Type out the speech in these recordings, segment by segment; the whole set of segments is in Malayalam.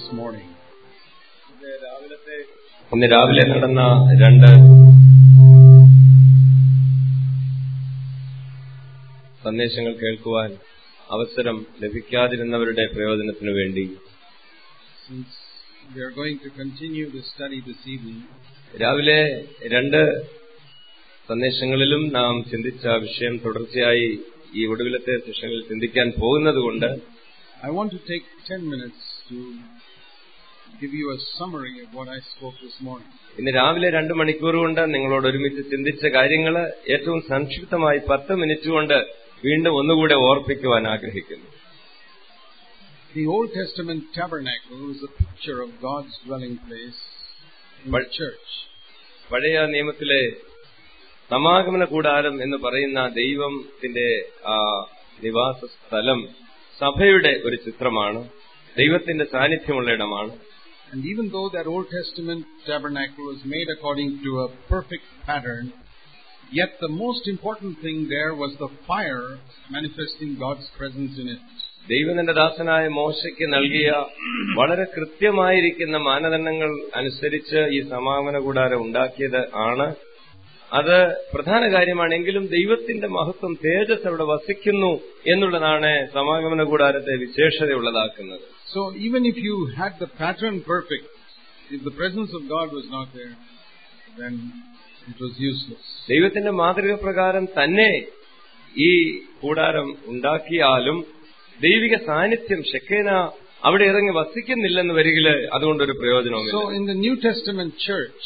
morning. ഇന്ന് രാവിലെ നടന്ന രണ്ട് സന്ദേശങ്ങൾ കേൾക്കുവാൻ അവസരം ലഭിക്കാതിരുന്നവരുടെ പ്രയോജനത്തിനു വേണ്ടി Since we are going to continue the study this evening, രാവിലെ രണ്ട് സന്ദേശങ്ങളിലും നാം ചിന്തിച്ച വിഷയം തുടർച്ചയായി ഈ ഒടുവിലത്തെ സെഷനിൽ ചിന്തിക്കാൻ പോകുന്നതുകൊണ്ട് I want to take 10 minutes to give you a summary of what I spoke this morning. ഇന്ന് രാവിലെ രണ്ട് മണിക്കൂർ കൊണ്ട് നിങ്ങളോട് ഒരുമിച്ച് ചിന്തിച്ച കാര്യങ്ങൾ ഏറ്റവും സംക്ഷിപ്തമായി പത്ത് മിനിറ്റ് കൊണ്ട് വീണ്ടും ഒന്നുകൂടെ ഓർപ്പിക്കുവാൻ ആഗ്രഹിക്കുന്നു The Old Testament tabernacle is a picture of God's dwelling place in the But- church. പഴയ നിയമത്തിലെ സമാഗമന കൂടാരം എന്ന് പറയുന്ന ദൈവത്തിന്റെ ആ നിവാസ സ്ഥലം സഭയുടെ ഒരു ചിത്രമാണ് ദൈവത്തിന്റെ സാന്നിധ്യമുള്ള ഇടമാണ് And even though that Old Testament tabernacle was made according to a perfect pattern, yet the most important thing there was the fire manifesting God's presence in it. ദൈവത്തിന്റെ ദാസനായ മോശയ്ക്ക് നൽകിയ വളരെ കൃത്യമായിരിക്കുന്ന മാനദണ്ഡങ്ങൾ അനുസരിച്ച് ഈ സമാഗമന കൂടാരം ഉണ്ടാക്കിയത് ആണ് അത് പ്രധാന കാര്യമാണെങ്കിലും ദൈവത്തിന്റെ മഹത്വം തേജസ് അവിടെ വസിക്കുന്നു എന്നുള്ളതാണ് സമാഗമന കൂടാരത്തെ വിശേഷതയുള്ളതാക്കുന്നത് So even if you had the pattern perfect, if the presence of God was not there, then it was useless. ദൈവത്തിന്റെ മാതൃക പ്രകാരം തന്നെ ഈ കൂടാരം ഉണ്ടാക്കിയാലും ദൈവിക സാന്നിധ്യം ഷെക്കേന അവിടെ ഇറങ്ങി വസിക്കുന്നില്ലെന്ന് വരികില് അതുകൊണ്ടൊരു പ്രയോജനവുമില്ല So in the New Testament church,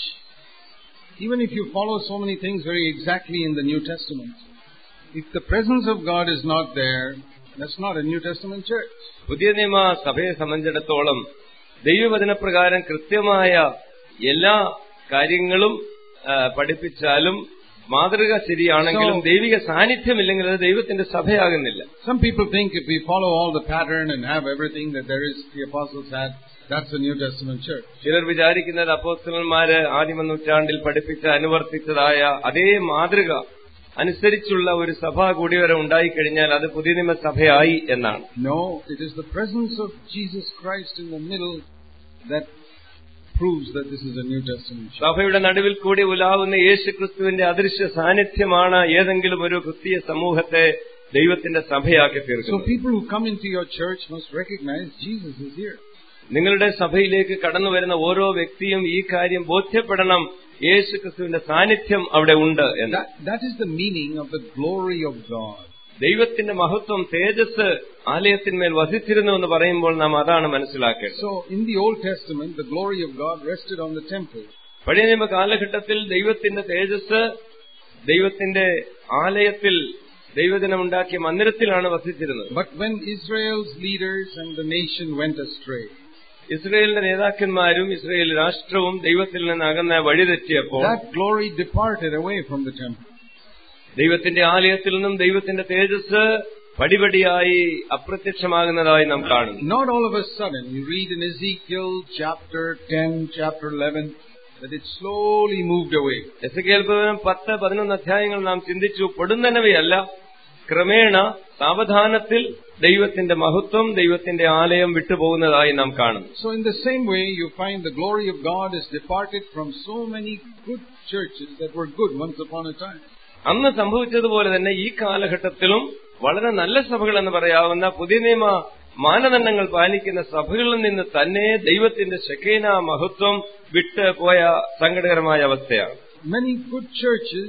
even if you follow so many things very exactly in the New Testament, if the presence of God is not there, that's not a New Testament church. പുതിയ നിയമ സഭയെ സംബന്ധിച്ചിടത്തോളം ദൈവവചനപ്രകാരം കൃത്യമായ എല്ലാ കാര്യങ്ങളും ആ, പഠിപ്പിച്ചാലും മാതൃക ശരിയാണെങ്കിലും So- ദൈവിക സാന്നിധ്യമില്ലെങ്കിൽ അത് ദൈവത്തിന്റെ സഭയാകുന്നില്ല Some people think if we follow all the pattern and have everything that there is, the apostles had, that's a New Testament church. ചിലർ വിചാരിക്കുന്നത് അപ്പോസ്തലന്മാര് ആദിമ നൂറ്റാണ്ടിൽ പഠിപ്പിച്ച് അനുവർത്തിച്ചതായ അതേ മാതൃക അനുസരിച്ചുള്ള ഒരു സഭാ കൂടിവരെ ഉണ്ടായിക്കഴിഞ്ഞാൽ അത് പുതിയ നിയമ സഭയായി എന്നാണ് No, it is the presence of Jesus Christ in the middle that proves that this is a New Testament church. സഭയുടെ നടുവിൽ കൂടി ഉലാവുന്ന യേശു ക്രിസ്തുവിന്റെ അദൃശ്യ സാന്നിധ്യമാണ് ഏതെങ്കിലും ഒരു ക്രിസ്തീയ സമൂഹത്തെ ദൈവത്തിന്റെ സഭയാക്കി So തീർക്കുന്നത് people who come into your church must recognize Jesus is here. നിങ്ങളുടെ സഭയിലേക്ക് കടന്നു വരുന്ന ഓരോ വ്യക്തിയും ഈ കാര്യം ബോധ്യപ്പെടണം യേശു ക്രിസ്തുവിന്റെ സാന്നിധ്യം അവിടെ ഉണ്ട് എന്ന് That, that is the meaning of the glory of God. ദൈവത്തിന്റെ മഹത്വം തേജസ് ആലയത്തിന്മേൽ വസിച്ചിരുന്നു എന്ന് പറയുമ്പോൾ നാം അതാണ് മനസ്സിലാക്കേണ്ടത് So in the Old Testament, the glory of God rested on the temple. പഴയ നിയമ കാലഘട്ടത്തിൽ ദൈവത്തിന്റെ തേജസ് ദൈവത്തിന്റെ ആലയത്തിൽ ദൈവദിനമുണ്ടാക്കിയ മന്ദിരത്തിലാണ് വസിച്ചിരുന്നത് But when Israel's leaders and the nation went astray, ഇസ്രയേലിന്റെ നേതാക്കന്മാരും ഇസ്രയേൽ രാഷ്ട്രവും ദൈവത്തിൽ നിന്ന് അകന്ന വഴിതെറ്റിയപ്പോൾ that glory departed away from the temple. ദൈവത്തിന്റെ ആലയത്തിൽ നിന്നും ദൈവത്തിന്റെ തേജസ് പടിപടിയായി അപ്രത്യക്ഷമാകുന്നതായി നാം കാണുന്നു Not all of a sudden, you read in Ezekiel chapter 10, chapter 11, that it slowly moved away. എസ് കേൾപ്പവനും പത്ത് പതിനൊന്ന് അധ്യായങ്ങൾ നാം ചിന്തിച്ചു പൊടുന്നനവയല്ല ക്രമേണ സാവധാനത്തിൽ ദൈവത്തിന്റെ മഹത്വം ദൈവത്തിന്റെ ആലയം വിട്ടുപോകുന്നതായി നാം കാണുന്നു So in the same way, you find the glory of God is departed from so many good churches that were good once upon a time. അന്ന് സംഭവിച്ചതുപോലെ തന്നെ ഈ കാലഘട്ടത്തിലും വളരെ നല്ല സഭകൾ എന്ന് പറയാവുന്ന പുതിയ നിയമ മാനദണ്ഡങ്ങൾ പാലിക്കുന്ന സഭകളിൽ നിന്ന് തന്നെ ദൈവത്തിന്റെ ശക്കേന മഹത്വം വിട്ട് പോയ സങ്കടകരമായ അവസ്ഥയാണ് Many good churches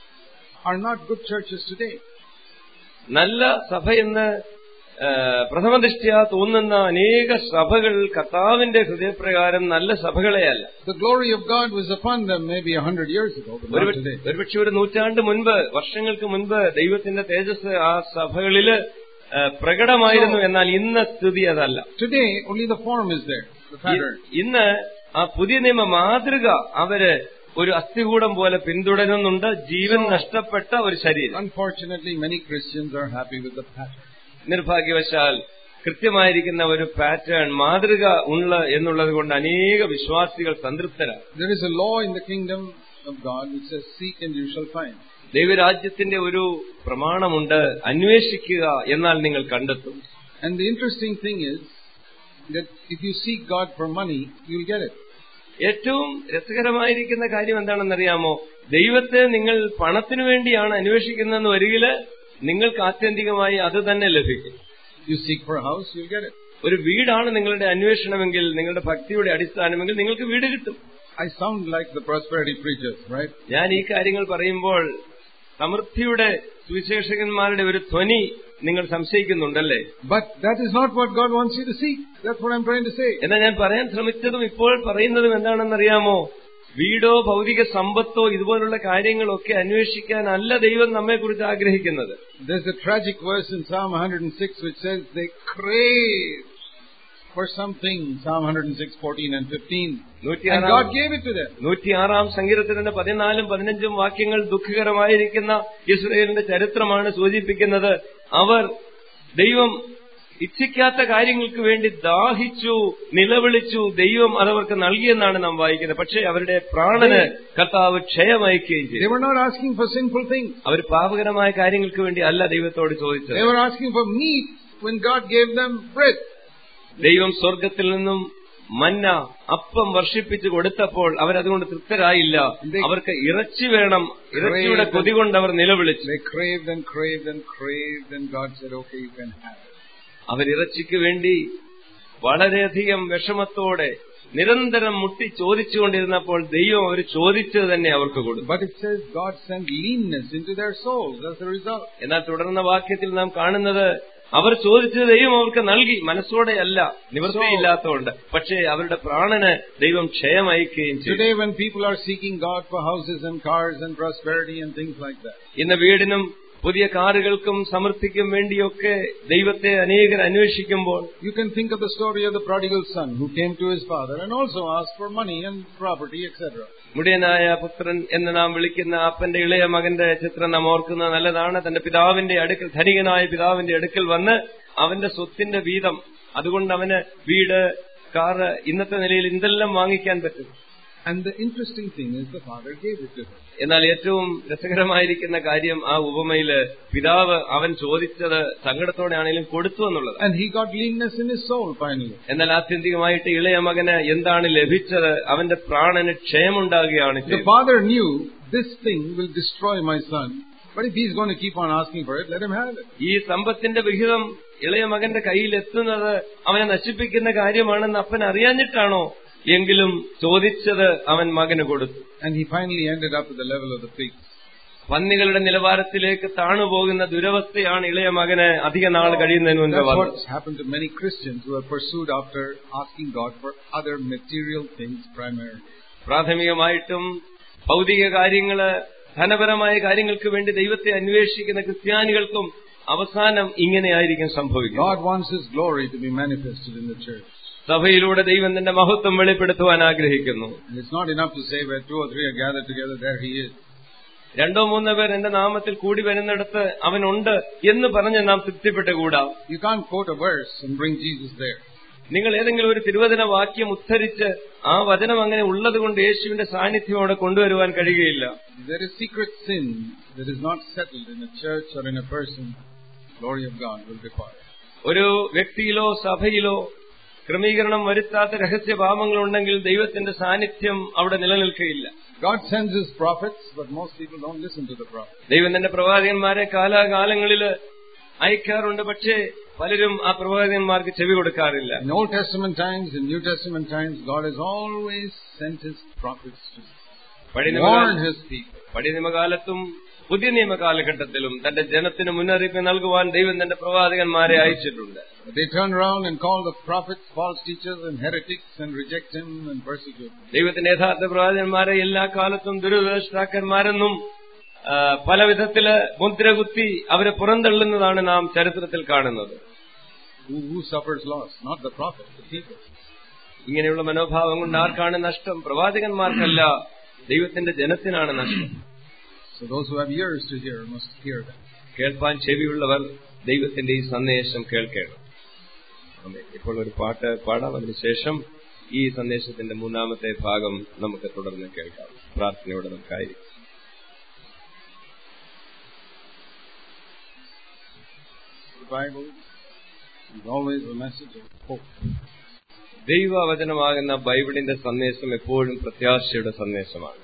are not good churches today. നല്ല സഭയെന്ന് ആ, പ്രഥമദൃഷ്ട്യാ തോന്നുന്ന അനേക സഭകൾ കർത്താവിന്റെ ഹൃദയപ്രകാരം നല്ല സഭകളെയല്ല The glory of God was upon them maybe a hundred years ago, but not ഒരു- today. ഒരുപക്ഷെ ഒരു നൂറ്റാണ്ട് മുൻപ് വർഷങ്ങൾക്ക് മുൻപ് ദൈവത്തിന്റെ തേജസ് ആ സഭകളില് ആ, പ്രകടമായിരുന്നു എന്നാൽ ഇന്ന് സ്ഥിതി അതല്ല Today, only the form is there, the E- pattern. ഇന്ന് ആ പുതിയ നിയമ മാതൃക അവര് ഒരു അസ്ഥികൂടം പോലെ പിന്തുടരുന്നുണ്ട് ജീവൻ നഷ്ടപ്പെട്ട ഒരു ശരീരം Unfortunately, many Christians are happy with the pattern. നിർഭാഗ്യവശാൽ കൃത്യമായിരിക്കുന്ന ഒരു പാറ്റേൺ മാതൃക ഉള്ള എന്നുള്ളത് കൊണ്ട് അനേക വിശ്വാസികൾ സംതൃപ്തരാണ് There is a law in the kingdom of God which says, Seek and you shall find. ദൈവരാജ്യത്തിന്റെ ഒരു പ്രമാണമുണ്ട് അന്വേഷിക്കുക എന്നാൽ നിങ്ങൾ കണ്ടെത്തും And the interesting thing is, that if you seek God for money, you'll get it. ഏറ്റവും രസകരമായിരിക്കുന്ന കാര്യം എന്താണെന്നറിയാമോ ദൈവത്തെ നിങ്ങൾ പണത്തിനു വേണ്ടിയാണ് അന്വേഷിക്കുന്നതെന്ന് വരികില് നിങ്ങൾക്ക് ആത്യന്തികമായി അത് തന്നെ ലഭിക്കും You seek for a house, you'll get it. ഒരു വീടാണ് നിങ്ങളുടെ അന്വേഷണമെങ്കിൽ നിങ്ങളുടെ ഭക്തിയുടെ അടിസ്ഥാനമെങ്കിൽ നിങ്ങൾക്ക് വീട് കിട്ടും I sound like the prosperity preachers, right? ഞാൻ ഈ കാര്യങ്ങൾ പറയുമ്പോൾ സമൃദ്ധിയുടെ സുവിശേഷകന്മാരുടെ ഒരു ധ്വനി നിങ്ങൾ സംശയിക്കുന്നുണ്ടല്ലേ But that is not what God wants you to seek. That's what I'm trying to say. എന്നാൽ ഞാൻ പറയാൻ ശ്രമിച്ചതും ഇപ്പോൾ പറയുന്നതും എന്താണെന്നറിയാമോ വീടോ ഭൗതിക സമ്പത്തോ ഇതുപോലുള്ള കാര്യങ്ങളൊക്കെ അന്വേഷിക്കാനല്ല ദൈവം നമ്മെക്കുറിച്ച് ആഗ്രഹിക്കുന്നത് There's a tragic verse in Psalm 106 which says they crave for something. Psalm 106, 14 and 15. And നൂറ്റിയാറാം God gave it to them. നൂറ്റിയാറാം സങ്കീർത്തനത്തിന്റെ പതിനാലും പതിനഞ്ചും വാക്യങ്ങൾ ദുഃഖകരമായിരിക്കുന്ന ഇസ്രയേലിന്റെ ചരിത്രമാണ് സൂചിപ്പിക്കുന്നത് അവർ ദൈവം ഇച്ഛിക്കാത്ത കാര്യങ്ങൾക്ക് വേണ്ടി ദാഹിച്ചു നിലവിളിച്ചു ദൈവം അതവർക്ക് നൽകിയെന്നാണ് നാം വായിക്കുന്നത് പക്ഷേ അവരുടെ പ്രാണന് കർത്താവ് ക്ഷയമയക്കുകയും They ചെയ്തു were not asking for sinful things. അവർ പാപകരമായ കാര്യങ്ങൾക്ക് വേണ്ടി അല്ല ദൈവത്തോട് ചോദിച്ചത് They were asking for meat when God gave them bread. ദൈവം സ്വർഗത്തിൽ നിന്നും മന്ന അപ്പം വർഷിപ്പിച്ചു കൊടുത്തപ്പോൾ അവരതുകൊണ്ട് തൃപ്തരായില്ല അവർക്ക് ഇറച്ചി വേണം ഇറച്ചിയുടെ കൊതി കൊണ്ട് അവർ നിലവിളിച്ചു They craved and craved and craved and God said, okay, you can have it. അവരിറച്ചിക്ക് വേണ്ടി വളരെയധികം വിഷമത്തോടെ നിരന്തരം മുട്ടി ചോദിച്ചുകൊണ്ടിരുന്നപ്പോൾ ദൈവം അവർ ചോദിച്ചത് തന്നെ അവർക്ക് കൊടുത്തു But it says God sent leanness into their souls as a result. എന്നാൽ തുടർന്ന വാക്യത്തിൽ നാം കാണുന്നത് അവർ ചോദിച്ചത് ദൈവം അവർക്ക് നൽകി മനസ്സോടെയല്ല നിവൃത്തിയില്ലാത്തതുകൊണ്ട് പക്ഷേ അവരുടെ പ്രാണന് ദൈവം ക്ഷയമയക്കുകയും ചെയ്തു Today when people are seeking God for houses and cars and prosperity and things like that, ഇന്ന് വീടിനും പുതിയ കാറുകൾക്കും സമൃദ്ധിക്കും വേണ്ടിയൊക്കെ ദൈവത്തെ അനേകർ അന്വേഷിക്കുമ്പോൾ you can think of the story of the prodigal son who came to his father and also asked for money and property, etc. മുടിയനായ പുത്രൻ എന്ന് നാം വിളിക്കുന്ന അപ്പന്റെ ഇളയ മകന്റെ ചിത്രം നാം ഓർക്കുന്നത് നല്ലതാണ് തന്റെ പിതാവിന്റെ അടുക്കൽ ധനികനായ പിതാവിന്റെ അടുക്കൽ വന്ന് അവന്റെ സ്വത്തിന്റെ വീതം അതുകൊണ്ട് അവന് വീട് കാറ് ഇന്നത്തെ നിലയിൽ എന്തെല്ലാം വാങ്ങിക്കാൻ പറ്റും And the interesting thing is the father gave it to him. എന്നാൽ ഏറ്റവും രസകരമായിരിക്കുന്ന കാര്യം ആ ഉപമയില് പിതാവ് അവൻ ചോദിച്ചത് സങ്കടത്തോടെയാണെങ്കിലും കൊടുത്തു എന്നുള്ളത് And he got leanness in his soul finally. എന്നാൽ ആത്യന്തികമായിട്ട് ഇളയ മകന് എന്താണ് ലഭിച്ചത് അവന്റെ പ്രാണന് ക്ഷയമുണ്ടാകുകയാണ് The ചെയ്തത് father knew this thing will destroy my son. But if he's going to keep on asking for it, let him have it. ഈ സമ്പത്തിന്റെ വിഹിതം ഇളയ മകന്റെ കയ്യിൽ എത്തുന്നത് അവനെ നശിപ്പിക്കുന്ന കാര്യമാണെന്ന് അപ്പൻ അറിയാഞ്ഞിട്ടാണോ എങ്കിലും ചോദിച്ചത് അവൻ മകന് കൊടുത്തു And he finally ended up at the level of the pigs. പന്നികളുടെ നിലവാരത്തിലേക്ക് താണുപോകുന്ന ദുരവസ്ഥയാണ് ഇളയ മകന് അധിക നാൾ കഴിയുന്നതിന് മുൻപ് That's വന്നത് what's happened to many Christians who have pursued after asking God for other material things primarily. പ്രാഥമികമായിട്ടും ഭൗതിക കാര്യങ്ങള് ധനപരമായ കാര്യങ്ങൾക്ക് വേണ്ടി ദൈവത്തെ അന്വേഷിക്കുന്ന ക്രിസ്ത്യാനികൾക്കും അവസാനം ഇങ്ങനെയായിരിക്കും സംഭവിക്കുക God wants His glory to be manifested in the church. സഭയിലൂടെ ദൈവം തന്റെ മഹത്വം വെളിപ്പെടുത്തുവാൻ ആഗ്രഹിക്കുന്നു And it's not enough to say where two or three are gathered together, there He is. രണ്ടോ മൂന്നോ പേർ എന്റെ നാമത്തിൽ കൂടി വരുന്നിടത്ത് അവനുണ്ട് എന്ന് പറഞ്ഞ് നാം തൃപ്തിപ്പെട്ടുകൂടാ You can't quote a verse and bring Jesus there. നിങ്ങൾ ഏതെങ്കിലും ഒരു തിരുവചന വാക്യം ഉദ്ധരിച്ച് ആ വചനം അങ്ങനെ ഉള്ളത് കൊണ്ട് യേശുവിന്റെ സാന്നിധ്യം അവിടെ കൊണ്ടുവരുവാൻ കഴിയുകയില്ല If there is secret sin that is not settled in a church or in a person, glory of God will depart. ഒരു വ്യക്തിയിലോ സഭയിലോ ക്രമീകരണം വരുത്താത്ത രഹസ്യ പാപങ്ങളുണ്ടെങ്കിൽ ദൈവത്തിന്റെ സാന്നിധ്യം അവിടെ നിലനിൽക്കുകയില്ല God sends His prophets, but most people don't listen to the prophets. ദൈവം തന്റെ പ്രവാചകന്മാരെ കാലാകാലങ്ങളിൽ അയക്കാറുണ്ട് പക്ഷേ പലരും ആ പ്രവാചകന്മാർക്ക് ചെവി കൊടുക്കാറില്ല In Old Testament times, in New Testament times, God has always sent His prophets to പഴയ warn നിയമകാല- His people. പഴയ നിയമകാലത്തും പുതിയ നിയമ കാലഘട്ടത്തിലും തന്റെ ജനത്തിന് മുന്നറിയിപ്പ് നൽകുവാൻ ദൈവം തന്റെ പ്രവാചകന്മാരെ അയച്ചിട്ടുണ്ട് But they turn around and call the prophets false teachers and heretics and reject Him and persecute Him. ദൈവത്തിന്റെ യഥാർത്ഥ പ്രവാചകന്മാരെ എല്ലാ കാലത്തും ദുരുപദേഷ്ടാക്കന്മാരെന്നും ആ, പല വിധത്തില് മുദ്രകുത്തി അവരെ പുറന്തള്ളുന്നതാണ് നാം ചരിത്രത്തിൽ കാണുന്നത് Who, who suffers loss? Not the prophet, the people. ഇങ്ങനെയുള്ള മനോഭാവം കൊണ്ട് ആർക്കാണ് നഷ്ടം പ്രവാചകന്മാർക്കല്ല ദൈവത്തിന്റെ ജനത്തിനാണ് നഷ്ടം So those who have ears to hear must hear that. കേൾപ്പാൻ ചെവിയുള്ളവർ ദൈവത്തിന്റെ ഈ സന്ദേശം കേൾക്കണം ആമേൻ. ഇപ്പോൾ ഒരു പാട്ട് പാടാം അതിനുശേഷം ഈ സന്ദേശത്തിന്റെ മൂന്നാമത്തെ ഭാഗം നമുക്ക് തുടർന്ന് കേൾക്കാം പ്രാർത്ഥനയോടെ നമുക്കായിരിക്കും The Bible is always a message of hope. ദൈവവചനമാകുന്ന ബൈബിളിന്റെ സന്ദേശം എപ്പോഴും പ്രത്യാശയുടെ സന്ദേശമാണ്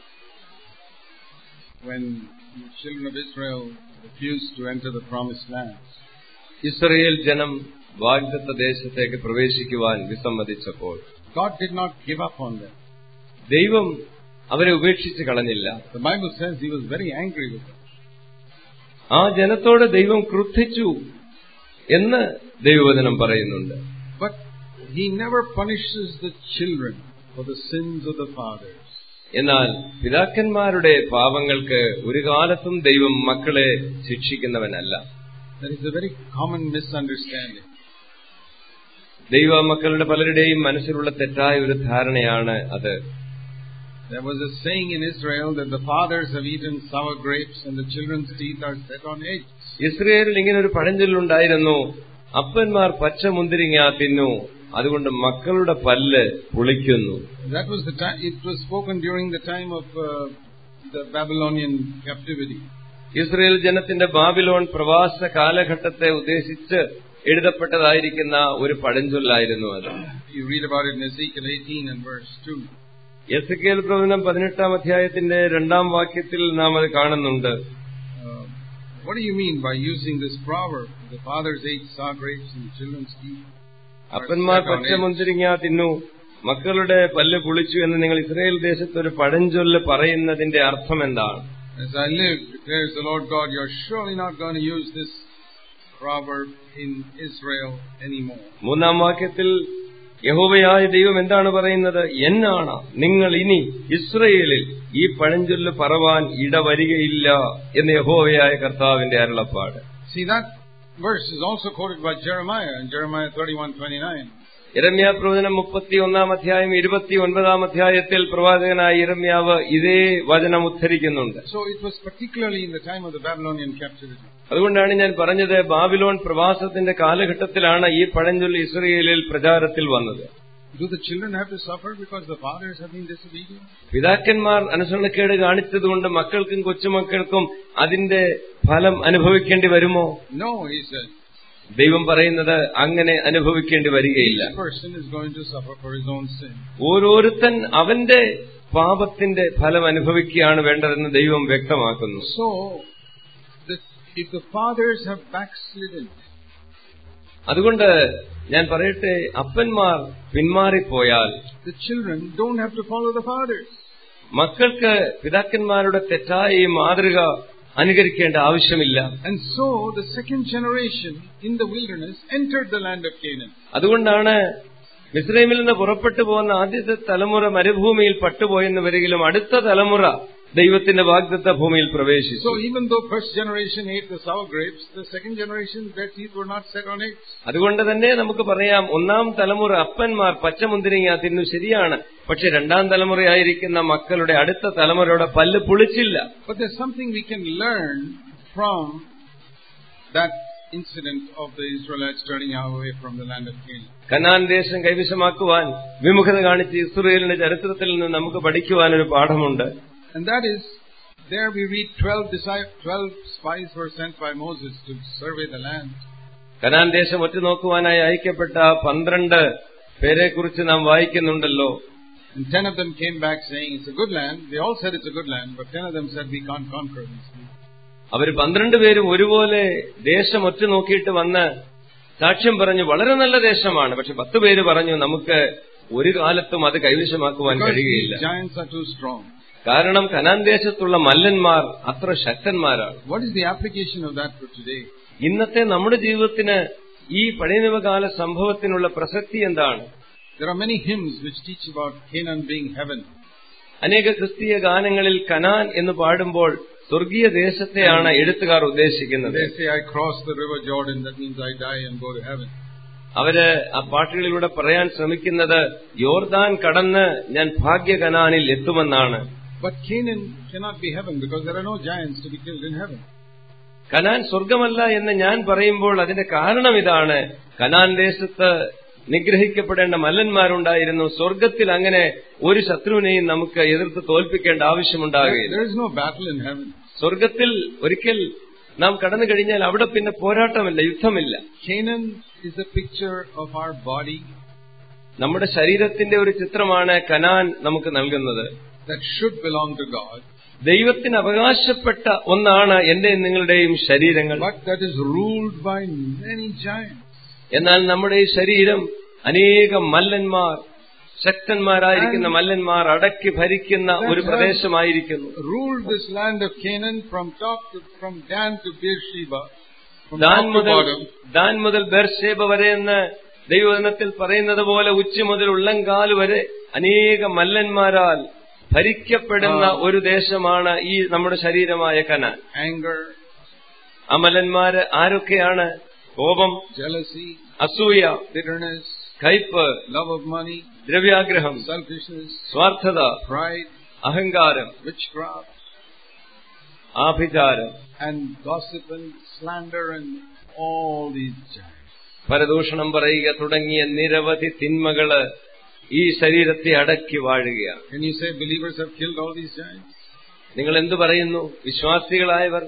When the children of Israel refused to enter the promised land, Israel ജനം വാഗ്ദത്ത ദേശത്തേക്ക് പ്രവേശിക്കുവാൻ വിസമ്മതിച്ചപ്പോൾ God did not give up on them. ദൈവം അവരെ ഉപേക്ഷിച്ച് കളഞ്ഞില്ല The Bible says he was very angry with them. ആ ജനത്തോട് ദൈവം ക്രുദ്ധിച്ചു എന്ന് ദൈവവചനം പറയുന്നുണ്ട് But he never punishes the children for the sins of the fathers. എന്നാൽ പിതാക്കന്മാരുടെ പാപങ്ങൾക്ക് ഒരു കാലത്തും ദൈവം മക്കളെ ശിക്ഷിക്കുന്നവനല്ല That is a very common misunderstanding. ദൈവ മക്കളുടെ പലരുടെയും മനസ്സിലുള്ള തെറ്റായ ഒരു ധാരണയാണ് അത് There was a saying in Israel that the fathers have eaten sour grapes and the children's teeth are set on edge. ഇസ്രയേലിൽ ഇങ്ങനെ ഒരു പഴഞ്ചൊല്ലുണ്ടായിരുന്നു അപ്പന്മാർ പച്ച മുന്തിരിങ്ങ തിന്നു അതുകൊണ്ട് മക്കളുടെ പല്ല് പുളിക്കുന്നു That was the time, it was spoken during the time of uh, the Babylonian captivity. Israel ജനത്തിന്റെ ബാബിലോൺ പ്രവാസ കാലഘട്ടത്തെ ഉദ്ദേശിച്ച് എഴുതപ്പെട്ടതായിരിക്കുന്ന ഒരു പഴഞ്ചൊല്ലായിരുന്നു അത് You read about it in Ezekiel 18 and verse 2. Ezekiel പ്രവചനം പതിനെട്ടാം അധ്യായത്തിന്റെ രണ്ടാം വാക്യത്തിൽ നാം അത് കാണുന്നുണ്ട് Uh, what do you mean by using this proverb? The fathers ate sour grapes and the children's teeth. are അപ്പന്മാർ set on പച്ച edge. മുന്തിരിങ്ങ തിന്നു മക്കളുടെ പല്ല് പുളിച്ചു എന്ന് നിങ്ങൾ ഇസ്രയേൽ ദേശത്ത് ഒരു പഴഞ്ചൊല്ല് പറയുന്നതിന്റെ അർത്ഥം എന്താണ് As I live, declares the Lord God, you're surely not going to use this proverb in Israel anymore. മൂന്നാം വാക്യത്തിൽ യഹോവയായ ദൈവം എന്താണ് പറയുന്നത് എന്നാണ് നിങ്ങൾ ഇനി ഇസ്രയേലിൽ ഈ പഴഞ്ചൊല്ല് പറവാൻ ഇടവരികയില്ല എന്ന് യഹോവയായ കർത്താവിന്റെ അരുളപ്പാട് See, that verse is also quoted by Jeremiah in Jeremiah 31:29. ഇരമ്യാ പ്രവചനം മുപ്പത്തി ഒന്നാം അധ്യായം ഇരുപത്തി ഒൻപതാം അധ്യായത്തിൽ പ്രവാചകനായ ഇരമ്യാവ് ഇതേ വചനം ഉദ്ധരിക്കുന്നുണ്ട് So it was particularly in the time of the Babylonian captivity. അതുകൊണ്ടാണ് ഞാൻ പറഞ്ഞത് ബാബിലോൺ പ്രവാസത്തിന്റെ കാലഘട്ടത്തിലാണ് ഈ പഴഞ്ചൊല്ല് ഇസ്രയേലിൽ പ്രചാരത്തിൽ വന്നത് Do the children have to suffer because the fathers have been disobedient? പിതാക്കന്മാർ അനുസരണക്കേട് കാണിച്ചതുകൊണ്ട് മക്കൾക്കും കൊച്ചുമക്കൾക്കും അതിന്റെ ഫലം അനുഭവിക്കേണ്ടി വരുമോ No, he said. ദൈവം പറയുന്നത് അങ്ങനെ അനുഭവിക്കേണ്ടി വരികയില്ല Each person is going to suffer for his own sin. ഓരോരുത്തൻ അവന്റെ പാപത്തിന്റെ ഫലം അനുഭവിക്കുകയാണ് വേണ്ടതെന്ന് ദൈവം വ്യക്തമാക്കുന്നു So, the, if the fathers have backslidden, അതുകൊണ്ട് ഞാൻ പറയട്ടെ അപ്പന്മാർ പിന്മാറിപ്പോയാൽ the children don't have to follow the fathers. മക്കൾക്ക് പിതാക്കന്മാരുടെ തെറ്റായ ഈ മാതൃക അനുകരിക്കേണ്ട ആവശ്യമില്ല And so, the second generation in the wilderness entered the land of Canaan. അതുകൊണ്ടാണ് മിസ്രൈമിൽ നിന്ന് പുറപ്പെട്ടു പോകുന്ന ആദ്യത്തെ തലമുറ മരുഭൂമിയിൽ പട്ടുപോയെന്ന് വരികിലും അടുത്ത തലമുറ ദൈവത്തിന്റെ വാഗ്ദത്ത ഭൂമിയിൽ പ്രവേശിച്ചു So, even though first generation ate the sour grapes, the second generation, their teeth were not set on eggs. അതുകൊണ്ട് തന്നെ നമുക്ക് പറയാം ഒന്നാം തലമുറ അപ്പന്മാർ പച്ചമുന്തിരിങ്ങ തിന്നു ശരിയാണ് പക്ഷെ രണ്ടാം തലമുറയായിരിക്കുന്ന മക്കളുടെ അടുത്ത തലമുറയുടെ പല്ല് പുളിച്ചില്ല But there's something we can learn from that incident of the Israelites turning away from the land of Canaan. Canaan ദേശം കൈവശമാക്കുവാൻ വിമുഖത കാണിച്ച് ഇസ്രയേലിന്റെ ചരിത്രത്തിൽ നിന്ന് നമുക്ക് പഠിക്കുവാൻ ഒരു പാഠമുണ്ട് And that is, there we read 12, disciples, 12 spies were sent by Moses to survey the land. Canaan ദേശം ഒറ്റുനോക്കുവാനായി അയക്കപ്പെട്ട പന്ത്രണ്ട് പേരെക്കുറിച്ച് നാം വായിക്കുന്നുണ്ടല്ലോ And 10 of them came back saying, it's a good land. They all said it's a good land, but 10 of them said, we can't conquer this land. അവർ പന്ത്രണ്ട് പേരും ഒരുപോലെ ദേശം ഒറ്റുനോക്കിയിട്ട് വന്ന് സാക്ഷ്യം പറഞ്ഞു വളരെ നല്ല ദേശമാണ് പക്ഷെ പത്ത് പേര് പറഞ്ഞു നമുക്ക് ഒരു കാലത്തും അത് കൈവശമാക്കുവാൻ Because കഴിയുകയില്ല these giants are too strong. കാരണം കനാൻ ദേശത്തുള്ള മല്ലന്മാർ അത്ര ശക്തന്മാരാണ് What is the application of that for today? ഇന്നത്തെ നമ്മുടെ ജീവിതത്തിന് ഈ പഴയനിവകാല സംഭവത്തിനുള്ള പ്രസക്തി എന്താണ് There are many hymns which teach about Canaan being heaven. അനേക ക്രിസ്തീയ ഗാനങ്ങളിൽ കനാൻ എന്ന് പാടുമ്പോൾ സ്വർഗീയ ദേശത്തെയാണ് എഴുത്തുകാർ ഉദ്ദേശിക്കുന്നത് They say, I cross the river Jordan, that means I die and go to heaven. അവര് ആ പാട്ടുകളിലൂടെ പറയാൻ ശ്രമിക്കുന്നത് യോർദാൻ കടന്ന് ഞാൻ ഭാഗ്യ കനാനിൽ എത്തുമെന്നാണ് But Canaan cannot be heaven because there are no giants to be killed in heaven. Canaan സ്വർഗമല്ല എന്ന് ഞാൻ പറയുമ്പോൾ അതിന്റെ കാരണം ഇതാണ് കനാൻ ദേശത്ത് നിഗ്രഹിക്കപ്പെടേണ്ട മല്ലന്മാരുണ്ടായിരുന്നു സ്വർഗത്തിൽ അങ്ങനെ ഒരു ശത്രുവിനെയും നമുക്ക് എതിർത്ത് തോൽപ്പിക്കേണ്ട There, ആവശ്യമുണ്ടാകുകയില്ല there is no battle in heaven. സ്വർഗത്തിൽ ഒരിക്കൽ നാം കടന്നു കഴിഞ്ഞാൽ അവിടെ പിന്നെ പോരാട്ടമില്ല യുദ്ധമില്ല Canaan is a picture of our body നമ്മുടെ ശരീരത്തിന്റെ ഒരു ചിത്രമാണ് കനാൻ നമുക്ക് നൽകുന്നത് that should belong to God, ദൈവത്തിന് അവകാശപ്പെട്ട ഒന്നാണ് എന്റെയും നിങ്ങളുടെയും ശരീരങ്ങൾ but that is ruled by many giants. എന്നാൽ നമ്മുടെ ഈ ശരീരം അനേകം മല്ലന്മാർ ശക്തന്മാരായിരിക്കുന്ന മല്ലന്മാർ അടക്കി ഭരിക്കുന്ന ഒരു പ്രദേശമായിരിക്കുന്നു Ruled this land of Canaan from top to, from Dan to Beersheba, from Dan top to മുതൽ bottom. ദാൻ മുതൽ ബെർഷേബ വരെ എന്ന് ദൈവവചനത്തിൽ പറയുന്നത് പോലെ ഉച്ച മുതൽ ഉള്ളങ്കാല് വരെ അനേക മല്ലന്മാരാൽ ഭരിക്കപ്പെടുന്ന ആ. ഒരു ദേശമാണ് ഈ നമ്മുടെ ശരീരമായ കനാൻ Anger, ആ മല്ലന്മാര് ആരൊക്കെയാണ് കോപം jealousy, അസൂയ bitterness, കയ്പ് love of money, ദ്രവ്യാഗ്രഹം selfishness, സ്വാർത്ഥത pride, അഹങ്കാരം witchcraft, ആഭിചാരം and gossip and slander and all these giants. പരദൂഷണം പറയുക തുടങ്ങിയ നിരവധി തിന്മകള് ഈ ശരീരത്തെ അടക്കി വാഴുകയാണ് Can you say believers have killed all these giants? നിങ്ങൾ എന്തു പറയുന്നു വിശ്വാസികളായവർ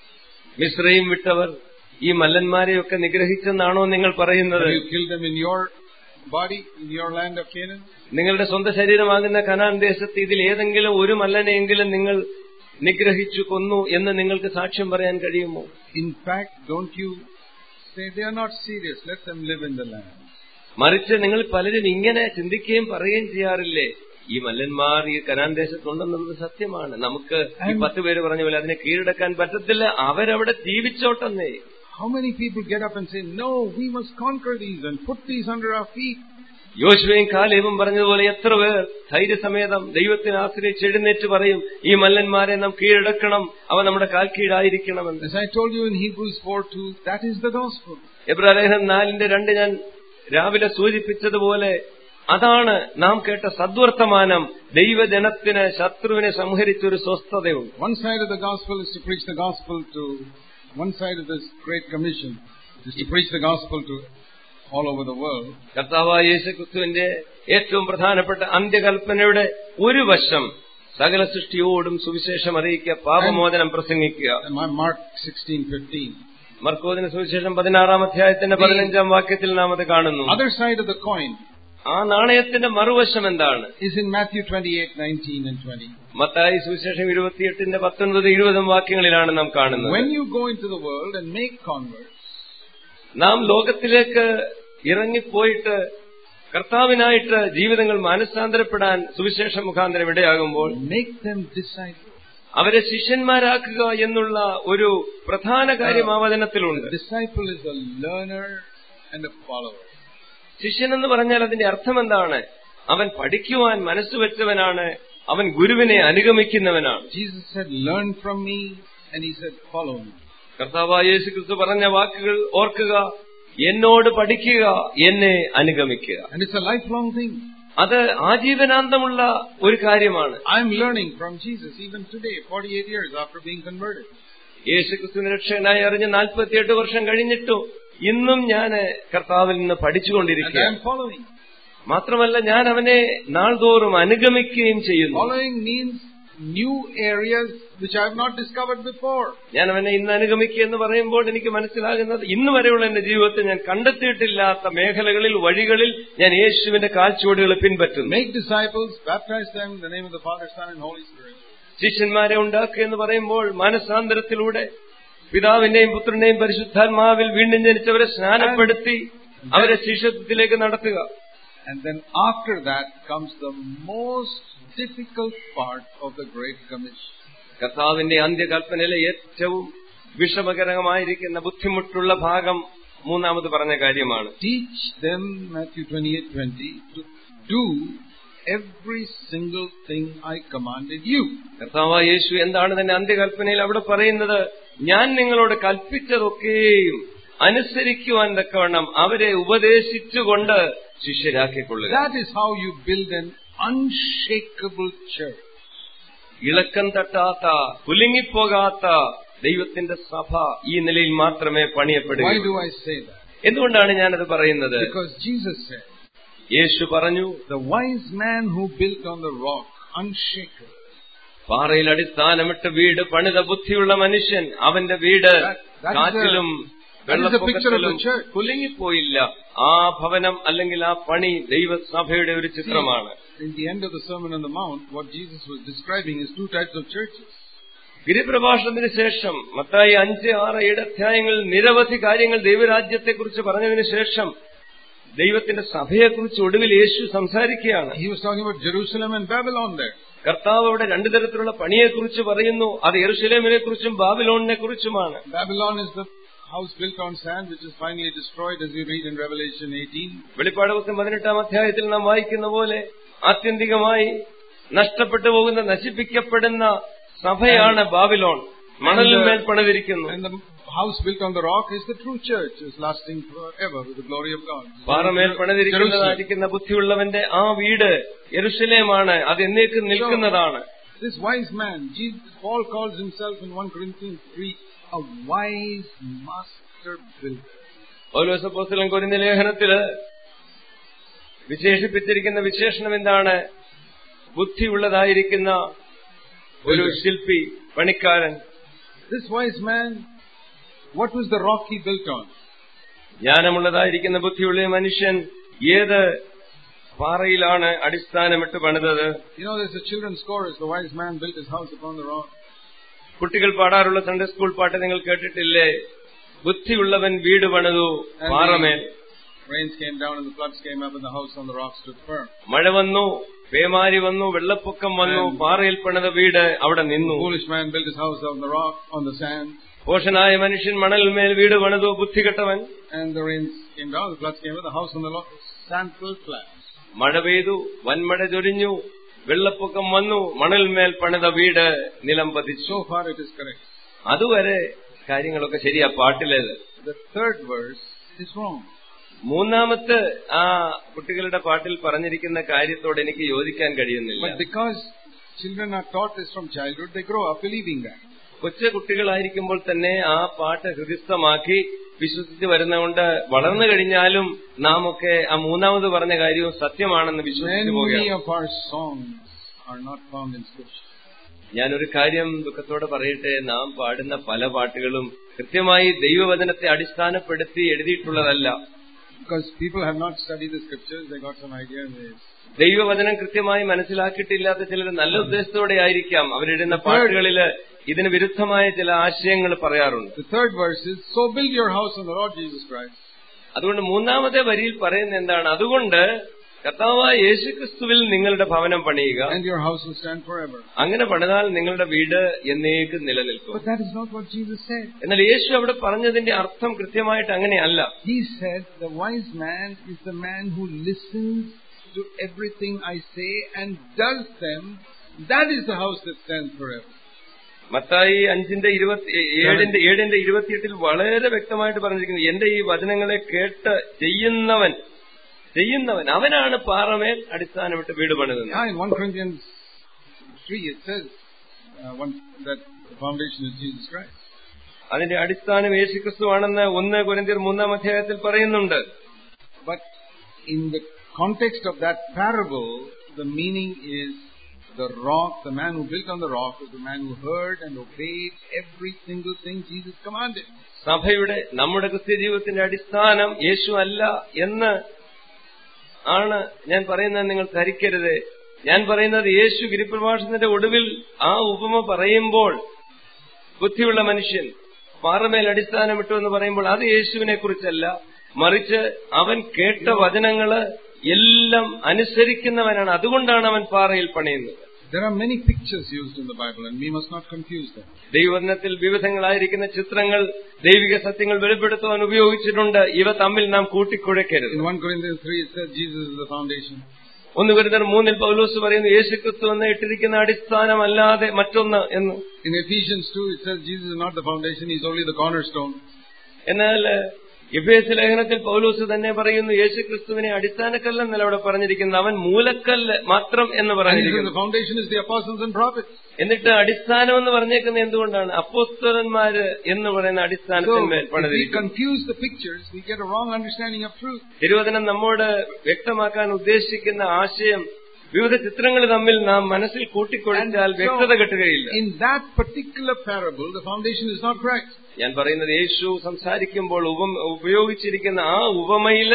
മിശ്രയും വിട്ടവർ ഈ മല്ലന്മാരെയൊക്കെ നിഗ്രഹിച്ചെന്നാണോ നിങ്ങൾ പറയുന്നത് Have you killed them in your body, in your land of Canaan? നിങ്ങളുടെ സ്വന്തം ശരീരമാകുന്ന കനാൻ ദേശത്ത് ഇതിൽ ഏതെങ്കിലും ഒരു മല്ലനെയെങ്കിലും നിങ്ങൾ നിഗ്രഹിച്ചു കൊന്നു എന്ന് നിങ്ങൾക്ക് സാക്ഷ്യം പറയാൻ കഴിയുമോ In fact, don't you say they are not serious, let them live in the land. മറിച്ച് നിങ്ങൾ പലരും ഇങ്ങനെ ചിന്തിക്കുകയും പറയുകയും ചെയ്യാറില്ലേ ഈ മല്ലന്മാർ ഈ കനാൻ ദേശത്തുണ്ടെന്നുള്ളത് സത്യമാണ് നമുക്ക് ഈ പത്ത് പേര് പറഞ്ഞ പോലെ അതിനെ കീഴടക്കാൻ പറ്റത്തില്ല അവരവിടെ ജീവിച്ചോട്ടെന്നേ How many people get up and say, no, we must conquer these and put these under our feet? യോശുവയും കാലേവും പറഞ്ഞതുപോലെ എത്ര പേർ ധൈര്യസമേതം ദൈവത്തിന് ആശ്രയിച്ച് എഴുന്നേറ്റ് പറയും ഈ മല്ലന്മാരെ നാം കീഴടക്കണം അവ നമ്മുടെ കാൽ കീഴായിരിക്കണമെന്ന് As I told you in Hebrews 4 2, that is the gospel. എബ്രാലേഖനം നാലിന്റെ രണ്ട് ഞാൻ രാവിലെ സൂചിപ്പിച്ചതുപോലെ അതാണ് നാം കേട്ട സദ്വർത്തമാനം ദൈവജനത്തിന് ശത്രുവിനെ സംഹരിച്ചൊരു സ്വസ്ഥതയുണ്ട് One side of the gospel is to preach the gospel to, one side of this great commission is to preach the gospel to all over the world. കർത്താവായ യേശുക്രിസ്തുവിന്റെ ഏറ്റവും പ്രധാനപ്പെട്ട അന്ത്യകൽപ്പനയുടെ ഒരു വശം സകല സൃഷ്ടിയോടും സുവിശേഷം അറിയിക്കുക പാപമോചനം പ്രസംഗിക്കുക And my Mark 16 15. മർക്കോദിന് സുവിശേഷം പതിനാറാം അധ്യായത്തിന്റെ പതിനഞ്ചാം വാക്യത്തിൽ നാം അത് കാണുന്നു Other side of the coin ആ നാണയത്തിന്റെ മറുവശം എന്താണ് is in Matthew 28 19 and 20. Mathai സുവിശേഷം ഇരുപത്തിയെട്ടിന്റെ പത്തൊൻപത് ഇരുപതും വാക്യങ്ങളിലാണ് നാം കാണുന്നത് When you go into the world and make converts, നാം ലോകത്തിലേക്ക് ഇറങ്ങിപ്പോയിട്ട് കർത്താവിനായിട്ട് ജീവിതങ്ങൾ മാനസാന്തരപ്പെടാൻ സുവിശേഷ മുഖാന്തരം ഇടയാകുമ്പോൾ make them disciples. അവരെ ശിഷ്യന്മാരാക്കുക എന്നുള്ള ഒരു പ്രധാന കാര്യം ആ വചനത്തിലുണ്ട് A disciple is a learner and a follower. ശിഷ്യൻ എന്ന് പറഞ്ഞാൽ അതിന്റെ അർത്ഥം എന്താണ് അവൻ പഠിക്കുവാൻ മനസ്സുവെച്ചവനാണ് അവൻ ഗുരുവിനെ അനുഗമിക്കുന്നവനാണ് Jesus said, Learn from me, and he said, Follow me. കർത്താവായ യേശു ക്രിസ്തു പറഞ്ഞ വാക്കുകൾ ഓർക്കുക എന്നോട് പഠിക്കുക എന്നെ അനുഗമിക്കുക And it's a lifelong thing. അത് ആജീവനാന്തമുള്ള ഒരു കാര്യമാണ് I'm learning from Jesus even today, 48 years after being converted. യേശു ക്രിസ്തുവിനെ രക്ഷകനായി അറിഞ്ഞ് നാൽപ്പത്തിയെട്ട് വർഷം കഴിഞ്ഞിട്ടും ഇന്നും ഞാൻ കർത്താവിൽ നിന്ന് And പഠിച്ചുകൊണ്ടിരിക്കുകയാണ് I'm following. മാത്രമല്ല ഞാൻ അവനെ നാൾതോറും അനുഗമിക്കുകയും ചെയ്യുന്നു Following means new areas which I have not discovered before. ഞാൻ അവനെ ഇന്ന് അനുഗമിക്കുക എന്ന് പറയുമ്പോൾ എനിക്ക് മനസ്സിലാകുന്നത് ഇന്ന് വരെയുള്ള എന്റെ ജീവിതത്തിൽ ഞാൻ കണ്ടെത്തിയിട്ടില്ലാത്ത മേഖലകളിൽ വഴികളിൽ ഞാൻ യേശുവിന്റെ കാൽച്ചുവടുകൾ പിൻപറ്റുന്നു Make disciples, baptize them in the name of the Father, Son, and Holy Spirit. ശിഷ്യന്മാരെ ഉണ്ടാക്കുക എന്ന് പറയുമ്പോൾ മാനസാന്തരത്തിലൂടെ പിതാവിന്റെയും പുത്രന്റെയും പരിശുദ്ധാത്മാവിൽ വീണ്ടും ജനിച്ചവരെ സ്നാനപ്പെടുത്തി അവരെ ശിഷ്യത്വത്തിലേക്ക് നടത്തുക And then after that comes the most difficult part of the Great Commission. കർത്താവിന്റെ അന്ത്യകൽപ്പനയിലെ ഏറ്റവും വിഷമകരമായിരിക്കുന്ന ബുദ്ധിമുട്ടുള്ള ഭാഗം മൂന്നാമത് പറഞ്ഞ കാര്യമാണ് Teach them, Matthew 28 20, to do every single thing I commanded you. കർത്താവായ യേശു എന്താണ് തന്നെ അന്ത്യകൽപ്പനയിൽ അവിടെ പറയുന്നത് ഞാൻ നിങ്ങളോട് കൽപ്പിച്ചതൊക്കെയും അനുസരിക്കുവാൻ തക്കവണ്ണം അവരെ ഉപദേശിച്ചുകൊണ്ട് ശിഷ്യരാക്കിക്കൊള്ളുക That is how you build an unshakable church. ഇളക്കം തട്ടാത്ത കുലുങ്ങിപ്പോകാത്ത ദൈവത്തിന്റെ സഭ ഈ നിലയിൽ മാത്രമേ Why പണിയപ്പെടുകൂ do I say that? എന്തുകൊണ്ടാണ് ഞാനത് പറയുന്നത് Because Jesus said, യേശു പറഞ്ഞു the wise man who built on the rock, unshakable. പാറയിൽ അടിസ്ഥാനമിട്ട് വീട് പണിത ബുദ്ധിയുള്ള മനുഷ്യൻ അവന്റെ വീട് That- that is കാറ്റിലും That is the picture of the വെള്ളപ്പൊക്കത്തിലും church. കുലുങ്ങിപ്പോയില്ല ആ ഭവനം അല്ലെങ്കിൽ ആ പണി ദൈവസഭയുടെ ഒരു ചിത്രമാണ് In the end of the Sermon on the Mount, what Jesus was describing is two types of churches. ഗിരിപ്രഭാഷണത്തിന് ശേഷം മത്തായി അഞ്ച് ആറ് ഏഴ് അധ്യായങ്ങളിൽ നിരവധി കാര്യങ്ങൾ ദൈവരാജ്യത്തെക്കുറിച്ച് പറഞ്ഞതിന് ശേഷം ദൈവത്തിന്റെ സഭയെക്കുറിച്ച് ഒടുവിൽ യേശു സംസാരിക്കുകയാണ് He was talking about Jerusalem and Babylon there. കർത്താവ് അവിടെ രണ്ടു തരത്തിലുള്ള പണിയെക്കുറിച്ച് പറയുന്നു അത് എറുശലേമിനെ കുറിച്ചും ബാബിലോണിനെ കുറിച്ചുമാണ് Babylon is the house built on sand which is finally destroyed as we read in Revelation 18. വെളിപ്പാട് പുസ്തകം പതിനെട്ടാം അധ്യായത്തിൽ നാം വായിക്കുന്ന പോലെ ആത്യന്തികമായി നഷ്ടപ്പെട്ടു പോകുന്ന നശിപ്പിക്കപ്പെടുന്ന സഭയാണ് ബാബിലോൺ മണലിന്മേൽ പണിതിരിക്കുന്നു And the house built on the rock is the true church, is lasting forever with the glory of God. പാറമേൽ Jerusalem. പണിതിരിക്കുന്നതായിരിക്കുന്ന ബുദ്ധിയുള്ളവന്റെ ആ വീട് എരുശലേമാണ് അത് എന്നേക്കും നിൽക്കുന്നതാണ് This wise man, Jesus, Paul calls himself in 1 Corinthians 3 a wise master builder. പൗലോസപ്പോസ്തലൻ കൊരിന്ത ലേഖനത്തില് വിശേഷിപ്പിച്ചിരിക്കുന്ന വിശേഷണം എന്താണ് ബുദ്ധിയുള്ളതായിരിക്കുന്ന ഒരു ശില്പി പണിക്കാരൻ This wise man, what was the rock he built on? ജ്ഞാനമുള്ളതായിരിക്കുന്ന ബുദ്ധിയുള്ള ഈ മനുഷ്യൻ ഏത് പാറയിലാണ് അടിസ്ഥാനമിട്ട് പണിതത് You know, there's a children's chorus, the wise man built his house upon the rock. കുട്ടികൾ പാടാറുള്ള സൺഡേ സ്കൂൾ പാട്ട് നിങ്ങൾ കേട്ടിട്ടില്ലേ ബുദ്ധിയുള്ളവൻ വീട് പണിതു പാറമേൽ Rains came down and the floods came up and the house on the rock stood firm. മഴ വന്നു പേമാരി വന്നു വെള്ളപ്പൊക്കം വന്നു പാറയിൽ പണിത വീട് അവിടെ നിന്നു The foolish man built his house on the rock, on the sand, പോഷനായ മനുഷ്യൻ മണലിന്മേൽ വീട് പണിതു ബുദ്ധികെട്ടവൻ and the rains came down, the floods came up, the house on the rock, sand filled flat. മഴ പെയ്തു വൻമഴ ചൊരിഞ്ഞു വെള്ളപ്പൊക്കം വന്നു മണലിന്മേൽ പണിത വീട് നിലം പതിച്ചു So far it is correct. അതുവരെ കാര്യങ്ങളൊക്കെ ശരിയാ പാട്ടിലേത് The third verse is wrong. മൂന്നാമത്തെ ആ കുട്ടികളുടെ പാട്ടിൽ പറഞ്ഞിരിക്കുന്ന കാര്യത്തോട് എനിക്ക് യോജിക്കാൻ കഴിയുന്നില്ല But because children are taught this from childhood, they grow up believing that. കൊച്ചു കുട്ടികളായിരിക്കുമ്പോൾ തന്നെ ആ പാട്ട് ഹൃദിസ്ഥമാക്കി വിശ്വസിച്ച് വരുന്നതുകൊണ്ട് വളർന്നു കഴിഞ്ഞാലും നാം ഒക്കെ ആ മൂന്നാമത് പറഞ്ഞ കാര്യവും സത്യമാണെന്ന് വിശ്വസിച്ചു Many പോകുകയാണ് of our songs are not found in scripture. ഞാനൊരു കാര്യം ദുഃഖത്തോടെ പറയട്ടെ നാം പാടുന്ന പല പാട്ടുകളും കൃത്യമായി ദൈവവചനത്തെ അടിസ്ഥാനപ്പെടുത്തി എഴുതിയിട്ടുള്ളതല്ല Because people have not studied the scriptures, they got some idea and they ദൈവവചനം കൃത്യമായി മനസ്സിലാക്കിയിട്ടില്ലാത്ത ചിലർ നല്ല ഉദ്ദേശത്തോടെ ആയിരിക്കാം അവരെഴുതുന്ന പാട്ടുകളില് ഇതിന് വിരുദ്ധമായ ചില ആശയങ്ങൾ പറയാറുണ്ട് The third verse is, So build your house on the Lord Jesus Christ. അതുകൊണ്ട് മൂന്നാമത്തെ വരിയിൽ പറയുന്ന എന്താണ് അതുകൊണ്ട് കർത്താവായ യേശുക്രിസ്തുവിൽ നിങ്ങളുടെ ഭവനം പണിയുക and your house will stand forever. അങ്ങനെ പണിതാൽ നിങ്ങളുടെ വീട് എന്നേക്കും നിലനിൽക്കും But that is not what Jesus said. എന്നാൽ യേശു അവിടെ പറഞ്ഞതിന്റെ അർത്ഥം കൃത്യമായിട്ട് അങ്ങനെയല്ല He said, The wise man is the man who listens to everything I say and does them. That is the house that stands forever. Mathai അഞ്ചിന്റെ ഇരുപത്തി ഏഴിന്റെ ഏഴിന്റെ ഇരുപത്തിയെട്ടിൽ വളരെ വ്യക്തമായിട്ട് പറഞ്ഞിരിക്കുന്നത് എന്റെ ഈ വചനങ്ങളെ കേട്ട് ചെയ്യുന്നവൻ ചെയ്യുന്നവൻ അവനാണ് പാറമേൽ അടിസ്ഥാനമിട്ട് വീട് പണിതെന്ന് Yeah, in 1 Corinthians 3 it says uh, one, that the foundation is Jesus Christ. അതിന്റെ അടിസ്ഥാനം യേശുക്രിസ്തുവാണെന്ന് ഒന്ന് കുരന്തിയർ മൂന്നാം അധ്യായത്തിൽ പറയുന്നുണ്ട് But in the context of that parable, the meaning is the rock, the man who built on the rock was the man who heard and obeyed every single thing Jesus commanded. സഭയുടെ നമ്മുടെ ക്രിസ്ത്യ ജീവിതത്തിന്റെ അടിസ്ഥാനം യേശു അല്ല എന്ന് ആണ് ഞാൻ പറയുന്നത് നിങ്ങൾ ധരിക്കരുത് ഞാൻ പറയുന്നത് യേശു ഗിരിപ്രഭാഷണത്തിന്റെ ഒടുവിൽ ആ ഉപമ പറയുമ്പോൾ ബുദ്ധിയുള്ള മനുഷ്യൻ പാറമേൽ അടിസ്ഥാനമിട്ടു എന്ന് പറയുമ്പോൾ അത് യേശുവിനെ കുറിച്ചല്ല മറിച്ച് അവൻ കേട്ട വചനങ്ങള് എല്ലാം അനുസരിക്കുന്നവനാണ് അതുകൊണ്ടാണ് അവൻ പാറയിൽ പണിയുന്നത് There are many pictures used in the Bible and we must not confuse them. ദൈവവചനത്തിൽ വിവിധങ്ങളായിരിക്കുന്ന ചിത്രങ്ങൾ ദൈവിക സത്യങ്ങൾ വെളിപ്പെടുത്തുവാൻ ഉപയോഗിച്ചിട്ടുണ്ട് ഇവ തമ്മിൽ നാം കൂട്ടിക്കുഴയ്ക്കരുത് In 1 Corinthians 3 it says Jesus is the foundation. ഒന്ന് വരുന്നർ മൂന്നിൽ പൗലോസ് പറയുന്നു യേശുക്രിസ്തു എന്ന് ഇട്ടിരിക്കുന്ന അടിസ്ഥാനമല്ലാതെ മറ്റൊന്ന് എന്ന് In Ephesians 2 it says Jesus is not the foundation, he's only the cornerstone. എന്നാൽ എഫേസ് ലേഖനത്തിൽ പൗലോസ് തന്നെ പറയുന്നു യേശുക്രിസ്തുവിനെ അടിസ്ഥാനക്കല്ലെന്നല്ല അവിടെ പറഞ്ഞിരിക്കുന്നത് അവൻ മൂലക്കല്ല് മാത്രം എന്ന് And he says പറഞ്ഞിരിക്കുന്നു the foundation is the apostles and prophets. എന്നിട്ട് അടിസ്ഥാനം എന്ന് പറഞ്ഞേക്കുന്നത് എന്തുകൊണ്ടാണ് അപ്പോസ്തലന്മാര് എന്ന് പറയുന്ന So അടിസ്ഥാനത്തിന്മേൽ if we പണിതിരിക്കുന്നു confuse the pictures, we get a wrong understanding of truth. തിരുവചനം നമ്മോട് വ്യക്തമാക്കാൻ ഉദ്ദേശിക്കുന്ന ആശയം വിവിധ ചിത്രങ്ങൾ തമ്മിൽ നാം മനസ്സിൽ കൂട്ടിക്കൊഴിച്ചാൽ And so- വ്യക്തത കിട്ടുകയില്ല In that particular parable, the foundation is not correct. ഞാൻ പറയുന്നത് യേശു സംസാരിക്കുമ്പോൾ ഉപം ഉപയോഗിച്ചിരിക്കുന്ന ആ ഉപമയില്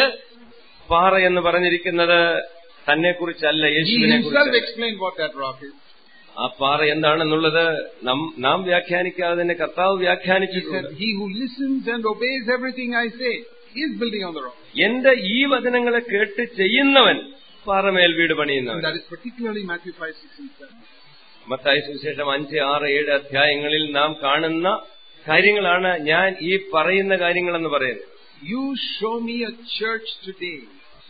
പാറ എന്ന് പറഞ്ഞിരിക്കുന്നത് തന്നെ കുറിച്ചല്ല He യേശുവിനെ himself കുറിച്ച് explained what that rock is. ആ പാറ എന്താണെന്നുള്ളത് നാം- നാം വ്യാഖ്യാനിക്കാതെ തന്നെ കർത്താവ് He വ്യാഖ്യാനിച്ചിട്ടുണ്ട് said, He who listens and obeys everything I say is building on the rock. എന്റെ ഈ വചനങ്ങളെ കേട്ട് ചെയ്യുന്നവൻ പാറമേൽ വീട് And പണിയുന്നവൻ that is particularly Matthew 5, 6, and 7. Mathai സുവിശേഷം അഞ്ച് ആറ് ഏഴ് അധ്യായങ്ങളിൽ നാം കാണുന്ന കാര്യങ്ങളാണ് ഞാൻ ഈ പറയുന്ന കാര്യങ്ങളെന്ന് പറയുന്നത് You show me a church today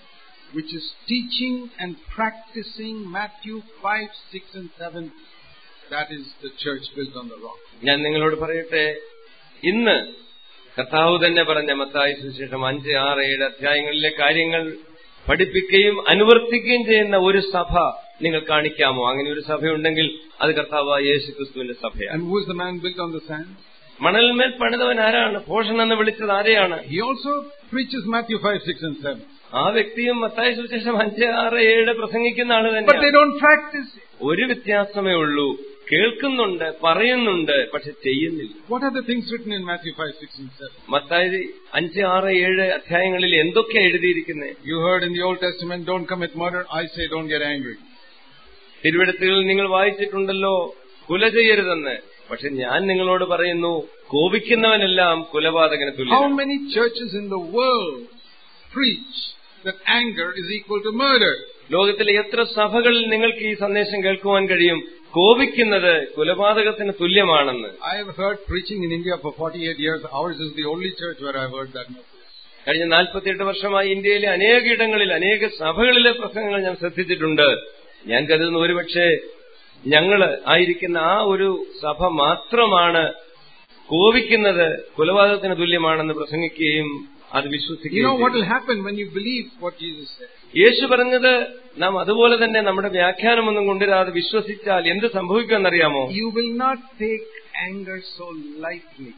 which is teaching and practicing Matthew 5, 6, and 7. That is the church built on the rock. ഞാൻ നിങ്ങളോട് പറയട്ടെ ഇന്ന് കർത്താവ് തന്നെ പറഞ്ഞ മത്തായി സുവിശേഷം അഞ്ച് ആറ് ഏഴ് അധ്യായങ്ങളിലെ കാര്യങ്ങൾ പഠിപ്പിക്കുകയും അനുവർത്തിക്കുകയും ചെയ്യുന്ന ഒരു സഭ നിങ്ങൾ കാണിക്കാമോ അങ്ങനെ ഒരു സഭയുണ്ടെങ്കിൽ അത് കർത്താവ് യേശു ക്രിസ്തുവിന്റെ സഭയാണ് And who is the man built on the sand? മണൽമേൽ പണിതവൻ ആരാണ് ഭോഷൻ എന്ന് വിളിച്ചത് ആരെയാണ് He also preaches Matthew 5, 6, and 7. ആ വ്യക്തിയും മത്തായ സുവിശേഷം അഞ്ച് ആറ് ഏഴ് പ്രസംഗിക്കുന്ന ആള് But they തന്നെയാണ് don't practice it. ഒരു വ്യത്യാസമേ ഉള്ളൂ കേൾക്കുന്നുണ്ട് പറയുന്നുണ്ട് പക്ഷെ ചെയ്യുന്നില്ല What are the things written in Matthew 5, 6, and 7? Mathai അഞ്ച് ആറ് ഏഴ് അധ്യായങ്ങളിൽ എന്തൊക്കെയാ എഴുതിയിരിക്കുന്നത് You heard in the Old Testament, don't commit murder. I say, don't get angry. തിരുവിടത്തുകളിൽ നിങ്ങൾ വായിച്ചിട്ടുണ്ടല്ലോ കുല ചെയ്യരുതെന്ന് പക്ഷെ ഞാൻ നിങ്ങളോട് പറയുന്നു കോപിക്കുന്നവനെല്ലാം കുലപാതകന് How തുല്യം many churches in the world preach that anger is equal to murder? ലോകത്തിലെ എത്ര സഭകളിൽ നിങ്ങൾക്ക് ഈ സന്ദേശം കേൾക്കുവാൻ കഴിയും കോപിക്കുന്നത് കുലപാതകത്തിന് തുല്യമാണെന്ന് I have heard preaching in India for 48 years. Ours is the only church where I've heard that message. കഴിഞ്ഞ നാൽപ്പത്തിയെട്ട് വർഷമായി ഇന്ത്യയിലെ അനേക ഇടങ്ങളിൽ അനേക സഭകളിലെ പ്രസംഗങ്ങൾ ഞാൻ ശ്രദ്ധിച്ചിട്ടുണ്ട് ഞാൻ കരുതുന്നു ഒരുപക്ഷെ ഞങ്ങള് ആയിരിക്കുന്ന ആ ഒരു സഭ മാത്രമാണ് കോപിക്കുന്നത് കൊലപാതകത്തിന് തുല്യമാണെന്ന് പ്രസംഗിക്കുകയും അത് You know വിശ്വസിക്കുകയും what will ചെയ്യും. happen when you believe what Jesus said? യേശു പറഞ്ഞത് നാം അതുപോലെ തന്നെ നമ്മുടെ വ്യാഖ്യാനമൊന്നും കൊണ്ടുവരാതെ വിശ്വസിച്ചാൽ എന്ത് സംഭവിക്കുമെന്നറിയാമോ You will not take anger so lightly.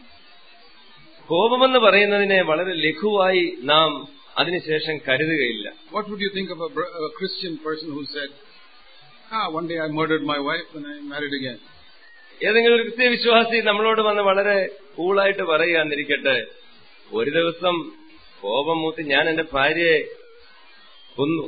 കോപമെന്ന് പറയുന്നതിനെ വളരെ ലഘുവായി നാം അതിനുശേഷം കരുതുകയില്ല What would you think of a, br- a Christian person who said, Ah, one day I murdered my wife and I married again? ഏതെങ്കിലും ഒരു ക്രിസ്ത്യ വിശ്വാസി നമ്മളോട് വന്ന് വളരെ കൂളായിട്ട് പറയുകയെന്നിരിക്കട്ടെ ഒരു ദിവസം കോപം മൂത്ത് ഞാൻ എന്റെ ഭാര്യയെ കൊന്നു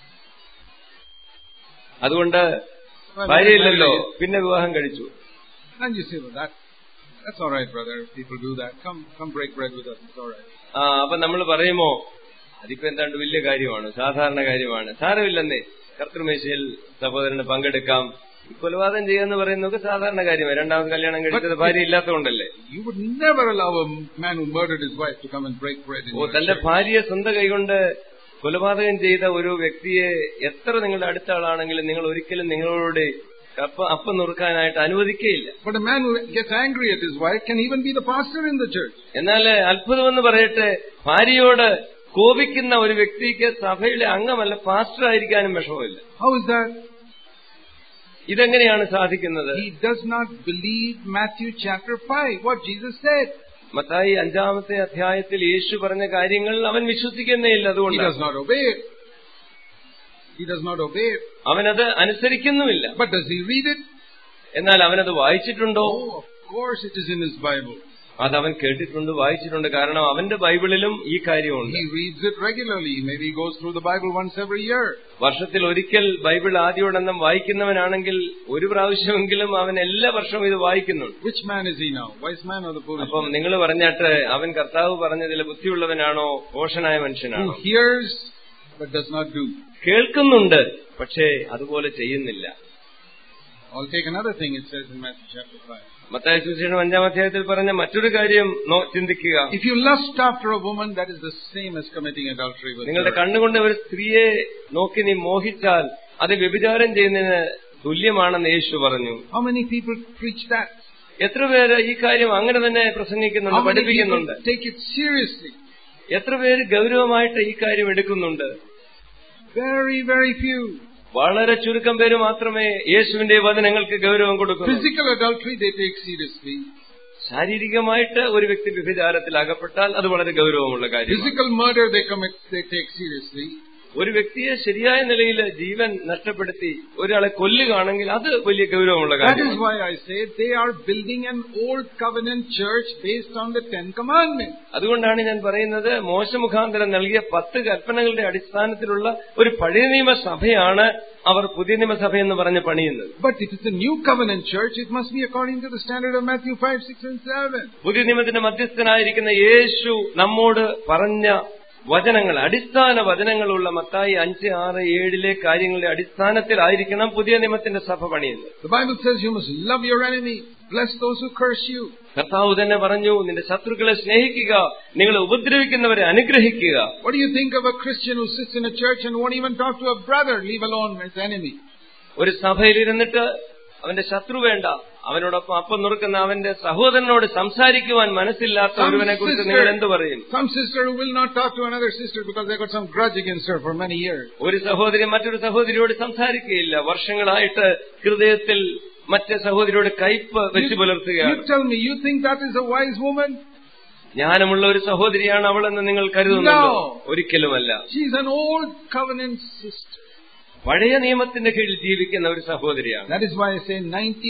അതുകൊണ്ട് Well, ഭാര്യയില്ലല്ലോ I married again. പിന്നെ വിവാഹം കഴിച്ചു And you say, well, that, that's all right, brother. People do that. Come, come break bread with us. It's all right. ആ അപ്പൊ നമ്മൾ പറയുമോ അതിപ്പോ എന്താണ്ട് വലിയ കാര്യമാണ് സാധാരണ കാര്യമാണ് സാരമില്ലെന്നേ കർത്തൃമേശയിൽ സഹോദരന് പങ്കെടുക്കാം ഈ കൊലപാതകം ചെയ്യാന്ന് പറയുന്നതൊക്കെ സാധാരണ കാര്യമാണ് രണ്ടാമത് കല്യാണം കഴിച്ചത് ഭാര്യ ഇല്ലാത്തതുകൊണ്ടല്ലേ You would never allow a man who murdered his wife to come and break bread in oh your തന്റെ church. ഭാര്യയെ സ്വന്തം കൈകൊണ്ട് കൊലപാതകം ചെയ്ത ഒരു വ്യക്തിയെ എത്ര നിങ്ങളുടെ അടുത്ത ആളാണെങ്കിലും നിങ്ങൾ ഒരിക്കലും നിങ്ങളോട് കപ്പ അപ്പം നുറുക്കാനായിട്ട് അനുവദിക്കുകയില്ല But a man who gets angry at his wife can even be the pastor in the church. എന്നാൽ അത്ഭുതമെന്ന് പറയട്ടെ ഭാര്യയോട് കോപിക്കുന്ന ഒരു വ്യക്തിക്ക് സഭയിലെ അംഗമല്ല പാസ്റ്റർ ആയിരിക്കാനും വിഷമമില്ല How is that? ഇതെങ്ങനെയാണ് സാധിക്കുന്നത് He does not believe Matthew chapter 5, what Jesus said. Mathai അഞ്ചാമത്തെ അധ്യായത്തിൽ യേശു പറഞ്ഞ കാര്യങ്ങൾ അവൻ വിശ്വസിക്കുന്നേ ഇല്ല He അതുകൊണ്ട് does not obey it. He does not obey it. അവനത് അനുസരിക്കുന്നുമില്ല But does he read it? എന്നാൽ അവനത് വായിച്ചിട്ടുണ്ടോ Oh, of course it is in his Bible. അത് അവൻ കേട്ടിട്ടുണ്ട് വായിച്ചിട്ടുണ്ട് കാരണം അവന്റെ ബൈബിളിലും ഈ കാര്യമുണ്ട് He reads it regularly. Maybe he goes through the Bible once every year. വർഷത്തിൽ ഒരിക്കൽ ബൈബിൾ ആദ്യോടന്തം വായിക്കുന്നവനാണെങ്കിൽ ഒരു പ്രാവശ്യമെങ്കിലും അവൻ എല്ലാ വർഷവും ഇത് വായിക്കുന്നുണ്ട് Which man is he now? Wise man or the foolish അപ്പം man? നിങ്ങൾ പറഞ്ഞാട്ട് അവൻ കർത്താവ് പറഞ്ഞതിൽ ബുദ്ധിയുള്ളവനാണോ പോഷനായ Who മനുഷ്യനാണോ hears but does not do. കേൾക്കുന്നുണ്ട് പക്ഷേ അതുപോലെ ചെയ്യുന്നില്ല I'll take another thing it says in Matthew chapter 5. മത്തായ സുവിശേഷം അഞ്ചാം അധ്യായത്തിൽ പറഞ്ഞ മറ്റൊരു കാര്യം നോ- ചിന്തിക്കുക If you lust after a woman, that is the same as committing adultery with നിങ്ങളുടെ her. കണ്ണുകൊണ്ട് ഒരു സ്ത്രീയെ നോക്കി നീ മോഹിച്ചാൽ അത് വ്യഭിചാരം ചെയ്യുന്നതിന് തുല്യമാണെന്ന് യേശു പറഞ്ഞു How many people preach that? എത്ര പേര് ഈ കാര്യം അങ്ങനെ തന്നെ പ്രസംഗിക്കുന്നുണ്ട് How many people പഠിപ്പിക്കുന്നുണ്ട് take it seriously? എത്ര പേര് ഗൗരവമായിട്ട് ഈ കാര്യം എടുക്കുന്നുണ്ട് Very, very few. വളരെ ചുരുക്കം പേര് മാത്രമേ യേശുവിന്റെ വചനങ്ങൾക്ക് ഗൗരവം കൊടുക്കുന്നു Physical adultery they take seriously. ശാരീരികമായിട്ട് ഒരു വ്യക്തി വ്യഭിചാരത്തിൽ അകപ്പെട്ടാൽ അത് വളരെ ഗൗരവമുള്ള കാര്യമാണ് Physical murder they commit, they take seriously. ഒരു വ്യക്തിയെ ശരിയായ നിലയിൽ ജീവൻ നഷ്ടപ്പെടുത്തി ഒരാളെ കൊല്ലുകയാണെങ്കിൽ അത് വലിയ ഗൗരവമുള്ള That is കാര്യമാണ് why I say they are building an old covenant church based on the Ten Commandments. അതുകൊണ്ടാണ് ഞാൻ പറയുന്നത് മോശമുഖാന്തരം നൽകിയ പത്ത് കൽപ്പനകളുടെ അടിസ്ഥാനത്തിലുള്ള ഒരു പഴയ നിയമസഭയാണ് അവർ പുതിയ നിയമസഭ എന്ന് പറഞ്ഞ് പണിയുന്നത് But it is a new covenant church, it must be according to the standard of Matthew 5, 6 and 7. പുതിയ നിയമത്തിന്റെ മധ്യസ്ഥനായിരിക്കുന്ന യേശു നമ്മോട് പറഞ്ഞ വചനങ്ങൾ അടിസ്ഥാന വചനങ്ങളുള്ള മത്തായി അഞ്ച് ആറ് ഏഴിലെ കാര്യങ്ങളുടെ അടിസ്ഥാനത്തിലായിരിക്കണം പുതിയ നിയമത്തിന്റെ സഭ പണിയുന്നത് The Bible says you must love your enemy, bless those who curse you. കർത്താവ് തന്നെ പറഞ്ഞു നിന്റെ ശത്രുക്കളെ സ്നേഹിക്കുക നിങ്ങളെ ഉപദ്രവിക്കുന്നവരെ അനുഗ്രഹിക്കുക What do you think of a Christian who sits in a church and won't even talk to a brother, leave alone his enemy? ഒരു സഭയിലിരുന്നിട്ട് അവന്റെ ശത്രു വേണ്ട അവനോടൊപ്പം അപ്പം നുറുക്കുന്ന അവന്റെ സഹോദരനോട് സംസാരിക്കുവാൻ മനസ്സില്ലാത്ത Some ഒരുവനെ കുറിച്ച് നിങ്ങൾ എന്ത് sister, പറയും some sister who will not talk to another sister because they got some grudge against her for many years. ഒരു സഹോദരി മറ്റൊരു സഹോദരിയോട് സംസാരിക്കുകയില്ല വർഷങ്ങളായിട്ട് ഹൃദയത്തിൽ മറ്റേ സഹോദരിയോട് കയ്പ് വെച്ച് പുലർത്തുകയാണ് You tell me, you think that is a wise woman? ജ്ഞാനമുള്ള ഒരു സഹോദരിയാണ് അവളെന്ന് നിങ്ങൾ കരുതുന്നുണ്ടോ No. ഒരിക്കലുമല്ല She's an old covenant sister. പഴയ നിയമത്തിന്റെ കീഴിൽ ജീവിക്കുന്ന ഒരു സഹോദരിയാണ് That is why I say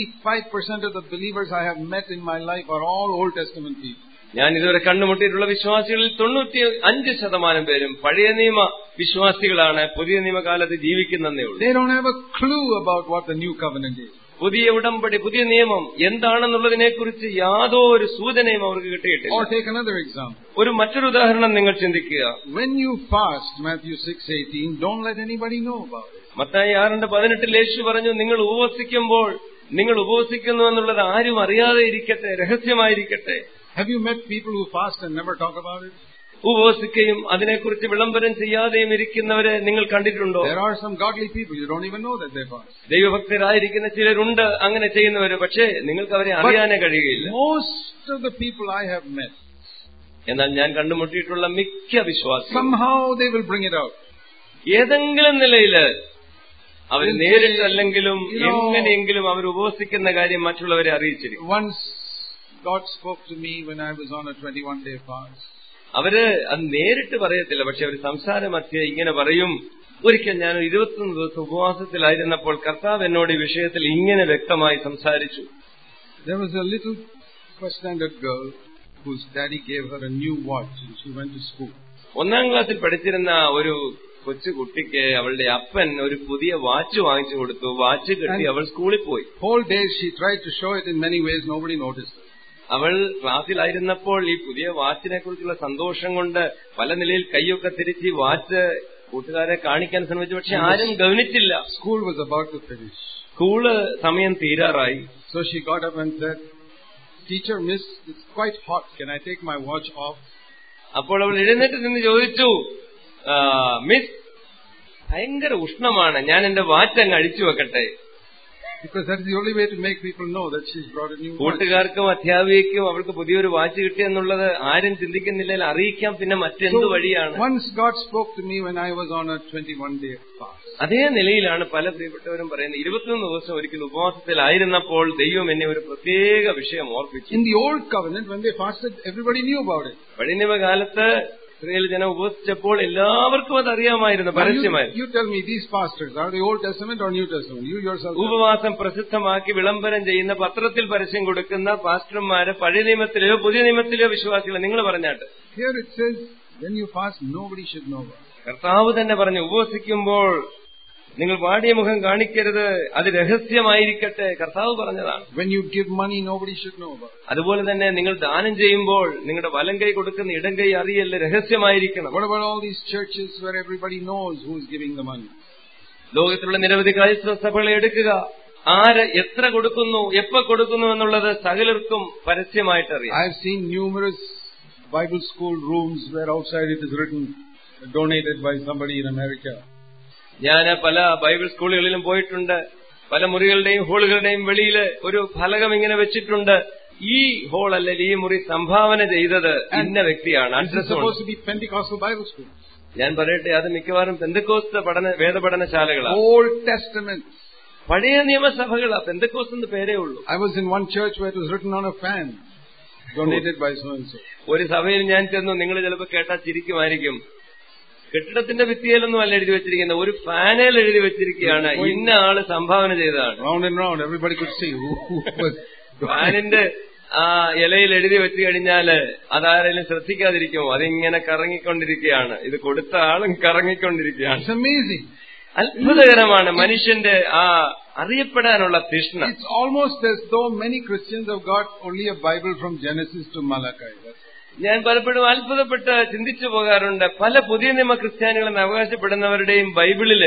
95% of the believers I have met in my life are all Old Testament people. ഞാൻ ഇതുവരെ കണ്ടുമുട്ടിയിട്ടുള്ള വിശ്വാസികളിൽ തൊണ്ണൂറ്റി അഞ്ച് ശതമാനം പേരും പഴയ നിയമ വിശ്വാസികളാണ് പുതിയ നിയമകാലത്ത് ജീവിക്കുന്നതേ ഉള്ളൂ They don't have a clue about what the new covenant is. പുതിയ ഉടമ്പടി പുതിയ നിയമം എന്താണെന്നുള്ളതിനെ കുറിച്ച് യാതൊരു സൂചനയും അവർക്ക് Or കിട്ടിയിട്ടില്ല take another example. ഒരു മറ്റൊരു ഉദാഹരണം നിങ്ങൾ ചിന്തിക്കുക When you fast, Matthew 6:18, don't let anybody know about it. Mathai ആറിന്റെ പതിനെട്ടിൽ യേശു പറഞ്ഞു നിങ്ങൾ ഉപവസിക്കുമ്പോൾ നിങ്ങൾ ഉപവസിക്കുന്നു എന്നുള്ളത് ആരും അറിയാതെ ഇരിക്കട്ടെ രഹസ്യമായിരിക്കട്ടെ Have you met people who fast and never talk about it? ഉപവസിക്കുകയും അതിനെക്കുറിച്ച് വിളംബരം ചെയ്യാതെയും ഇരിക്കുന്നവരെ നിങ്ങൾ കണ്ടിട്ടുണ്ടോ There are some godly people, you don't even know that they fast. ദൈവഭക്തരായിരിക്കുന്ന ചിലരുണ്ട് അങ്ങനെ ചെയ്യുന്നവര് പക്ഷേ നിങ്ങൾക്ക് അവരെ അറിയാനേ കഴിയുകയില്ല Most of the people I have met, എന്നാൽ ഞാൻ കണ്ടുമുട്ടിയിട്ടുള്ള മിക്ക വിശ്വാസികളും somehow they will bring it out. ഏതെങ്കിലും നിലയില് അവർ They'll say, നേരിട്ടല്ലെങ്കിലും you know- എങ്ങനെയെങ്കിലും അവർ ഉപവസിക്കുന്ന കാര്യം മറ്റുള്ളവരെ അറിയിച്ചിരിക്കും Once God spoke to me when I was on a 21 day fast. അവര് അത് നേരിട്ട് പറയത്തില്ല പക്ഷെ അവർ സംസാര മധ്യ ഇങ്ങനെ പറയും ഒരിക്കൽ ഞാൻ ഒരു ഇരുപത്തൊന്ന് ദിവസം ഉപവാസത്തിലായിരുന്നപ്പോൾ കർത്താവ് എന്നോട് ഈ വിഷയത്തിൽ ഇങ്ങനെ വ്യക്തമായി സംസാരിച്ചു There was a little first standard girl whose daddy gave her a new watch and she went to school. ഒന്നാം ക്ലാസ്സിൽ പഠിച്ചിരുന്ന ഒരു കൊച്ചു കുട്ടിക്ക് അവളുടെ അപ്പൻ ഒരു പുതിയ വാച്ച് വാങ്ങിച്ചു കൊടുത്തു വാച്ച് കെട്ടി അവൾ സ്കൂളിൽ പോയി Whole day she tried to show it in many ways, nobody noticed it. അവൾ ക്ലാസ്സിലായിരുന്നപ്പോൾ ഈ പുതിയ വാച്ചിനെ കുറിച്ചുള്ള സന്തോഷം കൊണ്ട് പല നിലയിൽ കൈയൊക്കെ തിരിച്ച് ഈ വാച്ച് കൂട്ടുകാരെ കാണിക്കാൻ ശ്രമിച്ചു പക്ഷെ ആരും ഗവനിച്ചില്ല School was about to finish. School സമയം തീരാറായി So she got up and said, Teacher, miss, it's quite hot. Can I take my watch off? അപ്പോൾ അവൾ എഴുന്നേറ്റ് നിന്ന് ചോദിച്ചു "ആ, മിസ് ഭയങ്കര ഉഷ്ണമാണ് ഞാൻ എന്റെ വാച്ച് അങ്ങ് അഴിച്ചു വെക്കട്ടെ Because that is the only way to make people know that she's brought a new watch. കൂട്ടുകാർക്കും അധ്യാപികയ്ക്കും അവൾക്ക് പുതിയൊരു വാച്ച് കിട്ടിയെന്നുള്ളത് ആരും ചിന്തിക്കുന്നില്ല അറിയിക്കാൻ പിന്നെ മറ്റെന്ത് വഴിയാണ് once God spoke to me when I was on a 21 day fast. അതേ നിലയിലാണ് പല പ്രിയപ്പെട്ടവരും പറയുന്നത് ഇരുപത്തിയൊന്ന് ദിവസം ഒരിക്കൽ ഉപവാസത്തിലായിരുന്നപ്പോൾ ദൈവം എന്നെ ഒരു പ്രത്യേക വിഷയം ഓർപ്പിച്ചു In the old covenant, when they fasted, everybody knew about it. പഴിനിമകാലത്ത് ഇസ്രയേൽ ജനം ഉപവസിച്ചപ്പോൾ എല്ലാവർക്കും അത് അറിയാമായിരുന്നു Now you, പരസ്യമായിരുന്നു you tell me, these pastors, are they Old Testament or New Testament? You yourself. tell me. ഉപവാസം പ്രസിദ്ധമാക്കി വിളംബരം ചെയ്യുന്ന പത്രത്തിൽ പരസ്യം കൊടുക്കുന്ന പാസ്റ്റർമാര് പഴയ നിയമത്തിലെയോ പുതിയ നിയമത്തിലെയോ വിശ്വാസികളോ നിങ്ങൾ പറഞ്ഞാട്ട് Here it says, when you fast, nobody should know about it. കർത്താവ് തന്നെ പറഞ്ഞു ഉപവസിക്കുമ്പോൾ നിങ്ങൾ വാടിയ മുഖം കാണിക്കരുത് അത് രഹസ്യമായിരിക്കട്ടെ കർത്താവ് പറഞ്ഞതാണ് When you give money, nobody should know about it. അതുപോലെ തന്നെ നിങ്ങൾ ദാനം ചെയ്യുമ്പോൾ നിങ്ങളുടെ വലം കൈ കൊടുക്കുന്ന ഇടം കൈ അറിയല്ല രഹസ്യമായിരിക്കണം What about all these churches where everybody knows who's giving the money? ലോകത്തിലുള്ള നിരവധി ക്രൈസ്തവ സഭകളെ എടുക്കുക ആര് എത്ര കൊടുക്കുന്നു എപ്പോ കൊടുക്കുന്നു എന്നുള്ളത് സകലർക്കും പരസ്യമായിട്ട് അറിയാം I've seen numerous Bible school rooms where outside it is written, donated by somebody in America. ഞാൻ പല ബൈബിൾ സ്കൂളുകളിലും പോയിട്ടുണ്ട് പല മുറികളുടെയും ഹോളുകളുടെയും വെളിയിൽ ഒരു ഫലകം ഇങ്ങനെ വെച്ചിട്ടുണ്ട് ഈ ഹോൾ അല്ലെങ്കിൽ ഈ മുറി സംഭാവന ചെയ്തത് ഇന്ന വ്യക്തിയാണ് This is address supposed to be Pentecostal Bible school. ഞാൻ പറയട്ടെ അത് മിക്കവാറും പെന്തക്കോസ്ത പഠന വേദപഠനശാലകളാണ് Old Testament. പഴയ നിയമസഭകളാ പെന്തക്കോസ് എന്ന് പേരേ ഉള്ളൂ I was in one church where it was written on a fan, donated by so and so. ഒരു സഭയിൽ ഞാൻ ചെന്നു നിങ്ങൾ ചിലപ്പോൾ കേട്ടാൽ ചിരിക്കുമായിരിക്കും കെട്ടിടത്തിന്റെ ഭിത്തിയിലൊന്നും അല്ല എഴുതി വെച്ചിരിക്കുന്നത് ഒരു ഫാനേൽ എഴുതി വെച്ചിരിക്കുകയാണ് ഇന്ന ആള് സംഭാവന ചെയ്തതാണ് Round and round, everybody could see who, who was. ഫാനിന്റെ ആ ഇലയിൽ എഴുതി വെച്ച് കഴിഞ്ഞാല് അതാരെങ്കിലും ശ്രദ്ധിക്കാതിരിക്കുമോ അതിങ്ങനെ കറങ്ങിക്കൊണ്ടിരിക്കുകയാണ് ഇത് കൊടുത്ത ആളും കറങ്ങിക്കൊണ്ടിരിക്കുകയാണ് It's amazing. അത്ഭുതകരമാണ് മനുഷ്യന്റെ ആ അറിയപ്പെടാനുള്ള തൃഷ്ണ It's almost as though many Christians have got only a Bible from Genesis to Malachi. That's ഞാൻ പലപ്പോഴും അത്ഭുതപ്പെട്ട് ചിന്തിച്ചു പോകാറുണ്ട് പല പുതിയ നിയമ ക്രിസ്ത്യാനികളെന്ന് അവകാശപ്പെടുന്നവരുടെയും ബൈബിളില്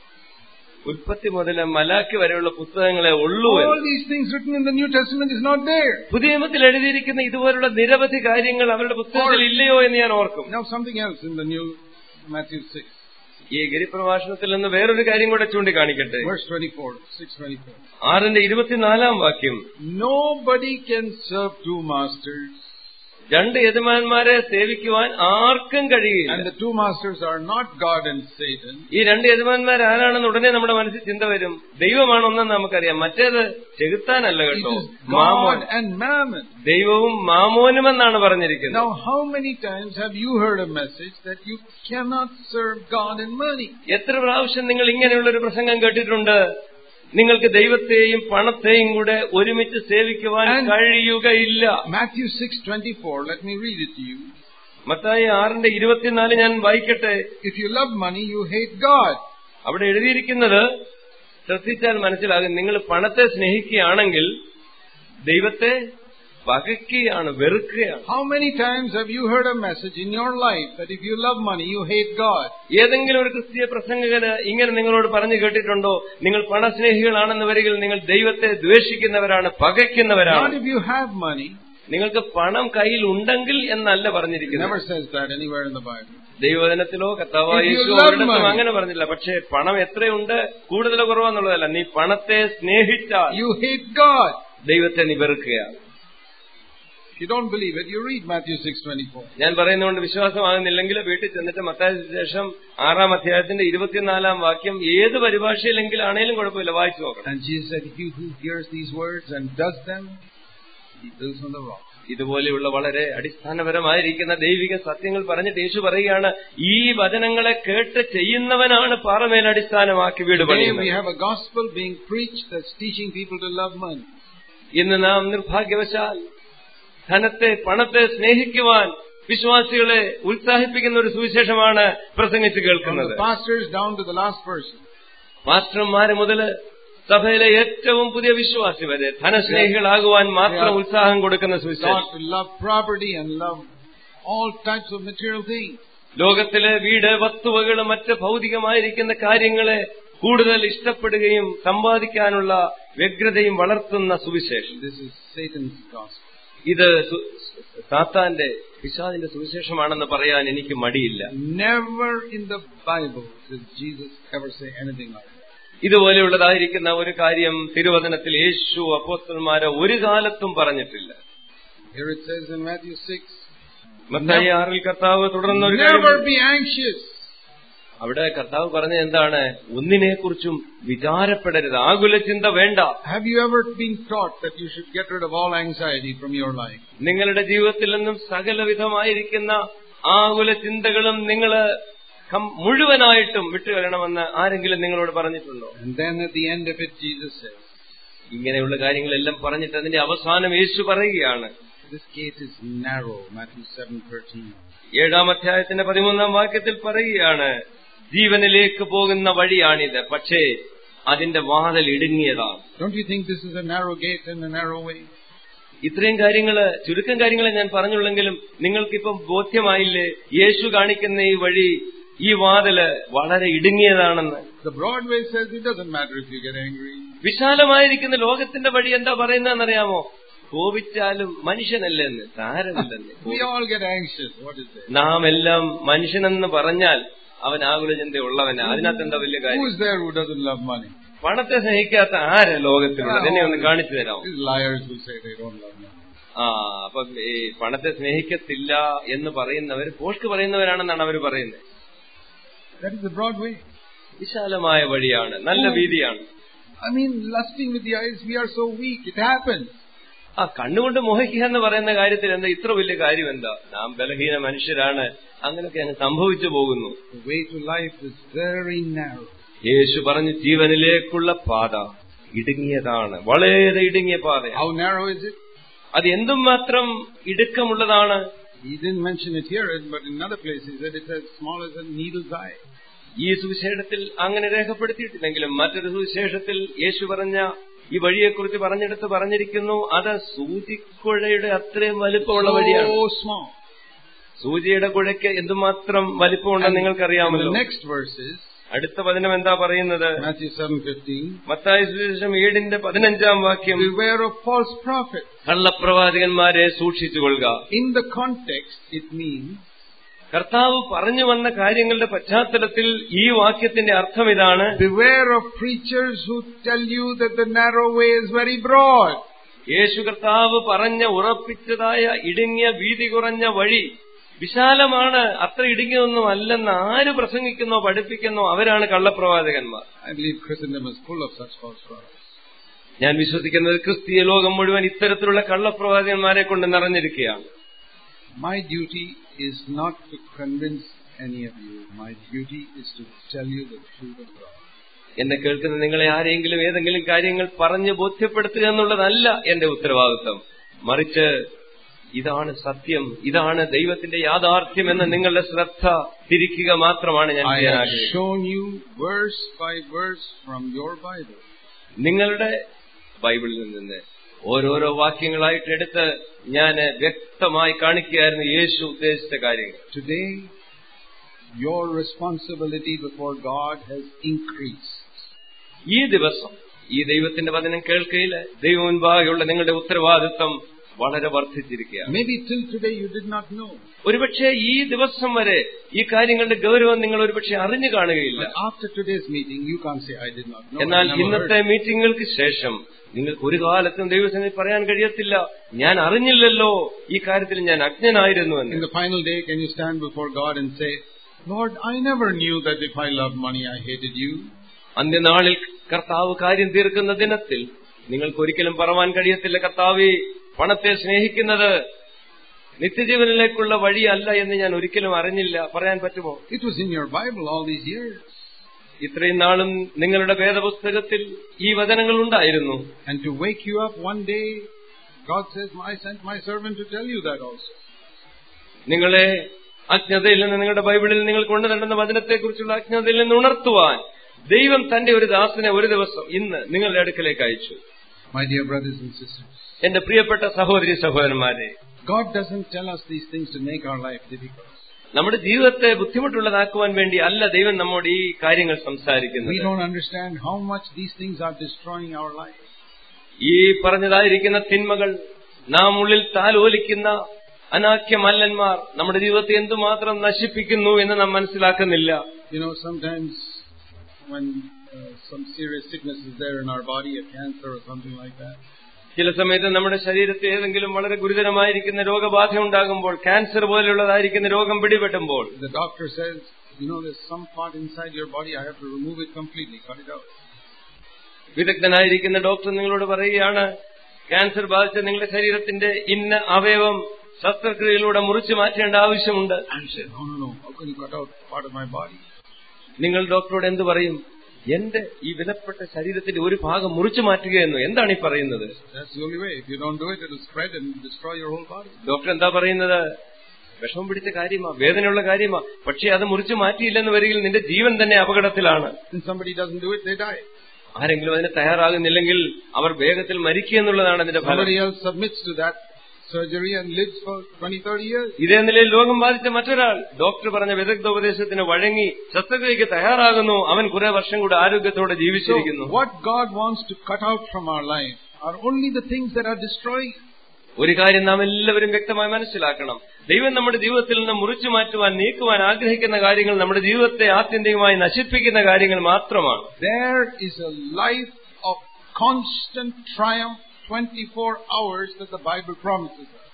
ഉൽപ്പത്തി മുതൽ മലാക്കി വരെയുള്ള പുസ്തകങ്ങളെ ഉള്ളൂ എന്ന്. All these things written in the New Testament is not there. പുതിയ നിയമത്തിൽ എഴുതിയിരിക്കുന്ന ഇതുപോലുള്ള നിരവധി കാര്യങ്ങൾ അവരുടെ പുസ്തകത്തിൽ ഇല്ലയോ എന്ന് ഞാൻ ഓർക്കും Now something else in the New Matthew 6, ഈ ഗിരിപ്രഭാഷണത്തിൽ നിന്ന് വേറൊരു കാര്യം കൂടെ ചൂണ്ടിക്കാണിക്കട്ടെ verse 24, 624. ആറിന്റെ ഇരുപത്തിനാലാം വാക്യം Nobody can serve two masters, രണ്ട് യജമാന്മാരെ സേവിക്കുവാൻ ആർക്കും കഴിയില്ല and the two masters are not God and Satan. ഈ രണ്ട് യജമാന്മാർ ആരാണെന്ന് ഉടനെ നമ്മുടെ മനസ്സിൽ ചിന്ത വരും ദൈവമാണ് ഒന്നെന്ന് നമുക്കറിയാം മറ്റേത് ചെകുത്താനല്ല It കേട്ടോ is Mammon God and Mammon. ദൈവവും മാമോനുമെന്നാണ് പറഞ്ഞിരിക്കുന്നത് Now, how many times have you heard a message that you cannot serve God and money? എത്ര പ്രാവശ്യം നിങ്ങൾ ഇങ്ങനെയുള്ള ഒരു പ്രസംഗം കേട്ടിട്ടുണ്ട് നിങ്ങൾക്ക് ദൈവത്തെയും പണത്തെയും കൂടെ ഒരുമിച്ച് സേവിക്കുവാൻ And- കഴിയുകയില്ല Matthew 6:24. Let me read it to you. Mathai ആറിന്റെ ഇരുപത്തിനാല് ഞാൻ വായിക്കട്ടെ If you love money, you hate God. അവിടെ എഴുതിയിരിക്കുന്നത് ശ്രദ്ധിച്ചാൽ മനസ്സിലാകും നിങ്ങൾ പണത്തെ സ്നേഹിക്കുകയാണെങ്കിൽ ദൈവത്തെ പകയ്ക്കുകയാണ് വെറുക്കുകയാണ് How many times have you heard a message in your life that if you love money, you hate God? ഏതെങ്കിലും ഒരു ക്രിസ്തീയ പ്രസംഗകന് ഇങ്ങനെ നിങ്ങളോട് പറഞ്ഞു കേട്ടിട്ടുണ്ടോ നിങ്ങൾ പണസ്നേഹികളാണെന്ന് വരികിൽ നിങ്ങൾ ദൈവത്തെ ദ്വേഷിക്കുന്നവരാണ് Not പകയ്ക്കുന്നവരാണ് if you have money. നിങ്ങൾക്ക് പണം കയ്യിൽ ഉണ്ടെങ്കിൽ എന്നല്ല It പറഞ്ഞിരിക്കുന്നത് never says that anywhere in the Bible. ദൈവവചനത്തിലോ കർത്താവോ If you യേശുവോ love ഒരിടത്തും money. അങ്ങനെ പറഞ്ഞില്ല പക്ഷേ പണം എത്രയുണ്ട് കൂടുതലോ കുറവെന്നുള്ളതല്ല നീ പണത്തെ സ്നേഹിച്ചാൽ You hate God. ദൈവത്തെ നീ വെറുക്കുകയാണ് If you don't believe it, you read Matthew 6:24. ഞാൻ പറയുന്നതുകൊണ്ട് വിശ്വാസമാകുന്നില്ലെങ്കിൽ വീട്ടിൽ ചെന്നിട്ട് മത്തായ ശേഷം ആറാം അധ്യായത്തിന്റെ ഇരുപത്തിനാലാം വാക്യം ഏത് പരിഭാഷയിലെങ്കിലാണേലും കുഴപ്പമില്ല വായിച്ചു നോക്കണം And Jesus said, He who hears these words and does them, he builds on the rock. ഇതുപോലെയുള്ള വളരെ അടിസ്ഥാനപരമായിരിക്കുന്ന ദൈവിക സത്യങ്ങൾ പറഞ്ഞിട്ട് യേശു പറയുകയാണ് ഈ വചനങ്ങളെ കേട്ട് ചെയ്യുന്നവനാണ് പാറമേൽ അടിസ്ഥാനമാക്കി വീട് Today we പണിയുന്നത് have a gospel being preached that's teaching people to love money. ഇന്ന് നാം നിർഭാഗ്യവശാൽ ധനത്തെ പണത്തെ സ്നേഹിക്കുവാൻ വിശ്വാസികളെ ഉത്സാഹിപ്പിക്കുന്ന ഒരു സുവിശേഷമാണ് പ്രസംഗിച്ച് From കേൾക്കുന്നത് the pastors down to the last person. മാസ്റ്റർമാര് മുതല് സഭയിലെ ഏറ്റവും പുതിയ വിശ്വാസി വരെ ധനസ്നേഹികളാകുവാൻ മാത്രം ഉത്സാഹം കൊടുക്കുന്ന സുവിശേഷം Taught to love property and love all types of material things. ലോകത്തിലെ വീട് വസ്തുവകൾ മറ്റ് ഭൗതികമായിരിക്കുന്ന കാര്യങ്ങളെ കൂടുതൽ ഇഷ്ടപ്പെടുകയും സമ്പാദിക്കാനുള്ള വ്യഗ്രതയും വളർത്തുന്ന സുവിശേഷം This is Satan's gospel. ഇത് സു- സാത്താന്റെ പിശാദിന്റെ സുവിശേഷമാണെന്ന് പറയാൻ എനിക്ക് മടിയില്ല Never in the Bible does Jesus ever say anything like that. ഇതുപോലെയുള്ളതായിരിക്കുന്ന ഒരു കാര്യം തിരുവചനത്തിൽ യേശു അപ്പോസ്തലന്മാരെ ഒരു കാലത്തും പറഞ്ഞിട്ടില്ല Here it says in Matthew 6, Mathai ആറിൽ കർത്താവ് തുടർന്ന് ഒരു കാര്യം Never be anxious. അവിടെ കർത്താവ് പറഞ്ഞത് എന്താണ് ഒന്നിനെക്കുറിച്ചും വിചാരപ്പെടരുത് ആകുല ചിന്ത വേണ്ട Have you ever been taught that you should get rid of all anxiety from your life? നിങ്ങളുടെ ജീവിതത്തിൽ നിന്നും സകലവിധമായിരിക്കുന്ന ആകുല ചിന്തകളും നിങ്ങൾ മുഴുവനായിട്ടും വിട്ടുകളയണമെന്ന് ആരെങ്കിലും നിങ്ങളോട് പറഞ്ഞിട്ടുണ്ടോ And then at the end of it, Jesus says, ഇങ്ങനെയുള്ള കാര്യങ്ങളെല്ലാം പറഞ്ഞിട്ട് അതിന്റെ അവസാനം യേശു പറയുകയാണ് This gate is narrow, Matthew 7:13. ഏഴാം അധ്യായത്തിന്റെ പതിമൂന്നാം വാക്യത്തിൽ പറയുകയാണ് ജീവനിലേക്ക് പോകുന്ന വഴിയാണിത് പക്ഷേ അതിന്റെ വാതിൽ ഇടുങ്ങിയതാണ് Don't you think this is a narrow gate and a narrow way? ഇത്രയും കാര്യങ്ങള് ചുരുക്കം കാര്യങ്ങളെ ഞാൻ പറഞ്ഞുള്ളെങ്കിലും നിങ്ങൾക്കിപ്പം ബോധ്യമായില്ലേ യേശു കാണിക്കുന്ന ഈ വഴി ഈ വാതില് വളരെ ഇടുങ്ങിയതാണെന്ന് The broad way says it doesn't matter if you get angry. വിശാലമായിരിക്കുന്ന ലോകത്തിന്റെ വഴി എന്താ പറയുന്നതെന്നറിയാമോ കോപിച്ചാലും മനുഷ്യനല്ലെന്ന് സാരമില്ലെന്ന് We all get anxious. What is that? നാം എല്ലാം മനുഷ്യനെന്ന് പറഞ്ഞാൽ അവൻ ആകുലചിന്ത ഉള്ളവനാ അതിനകത്ത് എന്താ വലിയ Who കാര്യം is there who doesn't love money? പണത്തെ സ്നേഹിക്കാത്ത ആരാ ലോകത്തിലുള്ളത് എന്നെ ഒന്ന് കാണിച്ചു തരാമോ These liars who say they don't love money. ആ അപ്പൊ ഈ പണത്തെ സ്നേഹിക്കത്തില്ല എന്ന് പറയുന്നവർ പോഷ്ക്ക് പറയുന്നവരാണെന്നാണ് അവർ പറയുന്നത് That is the broad way. വിശാലമായ വഴിയാണ് നല്ല വീതിയാണ് I mean, lusting with the eyes, we are so weak. It happens. ആ കണ്ണുകൊണ്ട് മോഹിക്കുക എന്ന് പറയുന്ന കാര്യത്തിൽ എന്താ ഇത്ര വലിയ കാര്യം എന്താ നാം ബലഹീന മനുഷ്യരാണ് അങ്ങനെയൊക്കെ അങ്ങ് സംഭവിച്ചു പോകുന്നു The way to life is very narrow. യേശു പറഞ്ഞു ജീവനിലേക്കുള്ള പാത ഇടുങ്ങിയതാണ് വളരെ ഇടുങ്ങിയ പാത How narrow is it? അത് എന്തുമാത്രം ഇടുക്കമുള്ളതാണ് He didn't mention it here, but in another place he said it's as small as a needle's eye. ഈ സുവിശേഷത്തിൽ അങ്ങനെ രേഖപ്പെടുത്തിയിട്ടില്ലെങ്കിലും മറ്റൊരു സുവിശേഷത്തിൽ യേശു പറഞ്ഞ ഈ വഴിയെക്കുറിച്ച് പറഞ്ഞെടുത്ത് പറഞ്ഞിരിക്കുന്നു അത് സൂചിക്കുഴയുടെ അത്രയും വലിപ്പമുള്ള വഴിയാണ് So small. സൂചിയുടെ കുഴയ്ക്ക് എന്തുമാത്രം വലിപ്പമുണ്ടെന്ന് And നിങ്ങൾക്കറിയാമല്ലോ The next verses, അടുത്ത വചനം എന്താ പറയുന്നത് Matthew 7:15, മത്തായ സുവിശേഷം ഏഴിന്റെ പതിനഞ്ചാം വാക്യം beware of false prophets. കള്ളപ്രവാചകന്മാരെ സൂക്ഷിച്ചുകൊള്ളുക In the context, it means കർത്താവ് പറഞ്ഞു വന്ന കാര്യങ്ങളുടെ പശ്ചാത്തലത്തിൽ ഈ വാക്യത്തിന്റെ അർത്ഥം ഇതാണ് beware of preachers who tell you that the narrow way is very broad. യേശു കർത്താവ് പറഞ്ഞ ഉറപ്പിച്ചതായ ഇടുങ്ങിയ വീതി കുറഞ്ഞ വഴി വിശാലമാണ് അത്ര ഇടുങ്ങിയൊന്നും അല്ലെന്ന് ആര് പ്രസംഗിക്കുന്നോ പഠിപ്പിക്കുന്നോ അവരാണ് കള്ളപ്രവാചകന്മാർ I believe Christendom is full of such false prophets. ഞാൻ വിശ്വസിക്കുന്നത് ക്രിസ്തീയ ലോകം മുഴുവൻ ഇത്തരത്തിലുള്ള കള്ളപ്രവാചകന്മാരെ കൊണ്ട് നിറഞ്ഞിരിക്കുകയാണ് My duty is not to convince any of you. My duty is to tell you the truth of God. എന്നെ കേൾക്കുന്ന നിങ്ങളെ ആരെങ്കിലും ഏതെങ്കിലും കാര്യങ്ങൾ പറഞ്ഞ് ബോധ്യപ്പെടുത്തുക എന്നുള്ളതല്ല എന്റെ ഉത്തരവാദിത്വം മറിച്ച് ഇതാണ് സത്യം ഇതാണ് ദൈവത്തിന്റെ യാഥാർത്ഥ്യം എന്ന് നിങ്ങളുടെ ശ്രദ്ധ തിരിക്കുക മാത്രമാണ് ഞാൻ I ചെയ്യാൻ have ആഗ്രഹിക്കുന്നത് shown you verse by verse from your Bible നിങ്ങളുടെ ബൈബിളിൽ നിന്ന് ഓരോരോ വാക്യങ്ങളായിട്ട് എടുത്ത് ഞാൻ വ്യക്തമായി കാണിക്കുകയായിരുന്നു യേശു ഉദ്ദേശിച്ച കാര്യങ്ങൾ Today, your responsibility before God has increased. ഈ ദിവസം ഈ ദൈവത്തിന്റെ വചനം കേൾക്കയിൽ ദൈവം മുൻപാകെയുള്ള നിങ്ങളുടെ ഉത്തരവാദിത്വം വളരെ വർദ്ധിച്ചിരിക്കുകയാണ് Maybe till today you did not know. ഒരുപക്ഷെ ഈ ദിവസം വരെ ഈ കാര്യങ്ങളുടെ ഗൗരവം നിങ്ങൾ ഒരുപക്ഷെ അറിഞ്ഞു കാണുകയില്ല But after today's meeting, you can't say, I did not know. I എന്നാൽ never ഇന്നത്തെ heard. മീറ്റിംഗുകൾക്ക് ശേഷം നിങ്ങൾക്ക് ഒരു കാലത്തും ദൈവസന്നിധി പറയാൻ കഴിയത്തില്ല ഞാൻ അറിഞ്ഞില്ലല്ലോ ഈ കാര്യത്തിൽ ഞാൻ അജ്ഞനായിരുന്നു In എന്ന് the final day, can you stand before God and say, Lord, I never knew that if I loved money, I hated you. അന്ത്യനാളിൽ കർത്താവ് കാര്യം തീർക്കുന്ന ദിനത്തിൽ നിങ്ങൾക്ക് ഒരിക്കലും പറവാൻ കഴിയത്തില്ല കർത്താവ് പണത്തെ സ്നേഹിക്കുന്നത് നിത്യജീവനിലേക്കുള്ള വഴിയല്ല എന്ന് ഞാൻ ഒരിക്കലും അറിഞ്ഞില്ല പറയാൻ പറ്റുമോ It was in your Bible all these years. ഇത്രയും നാളും നിങ്ങളുടെ വേദപുസ്തകത്തിൽ ഈ വചനങ്ങൾ ഉണ്ടായിരുന്നു And to wake you up one day, God says, I sent my servant to tell you that also. നിങ്ങളെ അജ്ഞതയിൽ നിന്ന് നിങ്ങളുടെ ബൈബിളിൽ നിങ്ങൾ കൊണ്ടുനടന്ന വചനത്തെക്കുറിച്ചുള്ള അജ്ഞതയിൽ നിന്ന് ഉണർത്തുവാൻ ദൈവം തന്റെ ഒരു ദാസനെ ഒരു ദിവസം ഇന്ന് നിങ്ങളുടെ അടുക്കലേക്ക് അയച്ചു My dear brothers and sisters, എന്റെ പ്രിയപ്പെട്ട സഹോദരി സഹോദരന്മാരെ God doesn't tell us these things to make our life difficult. നമ്മുടെ ജീവിതത്തെ ബുദ്ധിമുട്ടുള്ളതാക്കുവാൻ വേണ്ടി അല്ല ദൈവം നമ്മോട് ഈ കാര്യങ്ങൾ We സംസാരിക്കുന്നത് don't understand how much these things are destroying our life. ഈ പറഞ്ഞതായിരിക്കുന്ന തിന്മകൾ നാം ഉള്ളിൽ താലോലിക്കുന്ന അനാഖ്യമല്ലന്മാർ നമ്മുടെ ജീവിതത്തെ എന്തുമാത്രം നശിപ്പിക്കുന്നു എന്ന് നാം മനസ്സിലാക്കുന്നില്ല You know, sometimes when uh, some serious sickness is there in our body, a cancer or something like that, ചില സമയത്ത് നമ്മുടെ ശരീരത്തിൽ ഏതെങ്കിലും വളരെ ഗുരുതരമായിരിക്കുന്ന രോഗബാധ ഉണ്ടാകുമ്പോൾ ക്യാൻസർ പോലെയുള്ളതായിരിക്കുന്ന രോഗം പിടിപെട്ടുമ്പോൾ the doctor says, you know, there's some part inside your body, I have to remove it completely, cut it out. വിദഗ്ധനായിരിക്കുന്ന ഡോക്ടർ നിങ്ങളോട് പറയുകയാണ് ക്യാൻസർ ബാധിച്ച നിങ്ങളുടെ ശരീരത്തിന്റെ ഇന്ന അവയവം ശസ്ത്രക്രിയയിലൂടെ മുറിച്ചു മാറ്റേണ്ട ആവശ്യമുണ്ട് And you say, no, no, no, how can you cut out part of my body? നിങ്ങൾ ഡോക്ടറോട് എന്ത് പറയും എന്റെ ഈ വിലപ്പെട്ട ശരീരത്തിന്റെ ഒരു ഭാഗം മുറിച്ചു മാറ്റുകയെന്നു എന്താണ് ഈ പറയുന്നത് That's the only way. If you don't do it, it'll spread and destroy your whole body. Doctor എന്താ പറയുന്നത് വിഷമം പിടിച്ച കാര്യമാ വേദനയുള്ള കാര്യമാ പക്ഷേ അത് മുറിച്ചു മാറ്റിയില്ലെന്ന് വരികിൽ നിന്റെ ജീവൻ തന്നെ അപകടത്തിലാണ് When somebody doesn't do it, they die. ആരെങ്കിലും അതിന് തയ്യാറാകുന്നില്ലെങ്കിൽ അവർ വേഗത്തിൽ മരിക്കുക എന്നുള്ളതാണ് അതിന്റെ ഫലം Somebody else submits to that surgery and lives for 20, 30 years. ഇതേ നിലയിൽ രോഗം ബാധിച്ച മറ്റൊരാൾ ഡോക്ടർ പറഞ്ഞ വിദഗ്ധോപദേശത്തിന് വഴങ്ങി ശസ്ത്രക്രിയക്ക് തയ്യാറാകുന്നു അവൻ കുറെ വർഷം കൂടെ ആരോഗ്യത്തോടെ So, ജീവിച്ചിരിക്കുന്നു what God wants to cut out from our life are only the things that are destroying. ഒരു കാര്യം നാം എല്ലാവരും വ്യക്തമായി മനസ്സിലാക്കണം ദൈവം നമ്മുടെ ജീവിതത്തിൽ നിന്ന് മുറിച്ചു മാറ്റുവാൻ നീക്കുവാൻ ആഗ്രഹിക്കുന്ന കാര്യങ്ങൾ നമ്മുടെ ജീവിതത്തെ ആത്യന്തികമായി നശിപ്പിക്കുന്ന കാര്യങ്ങൾ മാത്രമാണ് There is a life of constant triumph 24 hours that the Bible promises us.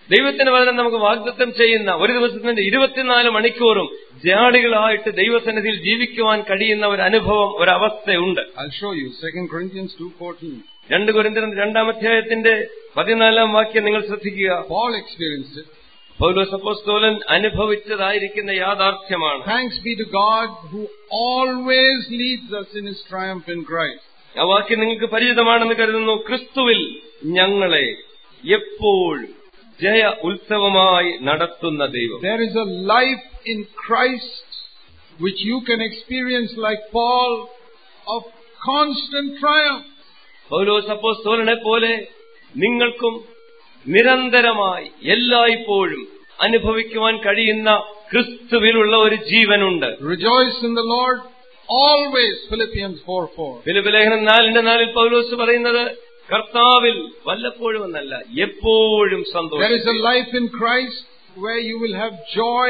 ദൈവത്തിന്റെ വചനം നമുക്ക് വാഗ്ദത്തം ചെയ്യുന്ന ഒരു ദിവസത്തിന്റെ ഇരുപത്തിനാല് മണിക്കൂറും ജാളികളായിട്ട് ദൈവസന്നിധിയിൽ ജീവിക്കുവാൻ കഴിയുന്ന ഒരു അനുഭവം ഒരവസ്ഥയുണ്ട് I'll show you. 2 Corinthians 2.14. രണ്ട് കുരിന്തരം രണ്ടാം അധ്യായത്തിന്റെ പതിനാലാം വാക്യം നിങ്ങൾ ശ്രദ്ധിക്കുക Paul experienced it. പൗലോസ് അപ്പോസ്തോലൻ അനുഭവിച്ചതായിരിക്കുന്ന യാഥാർത്ഥ്യമാണ് Thanks be to God who always leads us in his triumph in Christ. ആ വാക്യം നിങ്ങൾക്ക് പരിചിതമാണെന്ന് കരുതുന്നു ക്രിസ്തുവിൽ ഞങ്ങളെ എപ്പോഴും ജയ ഉത്സവമായി നടത്തുന്ന ദൈവം There is a life in Christ which you can experience like Paul of constant triumph. പൗലോസ് അപ്പോസ്തോലനെ പോലെ നിങ്ങൾക്കും നിരന്തരമായി എല്ലായ്പ്പോഴും അനുഭവിക്കുവാൻ കഴിയുന്ന ക്രിസ്തുവിലുള്ള ഒരു ജീവനുണ്ട് Rejoice in the Lord always, Philippians 4 4. Philip ലേഖനം നാലിന്റെ നാലിൽ പൗലോസ് പറയുന്നത് കർത്താവിൽ വല്ലപ്പോഴും എന്നല്ല എപ്പോഴും There സന്തോഷം is a life in Christ where you will have joy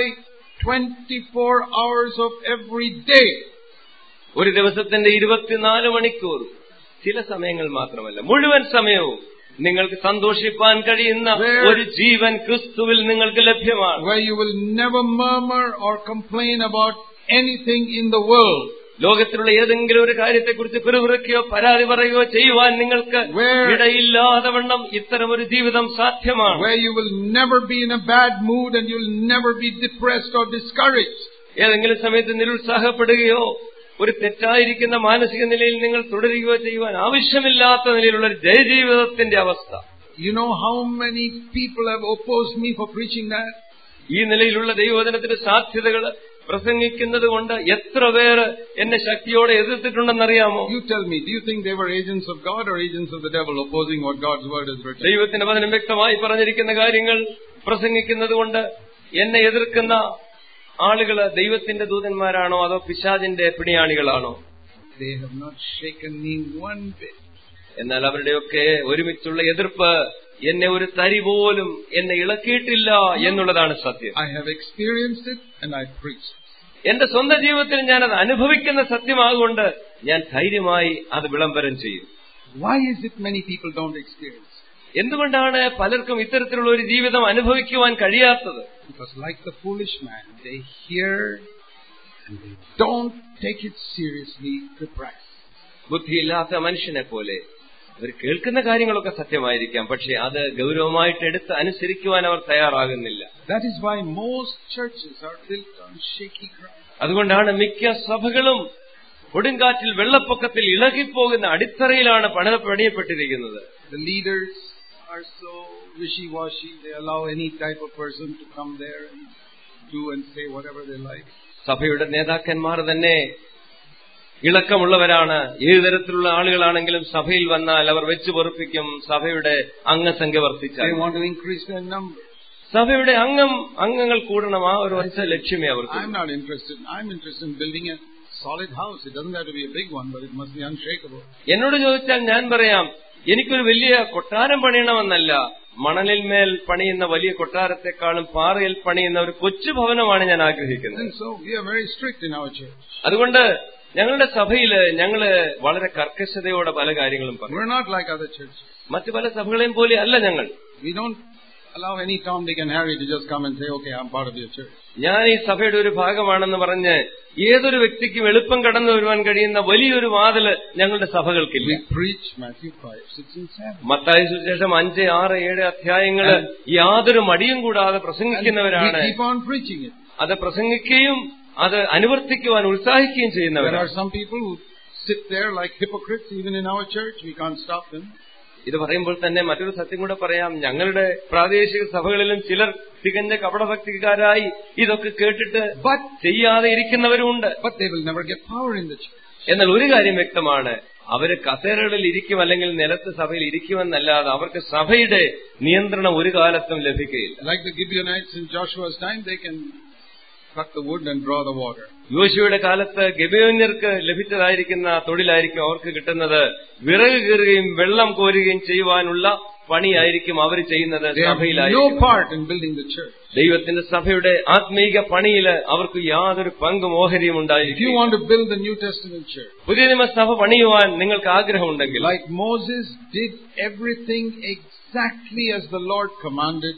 24 hours of every day. ഒരു ദിവസത്തിന്റെ ഇരുപത്തിനാല് മണിക്കൂർ ചില സമയങ്ങൾ മാത്രമല്ല മുഴുവൻ സമയവും നിങ്ങൾക്ക് സന്തോഷിപ്പാൻ കഴിയുന്ന Where- ഒരു ജീവൻ ക്രിസ്തുവിൽ നിങ്ങൾക്ക് ലഭ്യമാണ് Where you will never murmur or complain about anything in the world. ലോകത്തിലുള്ള ഏതെങ്കിലും ഒരു കാര്യത്തെക്കുറിച്ച് പിറുപിറുക്കുകയോ പരാതി പറയുകയോ ചെയ്യുവാൻ നിങ്ങൾക്ക് Where- ഇടയില്ലാതെ വണ്ണം ഇത്തരം ഒരു ജീവിതം സാധ്യമാണ് Where you will never be in a bad mood and you'll never be depressed or discouraged. ഏതെങ്കിലും സമയത്ത് നിരുത്സാഹപ്പെടുകയോ ഒരു തെറ്റായിരിക്കുന്ന മാനസിക നിലയിൽ നിങ്ങൾ തുടരുകയോ ചെയ്യുവാൻ ആവശ്യമില്ലാത്ത നിലയിലുള്ള ഒരു ജയജീവിതത്തിന്റെ അവസ്ഥ You know how many people have opposed me for preaching that? ഈ നിലയിലുള്ള ദൈവവചനത്തിന്റെ സാധ്യതകൾ പ്രസംഗിക്കുന്നത് കൊണ്ട് എത്ര പേര് എന്നെ ശക്തിയോടെ എതിർത്തിട്ടുണ്ടെന്നറിയാമോ You tell me, do you think they were agents of God or agents of the devil opposing what God's word has written? ദൈവത്തിന്റെ വചനം വ്യക്തമായി പറഞ്ഞിരിക്കുന്ന കാര്യങ്ങൾ പ്രസംഗിക്കുന്നത് കൊണ്ട് എന്നെ എതിർക്കുന്ന ആളുകള് ദൈവത്തിന്റെ ദൂതന്മാരാണോ അതോ പിശാചിന്റെ പിണിയാണികളാണോ They have not shaken me one bit. എന്നാൽ അവരുടെയൊക്കെ ഒരുമിച്ചുള്ള എതിർപ്പ് എന്നെ ഒരു തരി പോലും എന്നെ ഇളക്കിയിട്ടില്ല എന്നുള്ളതാണ് സത്യം I have experienced it and I preached. എന്റെ സ്വന്തം ജീവിതത്തിൽ ഞാനത് അനുഭവിക്കുന്ന സത്യമാകൊണ്ട് ഞാൻ ധൈര്യമായി അത് വിളംബരം ചെയ്യും Why is it many people don't experience? എന്തുകൊണ്ടാണ് പലർക്കും ഇത്തരത്തിലുള്ള ഒരു ജീവിതം അനുഭവിക്കുവാൻ കഴിയാത്തത് Because like the foolish man, they hear and they don't take it seriously to practice. ബുദ്ധിയില്ലാത്ത മനുഷ്യനെ പോലെ അവർ കേൾക്കുന്ന കാര്യങ്ങളൊക്കെ സത്യമായിരിക്കാം പക്ഷെ അത് ഗൗരവമായിട്ട് എടുത്ത് അനുസരിക്കുവാൻ അവർ തയ്യാറാകുന്നില്ല That is why most churches are built on shaky ground. അതുകൊണ്ടാണ് മിക്ക സഭകളും കൊടുങ്കാറ്റിൽ വെള്ളപ്പൊക്കത്തിൽ ഇളകിപ്പോകുന്ന അടിത്തറയിലാണ് പണിത പണിയപ്പെട്ടിരിക്കുന്നത് The leaders are so wishy-washy. They allow any type of person to come there and do and say whatever they like. സഭയുടെ നേതാക്കന്മാർ തന്നെ ഇളക്കമുള്ളവരാണ് ഏതു തരത്തിലുള്ള ആളുകളാണെങ്കിലും സഭയിൽ വന്നാൽ അവർ വെച്ചു പൊറുപ്പിക്കും സഭയുടെ അംഗസംഖ്യ വർദ്ധിച്ചാൽ They want to increase their number. സഭയുടെ അംഗം അംഗങ്ങൾ കൂടണം ആ ഒരു ഒറ്റ ലക്ഷ്യമേ അവർക്ക് I'm not interested. I'm interested in building a solid house. It doesn't have to be a big one, but it must be unshakable. എന്നോട് ചോദിച്ചാൽ ഞാൻ പറയാം എനിക്കൊരു വലിയ കൊട്ടാരം പണിയണമെന്നല്ല മണലിന്മേൽ പണിയുന്ന വലിയ കൊട്ടാരത്തെക്കാളും പാറയിൽ പണിയുന്ന ഒരു കൊച്ചു ഭവനമാണ് ഞാൻ ആഗ്രഹിക്കുന്നത് And so we are very strict in our church. അതുകൊണ്ട് ഞങ്ങളുടെ സഭയില് ഞങ്ങള് വളരെ കർക്കശതയോടെ പല കാര്യങ്ങളും പറയും We're not like other churches. മറ്റു പല സഭകളെയും പോലെ അല്ല ഞങ്ങൾ We don't allow any Tom, Dick and Harry to just come and say, okay, I'm part of your church. ഞാൻ ഈ സഭയുടെ ഒരു ഭാഗമാണെന്ന് പറഞ്ഞ് ഏതൊരു വ്യക്തിക്കും എളുപ്പം കടന്നു വരുവാൻ കഴിയുന്ന വലിയൊരു വാതില് ഞങ്ങളുടെ സഭകൾക്കില്ല We preach Matthew 5, 6 and 7. മത്തായ സുശേഷം അഞ്ച് ആറ് ഏഴ് അധ്യായങ്ങള് യാതൊരു മടിയും കൂടാതെ And പ്രസംഗിക്കുന്നവരാണ് we keep on preaching it. അത് പ്രസംഗിക്കുകയും അത് അനുവർത്തിക്കുവാൻ ഉത്സാഹിക്കുകയും There ചെയ്യുന്നവരാണ് are some people who sit there like hypocrites even in our church. We can't stop them. ഇത് പറയുമ്പോൾ തന്നെ മറ്റൊരു സത്യം കൂടെ പറയാം ഞങ്ങളുടെ പ്രാദേശിക സഭകളിലും ചിലർ തികഞ്ഞ കപടഭക്തിക്കാരായി ഇതൊക്കെ കേട്ടിട്ട് But, ചെയ്യാതെ ഇരിക്കുന്നവരുമുണ്ട് but they will never get power in the church. എന്നാൽ ഒരു കാര്യം വ്യക്തമാണ് അവര് കസേരകളിൽ ഇരിക്കും അല്ലെങ്കിൽ നിലത്ത് സഭയിൽ ഇരിക്കുമെന്നല്ലാതെ അവർക്ക് സഭയുടെ നിയന്ത്രണം ഒരു കാലത്തും ലഭിക്കുകയില്ല Like the Gibeonites in Joshua's time, they can cut the wood and draw the water. യോശുവയുടെ കാലത്ത് ഗബയോന്യർക്ക് ലഭിച്ചതായിരിക്കുന്ന തൊഴിലായിരിക്കും അവർക്ക് കിട്ടുന്നത് വിറക് കീറുകയും വെള്ളം കോരുകയും ചെയ്യുവാനുള്ള പണിയായിരിക്കും അവർ ചെയ്യുന്നത് They have no സഭയിലായിരിക്കും part in building the church. ദൈവത്തിന്റെ സഭയുടെ ആത്മീക പണിയിൽ അവർക്ക് യാതൊരു പങ്കും ഓഹരിയും If you ഉണ്ടായിരിക്കും want to build the New Testament church, പുതിയ നിയമസഭ പണിയുവാൻ നിങ്ങൾക്ക് ആഗ്രഹമുണ്ടെങ്കിൽ like Moses did everything exactly as the Lord commanded,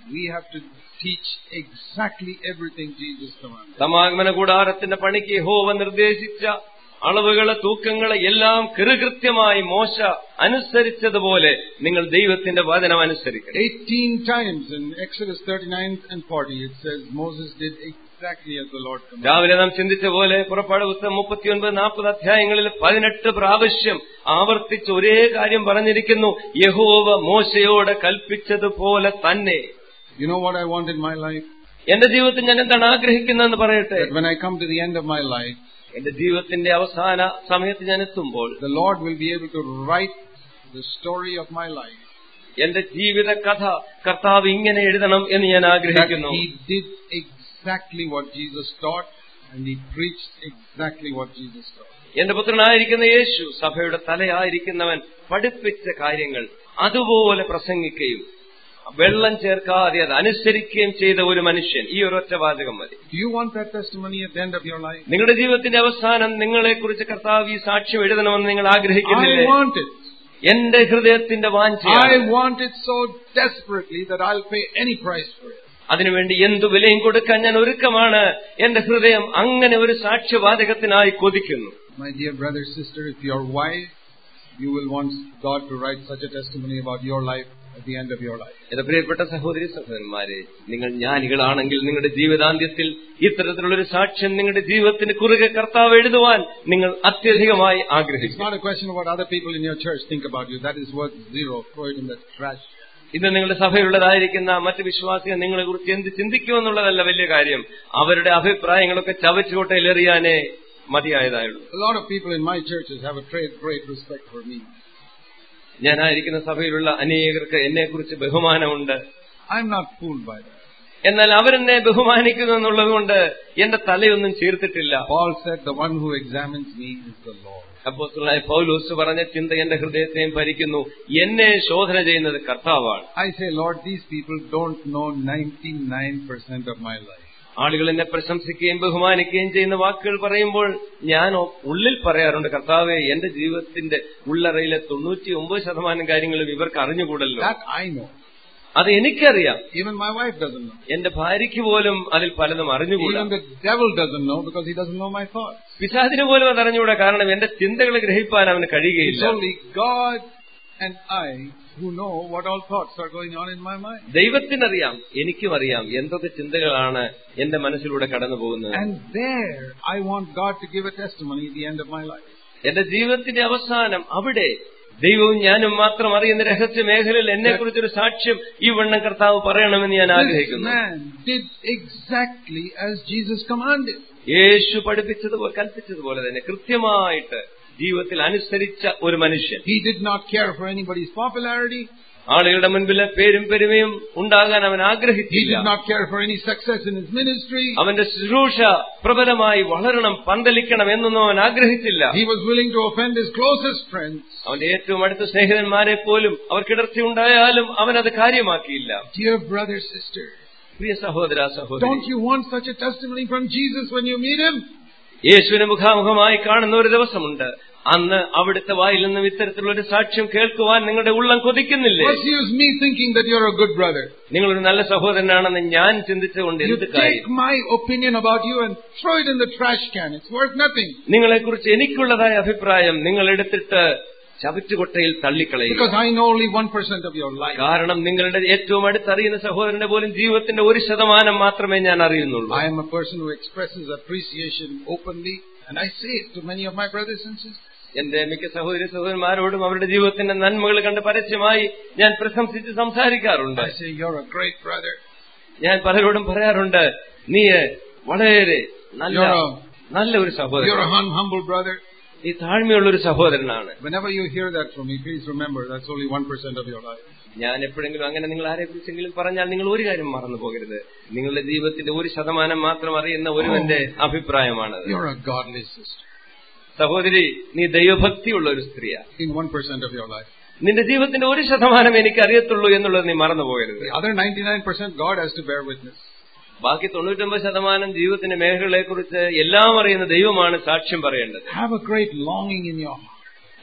we have to teach exactly everything Jesus commanded. സമാഗമന കൂടാരത്തിന്റെ പണിക്ക് യഹോവ നിർദ്ദേശിച്ച അളവുകളെ തൂക്കങ്ങളെ എല്ലാം കൃകൃത്യമായി മോശ അനുസരിച്ചതുപോലെ നിങ്ങൾ ദൈവത്തിന്റെ വചനം അനുസരിക്കണം 18 times in Exodus 39 and 40 it says Moses did exactly as the Lord commanded. രാവിലെ നാം ചിന്തിച്ച പോലെ പുറപ്പാട് പുസ്തകം മുപ്പത്തിയൊൻപത് നാൽപ്പത് അധ്യായങ്ങളിൽ പതിനെട്ട് പ്രാവശ്യം ആവർത്തിച്ച് ഒരേ കാര്യം പറഞ്ഞിരിക്കുന്നു യഹോവ മോശയോട് കൽപ്പിച്ചതുപോലെ തന്നെ You know what I want in my life? എന്റെ ജീവിതത്തിൽ ഞാൻ എന്താണ് ആഗ്രഹിക്കുന്നതെന്ന് പറയട്ടെ That when I come to the end of my life, എന്റെ ജീവിതത്തിന്റെ അവസാന സമയത്ത് ഞാൻ എത്തുമ്പോൾ the Lord will be able to write the story of my life. എന്റെ ജീവിത കഥ കർത്താവ് ഇങ്ങനെ എഴുതണം എന്ന് ഞാൻ That ആഗ്രഹിക്കുന്നു He did exactly what Jesus taught and He preached exactly what Jesus taught. എന്റെ പുത്രനായിരിക്കുന്ന യേശു സഭയുടെ തലയായിരിക്കുന്നവൻ പഠിപ്പിച്ച കാര്യങ്ങൾ അതുപോലെ പ്രസംഗിക്കുകയും വെള്ളം ചേർക്കാതെ അത് അനുസരിക്കുകയും ചെയ്ത ഒരു മനുഷ്യൻ ഈ ഒരൊറ്റ വാചകം മതി Do you want that testimony at the end of your life? നിങ്ങളുടെ ജീവിതത്തിന്റെ അവസാനം നിങ്ങളെക്കുറിച്ച് കർത്താവ് ഈ സാക്ഷ്യം എഴുതണമെന്ന് നിങ്ങൾ I ആഗ്രഹിക്കുന്നില്ലേ want it. എന്റെ ഹൃദയത്തിന്റെ വാഞ്ച I want it so desperately that I'll pay any price for it. അതിനുവേണ്ടി എന്തു വിലയും കൊടുക്കാൻ ഞാൻ ഒരുക്കമാണ് എന്റെ ഹൃദയം അങ്ങനെ ഒരു സാക്ഷ്യവാചകത്തിനായി കൊതിക്കുന്നു My dear brother, sister, if you're wise, you will want God to write such a testimony about your life at the end of your life. എന്റെ പ്രിയപ്പെട്ട സഹോദരി സഹോദരന്മാരെ നിങ്ങൾ ജ്ഞാനികളാണെങ്കിൽ നിങ്ങളുടെ ജീവിതാന്ത്യത്തിൽ ഇത്തരത്തിലുള്ളൊരു സാക്ഷ്യം നിങ്ങളുടെ ജീവിതത്തിന് കുറുകെ കർത്താവ് എഴുതുവാൻ നിങ്ങൾ അത്യധികമായി It's ആഗ്രഹിക്കും not a question of what other people in your church think about you. That is worth zero. Throw it in the trash. ഇന്ന് നിങ്ങളുടെ സഭയിലുള്ളതായിരിക്കുന്ന മറ്റ് വിശ്വാസികൾ നിങ്ങളെ കുറിച്ച് എന്ത് ചിന്തിക്കുമെന്നുള്ളതല്ല വലിയ കാര്യം അവരുടെ അഭിപ്രായങ്ങളൊക്കെ ചവച്ചുകൊട്ടയിൽ എറിയാനേ മതിയായതായുള്ളൂ A lot of people in my churches have a great, great respect for me. ഞാനായിരിക്കുന്ന സഭയിലുള്ള അനേകർക്ക് എന്നെക്കുറിച്ച് ബഹുമാനമുണ്ട് I'm not fooled by that. എന്നാൽ അവരെന്നെ ബഹുമാനിക്കുന്നു എന്നുള്ളത് കൊണ്ട് എന്റെ തലയൊന്നും ചീർത്തിട്ടില്ല Paul said, The one who examines me is the Lord. അപ്പോസ്തലനായ പൗലോസ് പറഞ്ഞ ചിന്ത എന്റെ ഹൃദയത്തെയും ഭരിക്കുന്നു എന്നെ ശോധന ചെയ്യുന്നത് കർത്താവാണ് I say, Lord, these people don't know 99% of my life. ആളുകൾ എന്നെ പ്രശംസിക്കുകയും ബഹുമാനിക്കുകയും ചെയ്യുന്ന വാക്കുകൾ പറയുമ്പോൾ ഞാൻ ഒ- ഉള്ളിൽ പറയാറുണ്ട് കർത്താവെ എന്റെ ജീവിതത്തിന്റെ ഉള്ളറയിലെ തൊണ്ണൂറ്റി ഒമ്പത് ശതമാനം കാര്യങ്ങളും ഇവർക്ക് അറിഞ്ഞുകൂടല്ലോ That I know. അത് എനിക്കറിയാം Even my wife doesn't know. എന്റെ ഭാര്യയ്ക്ക് പോലും അതിൽ പലതും അറിഞ്ഞുകൂടാ Even the devil doesn't know because he doesn't know my thoughts. പിശാചിന് പോലും അത് അറിഞ്ഞുകൂടാ കാരണം എന്റെ ചിന്തകൾ ഗ്രഹിപ്പാൻ അവന് It's കഴിയുകയില്ല only God and I who know what all thoughts are going on in my mind. ദൈവത്തിനറിയാം എനിക്കും അറിയാം എന്തൊക്കെ ചിന്തകളാണ് എന്റെ മനസ്സിലൂടെ കടന്നു പോകുന്നത് And there, I want God to give a testimony at the end of my life. എന്റെ ജീവിതത്തിന്റെ അവസാനം അവിടെ ദൈവവും ഞാനും മാത്രം അറിയുന്ന രഹസ്യ മേഖലയിൽ എന്നെ കുറിച്ചൊരു സാക്ഷ്യം ഈ വണ്ണം കർത്താവ് പറയണമെന്ന് ഞാൻ This ആഗ്രഹിക്കുന്നു man did exactly as Jesus commanded. യേശു പഠിപ്പിച്ചതുപോലെ കൽപ്പിച്ചതുപോലെ തന്നെ കൃത്യമായിട്ട് ജീവിതത്തിൽ അനുസരിച്ച ഒരു മനുഷ്യൻ He did not care for anybody's popularity. ആളുകളുടെ മുൻപിൽ പേരും പെരുമയും ഉണ്ടാകാൻ അവൻ He ആഗ്രഹിച്ചില്ല did not care for any success in his ministry. അവന്റെ ശുശ്രൂഷ പ്രബലമായി വളരണം പന്തലിക്കണം എന്നൊന്നും അവൻ ആഗ്രഹിച്ചില്ല He was willing to offend his closest friends. അവന്റെ ഏറ്റവും അടുത്ത സ്നേഹിതന്മാരെ പോലും അവർക്ക് ഉണ്ടായാലും അവൻ അത് കാര്യമാക്കിയില്ല Dear brother, sister, പ്രിയ സഹോദര സഹോദരി don't you want such a testimony from Jesus when you meet him? യേശുവിനെ മുഖാമുഖമായി കാണുന്ന ഒരു ദിവസമുണ്ട് അന്ന് അവിടുത്തെ വായിൽ നിന്നും ഇത്തരത്തിലുള്ള ഒരു സാക്ഷ്യം കേൾക്കുവാൻ നിങ്ങളുടെ ഉള്ളം കൊതിക്കുന്നില്ലേ What's use me thinking that you're a good brother? നിങ്ങളൊരു നല്ല സഹോദരനാണെന്ന് ഞാൻ ചിന്തിച്ചുകൊണ്ട് You എന്ത് കാര്യം take my opinion about you and throw it in the trash can. It's worth nothing. നിങ്ങളെക്കുറിച്ച് എനിക്കുള്ളതായ അഭിപ്രായം നിങ്ങൾ എടുത്തിട്ട് ചവറ്റുകൊട്ടയിൽ തള്ളിക്കളയുക Because I know only 1% of your life. കാരണം നിങ്ങളുടെ ഏറ്റവും അടുത്തറിയുന്ന സഹോദരന്റെ പോലും ജീവിതത്തിന്റെ ഒരു ശതമാനം മാത്രമേ ഞാൻ അറിയുന്നുള്ളൂ I am a person who expresses appreciation openly, and I say it to many of my brothers and sisters. എന്റെ മിക്ക സഹോദരി സഹോദരന്മാരോടും അവരുടെ ജീവിതത്തിന്റെ നന്മകൾ കണ്ട് പരസ്യമായി ഞാൻ പ്രശംസിച്ച് സംസാരിക്കാറുണ്ട് I say, You're a great brother. ഞാൻ പലരോടും പറയാറുണ്ട് നീ വളരെ നല്ല You're a- നല്ല ഒരു You're സഹോദരൻ a hum- humble brother. നീ താഴ്മയുള്ള ഒരു സഹോദരനാണ് Whenever you hear that from me, please remember that's only 1% of your life. ഞാൻ എപ്പോഴെങ്കിലും അങ്ങനെ നിങ്ങൾ ആരെ കുറിച്ചെങ്കിലും പറഞ്ഞാൽ നിങ്ങൾ ഒരു കാര്യം മറന്നു പോകരുത് നിങ്ങളുടെ ജീവിതത്തിന്റെ ഒരു ശതമാനം മാത്രം അറിയുന്ന ഒരുവന്റെ അഭിപ്രായമാണത് You're a godly sister സഹോദരി നീ ദൈവഭക്തിയുള്ള ഒരു സ്ത്രീയാ in 1% of your life. നിന്റെ ജീവിതത്തിന്റെ ഒരു ശതമാനം എനിക്ക് അറിയത്തുള്ളൂ എന്നുള്ളത് നീ മറന്നു പോകരുത് The other 99% God has to bear witness. ബാക്കി തൊണ്ണൂറ്റൊമ്പത് ശതമാനം ജീവിതത്തിന്റെ മേഖലകളെ കുറിച്ച് എല്ലാം അറിയുന്ന ദൈവമാണ് സാക്ഷ്യം പറയേണ്ടത് Have a great longing in your heart.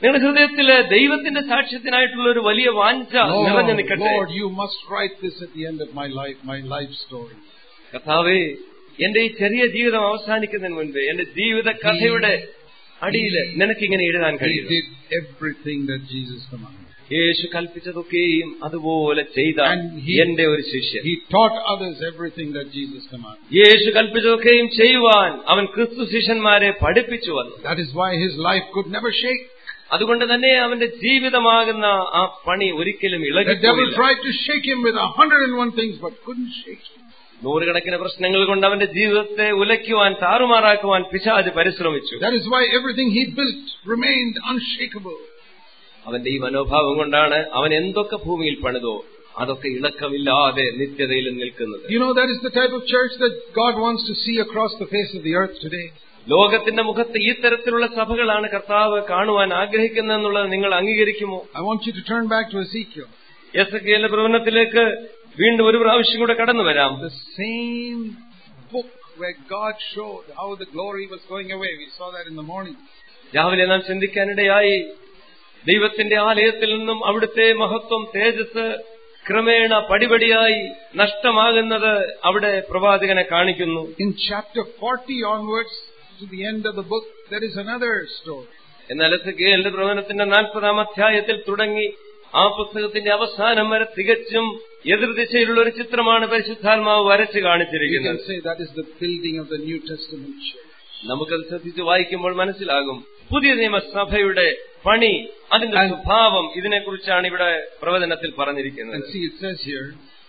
നിങ്ങളുടെ ഹൃദയത്തില് ദൈവത്തിന്റെ സാക്ഷ്യത്തിനായിട്ടുള്ള ഒരു വലിയ വാഞ്ച നിറഞ്ഞു Lord, നിൽക്കട്ടെ Lord, you must write this at the end of my life, my life story. കർത്താവേ എന്റെ ഈ ചെറിയ ജീവിതം അവസാനിക്കുന്നതിന് മുൻപ് എന്റെ ജീവിത കഥയുടെ അടിയിൽ നിനക്കിങ്ങനെ എഴുതാൻ He കഴിയും did everything that Jesus commanded. യേശു കൽപ്പിച്ചതൊക്കെയും അതുപോലെ ചെയ്ത And he- എന്റെ ഒരു ശിഷ്യൻ He taught others everything that Jesus commanded. യേശു കൽപ്പിച്ചതൊക്കെയും ചെയ്യുവാൻ അവൻ ക്രിസ്തു ശിഷ്യന്മാരെ പഠിപ്പിച്ചു വന്നു That is why his life could never shake. അതുകൊണ്ട് തന്നെ അവന്റെ ജീവിതമാകുന്ന ആ പണി ഒരിക്കലും The devil ഇളകിപ്പോയില്ല tried to shake him with a hundred and one things, but couldn't shake him. നൂറുകണക്കിന് പ്രശ്നങ്ങൾ കൊണ്ട് അവന്റെ ജീവിതത്തെ ഉലയ്ക്കുവാൻ താറുമാറാക്കുവാൻ പിശാജ് പരിശ്രമിച്ചു That is why everything he built remained unshakable. അവന്റെ ഈ മനോഭാവം കൊണ്ടാണ് അവൻ എന്തൊക്കെ ഭൂമിയിൽ പണിതോ അതൊക്കെ ഇളക്കമില്ലാതെ നിത്യതയിൽ നിൽക്കുന്നത് You know, that is the type of church that God wants to see across the face of the earth today. ലോകത്തിന്റെ മുഖത്ത് ഈ തരത്തിലുള്ള സഭകളാണ് കർത്താവ് കാണുവാൻ ആഗ്രഹിക്കുന്നതെന്നുള്ളത് നിങ്ങൾ അംഗീകരിക്കുമോ I want you to turn back to Ezekiel. എസ് കെയിലെ പ്രവചനത്തിലേക്ക് വീണ്ടും ഒരു പ്രാവശ്യം കൂടെ കടന്നു വരാം The same book where God showed how the glory was going away. We saw that in the morning. രാവിലെ നാം ചിന്തിക്കാനിടയായി ദൈവത്തിന്റെ ആലയത്തിൽ നിന്നും അവിടുത്തെ മഹത്വം തേജസ് ക്രമേണ പടിപടിയായി നഷ്ടമാകുന്നത് അവിടെ പ്രവാചകനെ കാണിക്കുന്നു In chapter 40 onwards, to the end of the book, there is another story. എന്നാൽ എസ് പ്രവചനത്തിന്റെ നാൽപ്പതാം അധ്യായത്തിൽ തുടങ്ങി ആ പുസ്തകത്തിന്റെ അവസാനം വരെ തികച്ചും എതിർദിശയിലുള്ള ഒരു ചിത്രമാണ് പരിശുദ്ധാത്മാവ് വരച്ചു You can കാണിച്ചിരിക്കുന്നത് say that is the building of the New Testament church. നമുക്കത് ശ്രദ്ധിച്ച് വായിക്കുമ്പോൾ മനസ്സിലാകും പുതിയ നിയമസഭയുടെ പണി അതിന്റെ And- സ്വഭാവം ഇതിനെക്കുറിച്ചാണ് ഇവിടെ പ്രവചനത്തിൽ പറഞ്ഞിരിക്കുന്നത് And see, it says here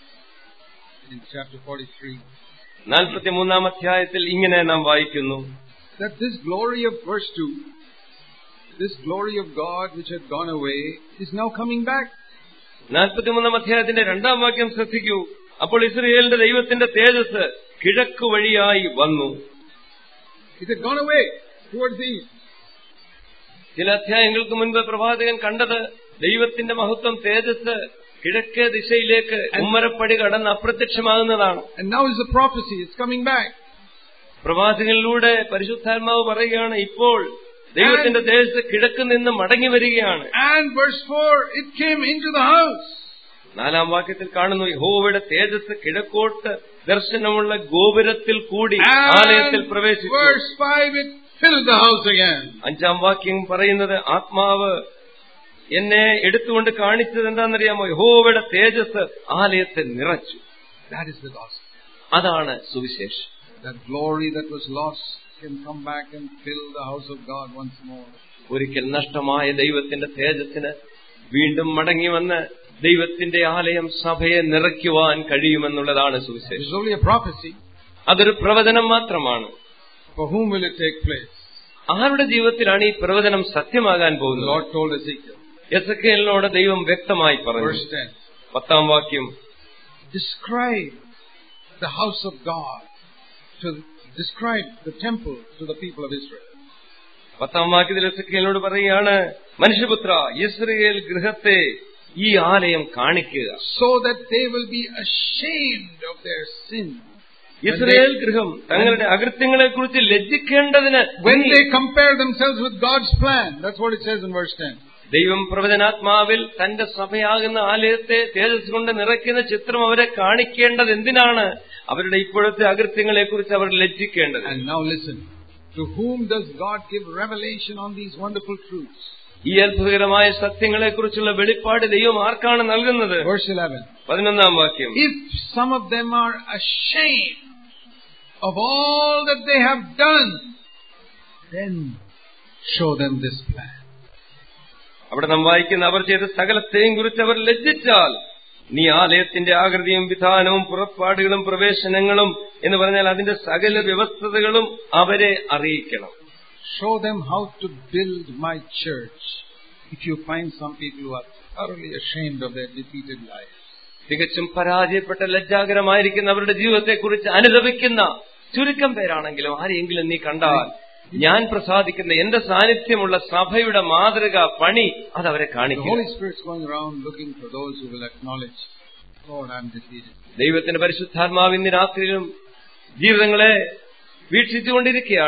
in chapter 43 നാൽപ്പത്തിമൂന്നാം അധ്യായത്തിൽ ഇങ്ങനെ നാം വായിക്കുന്നു that this glory of verse 2, this glory of God which had gone away, is now coming back. നാൽപ്പത്തിമൂന്നാം അധ്യായത്തിന്റെ രണ്ടാം വാക്യം ശ്രദ്ധിക്കൂ അപ്പോൾ ഇസ്രയേലിന്റെ ദൈവത്തിന്റെ തേജസ് കിഴക്ക് വഴിയായി വന്നു It had gone away towards the east. ചില അധ്യായങ്ങൾക്ക് മുൻപ് പ്രവാചകൻ കണ്ടത് ദൈവത്തിന്റെ മഹത്വം തേജസ് കിഴക്കേ ദിശയിലേക്ക് ഉമ്മരപ്പടി കടന്ന് അപ്രത്യക്ഷമാകുന്നതാണ് And now is the prophecy, it's coming back. പ്രവാചകനിലൂടെ പരിശുദ്ധാത്മാവ് പറയുകയാണ് ഇപ്പോൾ ദൈവത്തിന്റെ തേജസ് കിഴക്ക് നിന്ന് മടങ്ങി വരികയാണ് And verse 4, it came into the house. നാലാം വാക്യത്തിൽ കാണുന്നു യഹോവയുടെ തേജസ് കിഴക്കോട്ട് ദർശനമുള്ള ഗോപുരത്തിൽ കൂടി ആലയത്തിൽ And പ്രവേശിച്ചു verse 5, it filled the house again. അഞ്ചാം വാക്യം പറയുന്നത് ആത്മാവ് എന്നെ എടുത്തുകൊണ്ട് കാണിച്ചത് എന്താണെന്നറിയാമോ യഹോവയുടെ തേജസ് ആലയത്തെ നിറച്ചു That is the gospel. അതാണ് സുവിശേഷം That glory that was lost can come back and fill the house of God once more. ഒരിക്കൽ നഷ്ടമായ ദൈവത്തിന്റെ തേജസ്സിന് വീണ്ടും മടങ്ങി വന്ന് ദൈവത്തിന്റെ ആലയം സഭയെ നിറയ്ക്കുവാൻ കഴിയുമെന്നുള്ളതാണ് It സുവിശേഷം is only a prophecy. അതൊരു പ്രവചനം മാത്രമാണ് For whom will it take place? ആരുടെ ജീവിതത്തിലാണ് ഈ പ്രവചനം സത്യമാകാൻ The പോകുന്നത് Lord told Ezekiel. എസക്കേലിനോട് ദൈവം വ്യക്തമായി പറഞ്ഞു Verse 10. പത്താം വാക്യം Describe the house of God. To describe the temple to the people of Israel. പത്താം വാക്യത്തിൽ എസക്കേലിനോട് പറയുകയാണ് മനുഷ്യപുത്ര ഇസ്രയേൽ ഗൃഹത്തെ ഈ ആലയം കാണിക്കുക So that they will be ashamed of their sin. Israel ഗൃഹം തങ്ങളുടെ അകൃത്യങ്ങളെ കുറിച്ച് ലജ്ജിക്കേണ്ടതിന് When they compare themselves with God's plan. That's what it says in verse 10. ദൈവം പ്രവചനാത്മാവിൽ തന്റെ സഭയാകുന്ന ആലയത്തെ തേജസ് കൊണ്ട് നിറയ്ക്കുന്ന ചിത്രം അവരെ കാണിക്കേണ്ടത് എന്തിനാണ് അവരുടെ ഇപ്പോഴത്തെ അകൃത്യങ്ങളെ കുറിച്ച് അവർ ലജ്ജിക്കേണ്ടത് And now listen. To whom does God give revelation on these wonderful truths? ഈ അത്ഭുതകരമായ സത്യങ്ങളെ കുറിച്ചുള്ള വെളിപ്പാട് ദൈവം ആർക്കാണ് നൽകുന്നത് Verse 11. പതിനൊന്നാം വാക്യം If some of them are ashamed of all that they have done, then show them this plan. അവിടെ നാം വായിക്കുന്ന അവർ ചെയ്ത സകലത്തെയും കുറിച്ച് അവർ ലജ്ജിച്ചാൽ നീ ആലയത്തിന്റെ ആകൃതിയും വിധാനവും പുറപ്പാടുകളും പ്രവേശനങ്ങളും എന്ന് പറഞ്ഞാൽ അതിന്റെ സകല വ്യവസ്ഥതകളും അവരെ അറിയിക്കണം Show them how to build my church. If you find some people who are thoroughly ashamed of their defeated life. തികച്ചും പരാജയപ്പെട്ട ലജ്ജാകരമായിരിക്കുന്ന അവരുടെ ജീവിതത്തെക്കുറിച്ച് അനുദപിക്കുന്ന ചുരുക്കം പേരാണെങ്കിലും ആരെയെങ്കിലും നീ കണ്ടാൽ ഞാൻ പ്രസാദിക്കുന്ന എന്റെ സാന്നിധ്യമുള്ള സഭയുടെ മാതൃക പണി അതവരെ The കാണിക്കും Holy Spirit's going around looking for those who will acknowledge, Lord, I'm defeated. ദൈവത്തിന്റെ പരിശുദ്ധാത്മാവ് ഇന്ന് രാത്രിയിലും ജീവിതങ്ങളെ വീക്ഷിച്ചുകൊണ്ടിരിക്കുകയാണ്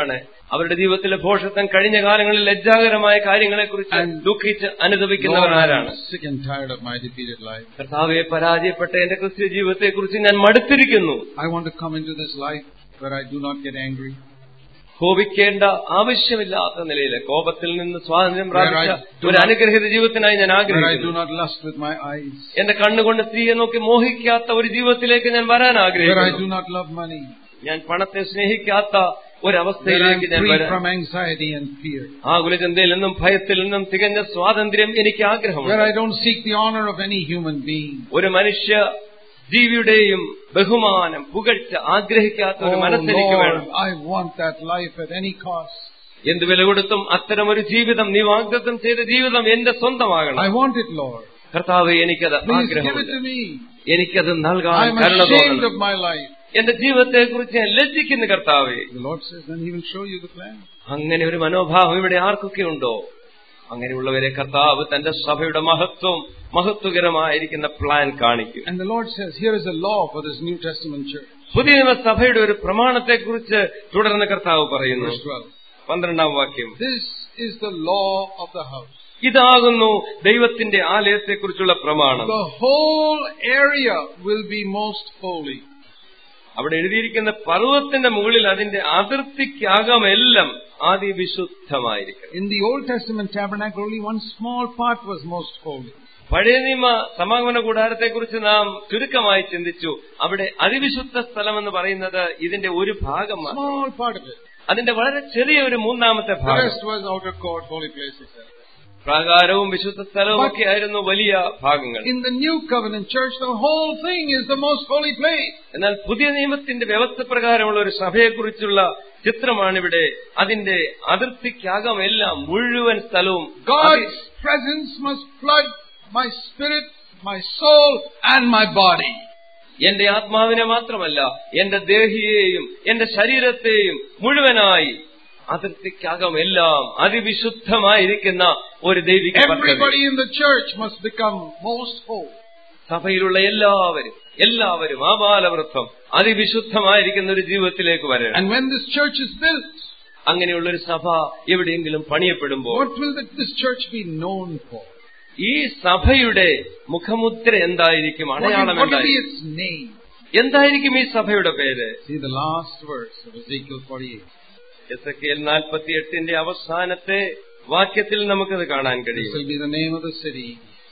അവരുടെ ജീവിതത്തിലെ ഭോഷത്വം കഴിഞ്ഞ കാലങ്ങളിൽ ലജ്ജാകരമായ കാര്യങ്ങളെക്കുറിച്ച് And- ദുഃഖിച്ച് അനുദപിക്കുന്നവർ Lord, ആരാണ് I'm sick and tired of my defeated life. കർത്താവെ പരാജയപ്പെട്ട എന്റെ ക്രിസ്ത്യ ജീവിതത്തെക്കുറിച്ച് ഞാൻ മടുത്തിരിക്കുന്നു I want to come into this life where I do not get angry, കോപിക്കേണ്ട ആവശ്യമില്ലാത്ത നിലയിൽ കോപത്തിൽ നിന്ന് സ്വാതന്ത്ര്യം പ്രാപിച്ച Where I do ഒരു not- അനുഗ്രഹിത ജീവിതത്തിനായി ഞാൻ where I do ആഗ്രഹിക്കുന്നു not lust with my eyes, എന്റെ കണ്ണുകൊണ്ട് സ്ത്രീയെ നോക്കി മോഹിക്കാത്ത ഒരു ജീവിതത്തിലേക്ക് ഞാൻ വരാൻ where I do ആഗ്രഹിക്കുന്നു not love money, ഞാൻ പണത്തെ സ്നേഹിക്കാത്ത where I am ഒരവസ്ഥയിലേക്ക് ഞാൻ free വരാൻ from anxiety and fear, ആകുലചന്തയിൽ നിന്നും ഭയത്തിൽ നിന്നും തികഞ്ഞ സ്വാതന്ത്ര്യം എനിക്ക് where ആഗ്രഹമുണ്ട് I don't seek the honor of any human being. ഒരു മനുഷ്യ ജീവിയുടെയും ബഹുമാനം പുകഴ്ച ആഗ്രഹിക്കാത്ത Oh ഒരു മനസ്സെനിക്ക് Lord, വേണം I want that life at any cost. എന്ത് വില കൊടുത്തും അത്തരം ഒരു ജീവിതം നീ വാഗ്ദത്തം ചെയ്ത ജീവിതം എന്റെ സ്വന്തമാകണം I want it, Lord. കർത്താവ് എനിക്കത് Please give it ആഗ്രഹമുണ്ട് to me. എനിക്കത് നൽകാൻ I'm കരുണ ashamed തോന്നണം of my life. എന്റെ ജീവിതത്തെ കുറിച്ച് ഞാൻ ലജ്ജിക്കുന്നു കർത്താവെ The Lord says, then He will show you the plan. അങ്ങനെ ഒരു മനോഭാവം ഇവിടെ ആർക്കൊക്കെ ഉണ്ടോ അങ്ങനെയുള്ളവരെ കർത്താവ് തന്റെ സഭയുടെ മഹത്വം മഹത്വകരമായിരിക്കുന്ന പ്ലാൻ കാണിക്കും And the Lord says, here is a law for this New Testament church. പുതിയ നിയമ സഭയുടെ ഒരു പ്രമാണത്തെക്കുറിച്ച് തുടർന്ന് കർത്താവ് പറയുന്നു Verse 12. പന്ത്രണ്ടാം വാക്യം This is the law of the house. ഇതാകുന്നു ദൈവത്തിന്റെ ആലയത്തെക്കുറിച്ചുള്ള പ്രമാണം The whole area will be most holy. അവിടെ എഴുതിയിരിക്കുന്ന പർവ്വത്തിന്റെ മുകളിൽ അതിന്റെ അതിർത്തിക്കകമെല്ലാം അതിവിശുദ്ധമായിരിക്കണം In the Old Testament tabernacle, only one small part was most holy. പഴയ നിയമ സമാഗമന കൂടാരത്തെക്കുറിച്ച് നാം ചുരുക്കമായി ചിന്തിച്ചു അവിടെ അതിവിശുദ്ധ സ്ഥലം എന്ന് പറയുന്നത് ഇതിന്റെ ഒരു ഭാഗം മാത്രം Small part of it. അതിന്റെ വളരെ ചെറിയ ഒരു മൂന്നാമത്തെ The ഭാഗം rest was outer court, holy place, etc. പ്രാകാരവും വിശുദ്ധ സ്ഥലവും ഒക്കെ ആയിരുന്നു വലിയ ഭാഗങ്ങൾ In the New Covenant church, the whole thing is the most holy place. എന്നാൽ പുതിയ നിയമത്തിന്റെ വ്യവസ്ഥ പ്രകാരമുള്ള ഒരു സഭയെക്കുറിച്ചുള്ള ചിത്രമാണിവിടെ അതിന്റെ അതിർത്തിക്കകമെല്ലാം മുഴുവൻ സ്ഥലവും അതി- God's presence must flood my spirit, my soul, and my body. എന്റെ ആത്മാവിനെ മാത്രമല്ല എന്റെ ദേഹിയെയും എന്റെ ശരീരത്തെയും മുഴുവനായി അതിർത്തിക്കകമെല്ലാം അതിവിശുദ്ധമായിരിക്കുന്ന ഒരു ദൈവിക പദ്ധതി Everybody in the church must become most holy. സഭയിലുള്ള എല്ലാവരും എല്ലാവരും ആബാലവൃത്തം അതിവിശുദ്ധമായിരിക്കുന്ന ഒരു ജീവിതത്തിലേക്ക് വരണം And when this church is built, അങ്ങനെയുള്ള ഒരു സഭ എവിടെയെങ്കിലും പണിയപ്പെടുമ്പോൾ what will the- this church be known for? ഈ സഭയുടെ മുഖമുദ്ര എന്തായിരിക്കും What will, അടയാളം what will be എന്തായിരിക്കും its name? എന്തായിരിക്കും ഈ സഭയുടെ പേര് See the last verse of Ezekiel 48. Ezekiel നാൽപ്പത്തി എട്ടിന്റെ അവസാനത്തെ വാക്യത്തിൽ നമുക്കത് കാണാൻ This കഴിയും will be the name of the city.